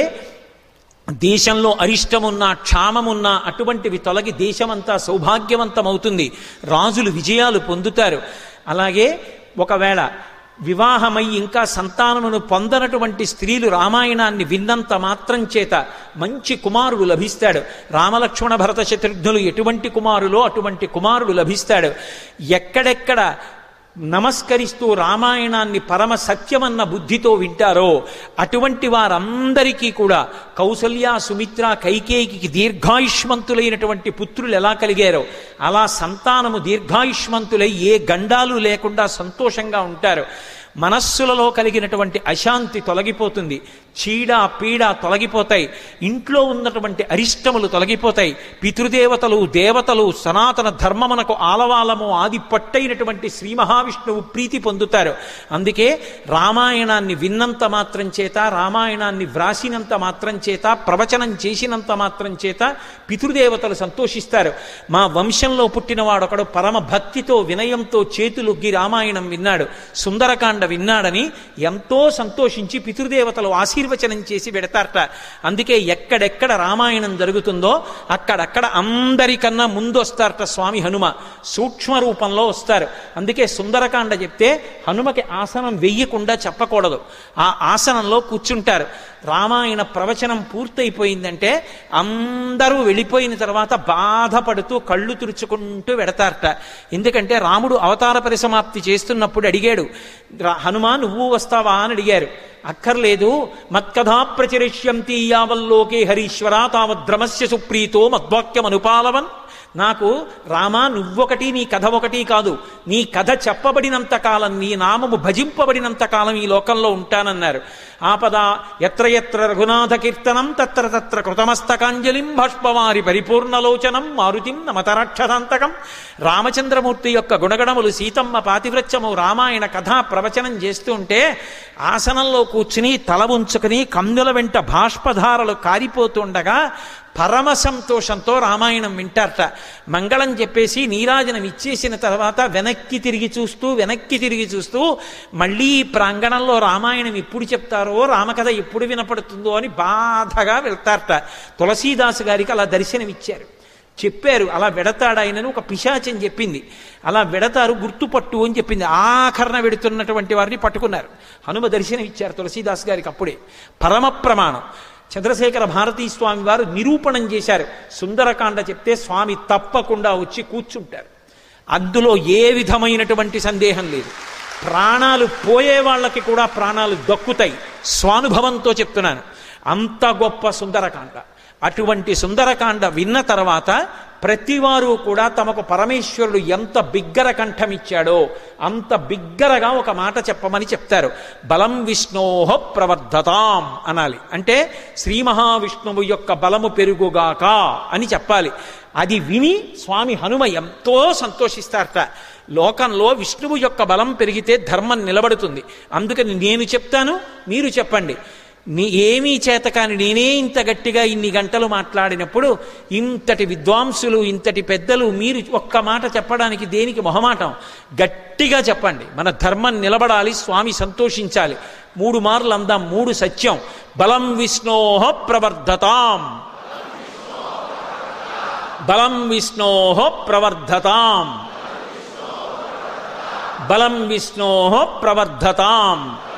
దేశంలో అరిష్టమున్నా క్షామమున్నా అటువంటివి తొలగి దేశమంతా సౌభాగ్యవంతమవుతుంది రాజులు విజయాలు పొందుతారు అలాగే ఒకవేళ వివాహమై ఇంకా సంతానమును పొందనటువంటి స్త్రీలు రామాయణాన్ని విన్నంత మాత్రం చేత మంచి కుమారుడు లభిస్తాడు రామలక్ష్మణ భరత శత్రుఘ్నులు ఎటువంటి కుమారులో అటువంటి కుమారుడు లభిస్తాడు ఎక్కడెక్కడ నమస్కరిస్తూ రామాయణాన్ని పరమ సత్యమన్న బుద్ధితో వింటారో అటువంటి వారందరికీ కూడా కౌసల్య సుమిత్ర కైకేయికి దీర్ఘాయుష్మంతులైనటువంటి పుత్రులు ఎలా కలిగారో అలా సంతానము దీర్ఘాయుష్మంతులై ఏ గండాలు లేకుండా సంతోషంగా ఉంటారు మనస్సులలో కలిగినటువంటి అశాంతి తొలగిపోతుంది చీడ పీడ తొలగిపోతాయి ఇంట్లో ఉన్నటువంటి అరిష్టములు తొలగిపోతాయి పితృదేవతలు దేవతలు సనాతన ధర్మమునకు ఆలవాలము ఆది పట్టైనటువంటి శ్రీ మహావిష్ణువు ప్రీతి పొందుతారు అందుకే రామాయణాన్ని విన్నంత మాత్రం చేత రామాయణాన్ని వ్రాసినంత మాత్రం చేత ప్రవచనం చేసినంత మాత్రం చేత పితృదేవతలు సంతోషిస్తారు మా వంశంలో పుట్టినవాడొకడు పరమ భక్తితో వినయంతో చేతులొగ్గి రామాయణం విన్నాడు సుందరకాండ విన్నాడని ఎంతో సంతోషించి పితృదేవతలు ఆశీర్వచనం చేసి పెడతారట అందుకే ఎక్కడెక్కడ రామాయణం జరుగుతుందో అక్కడక్కడ అందరికన్నా ముందు వస్తారట స్వామి హనుమ సూక్ష్మ రూపంలో వస్తారు అందుకే సుందరకాండ చెప్తే హనుమకి ఆసనం వెయ్యకుండా చెప్పకూడదు ఆ ఆసనంలో కూర్చుంటారు రామాయణ ప్రవచనం పూర్తయిపోయిందంటే అందరూ వెళ్ళిపోయిన తర్వాత బాధపడుతూ కళ్ళు తుడుచుకుంటూ వెడతారట ఎందుకంటే రాముడు అవతార పరిసమాప్తి చేస్తున్నప్పుడు అడిగాడు "రా- హనుమా నువ్వు వస్తావా అని అడిగారు అక్కర్లేదు మత్కథా ప్రచరిష్యంతి యావల్లోకే హరీశ్వర తావద్రమస్య సుప్రీతో మద్వాక్యం అనుపాలవన్ నాకు రామా నువ్వొకటి నీ కథ ఒకటి కాదు నీ కథ చెప్పబడినంత కాలం నీ నామము భజింపబడినంత కాలం ఈ లోకంలో ఉంటానన్నారు ఆపద ఎత్ర ఎత్ర రఘునాథ కీర్తనం తత్ర తత్ర కృతమస్తకాంజలిం భష్పవారి పరిపూర్ణలోచనం మారుతిం నమతరాక్షదాంతకం రామచంద్రమూర్తి యొక్క గుణగణములు సీతమ్మ పాతివ్రత్యము రామాయణ కథా ప్రవచనం చేస్తూ ఉంటే ఆసనంలో కూర్చుని తల ఉంచుకుని కన్నుల వెంట బాష్పధారలు కారిపోతుండగా పరమ సంతోషంతో రామాయణం వింటారట మంగళం చెప్పేసి నీరాజనం ఇచ్చేసిన తర్వాత వెనక్కి తిరిగి చూస్తూ వెనక్కి తిరిగి చూస్తూ మళ్ళీ ఈ ప్రాంగణంలో రామాయణం ఎప్పుడు చెప్తారో రామకథ ఎప్పుడు వినపడుతుందో అని బాధగా వెళ్తారట తులసీదాసు గారికి అలా దర్శనమిచ్చారు చెప్పారు అలా వెడతాడు ఆయనని ఒక పిశాచం చెప్పింది అలా వెడతారు గుర్తుపట్టు అని చెప్పింది ఆఖరణ వెడుతున్నటువంటి వారిని పట్టుకున్నారు హనుమ దర్శనం ఇచ్చారు తులసీదాస్ గారికి అప్పుడే పరమ ప్రమాణం చంద్రశేఖర భారతీ స్వామి వారు నిరూపణం చేశారు సుందరకాండ చెప్తే స్వామి తప్పకుండా వచ్చి కూర్చుంటారు అందులో ఏ విధమైనటువంటి సందేహం లేదు ప్రాణాలు పోయే వాళ్ళకి కూడా ప్రాణాలు దక్కుతాయి స్వానుభవంతో చెప్తున్నాను అంత గొప్ప సుందరకాండ అటువంటి సుందరకాండ విన్న తర్వాత ప్రతివారు కూడా తమకు పరమేశ్వరుడు ఎంత బిగ్గర కంఠమిచ్చాడో అంత బిగ్గరగా ఒక మాట చెప్పమని చెప్తారు బలం విష్ణోహ ప్రవర్ధతాం అనాలి అంటే శ్రీ మహావిష్ణువు యొక్క బలము పెరుగుగాక అని చెప్పాలి అది విని స్వామి హనుమ ఎంతో సంతోషిస్తారట లోకంలో విష్ణువు యొక్క బలం పెరిగితే ధర్మం నిలబడుతుంది అందుకని నేను చెప్తాను మీరు చెప్పండి నీ ఏమీ చేతకాని నేనే ఇంత గట్టిగా ఇన్ని గంటలు మాట్లాడినప్పుడు ఇంతటి విద్వాంసులు ఇంతటి పెద్దలు మీరు ఒక్క మాట చెప్పడానికి దేనికి మొహమాటం గట్టిగా చెప్పండి మన ధర్మం నిలబడాలి స్వామి సంతోషించాలి మూడు మార్లు అందాం మూడు సత్యం బలం విష్ణోహ ప్రవర్ధతాం బలం విష్ణోహ ప్రవర్ధతాం బలం విష్ణోహ ప్రవర్ధతాం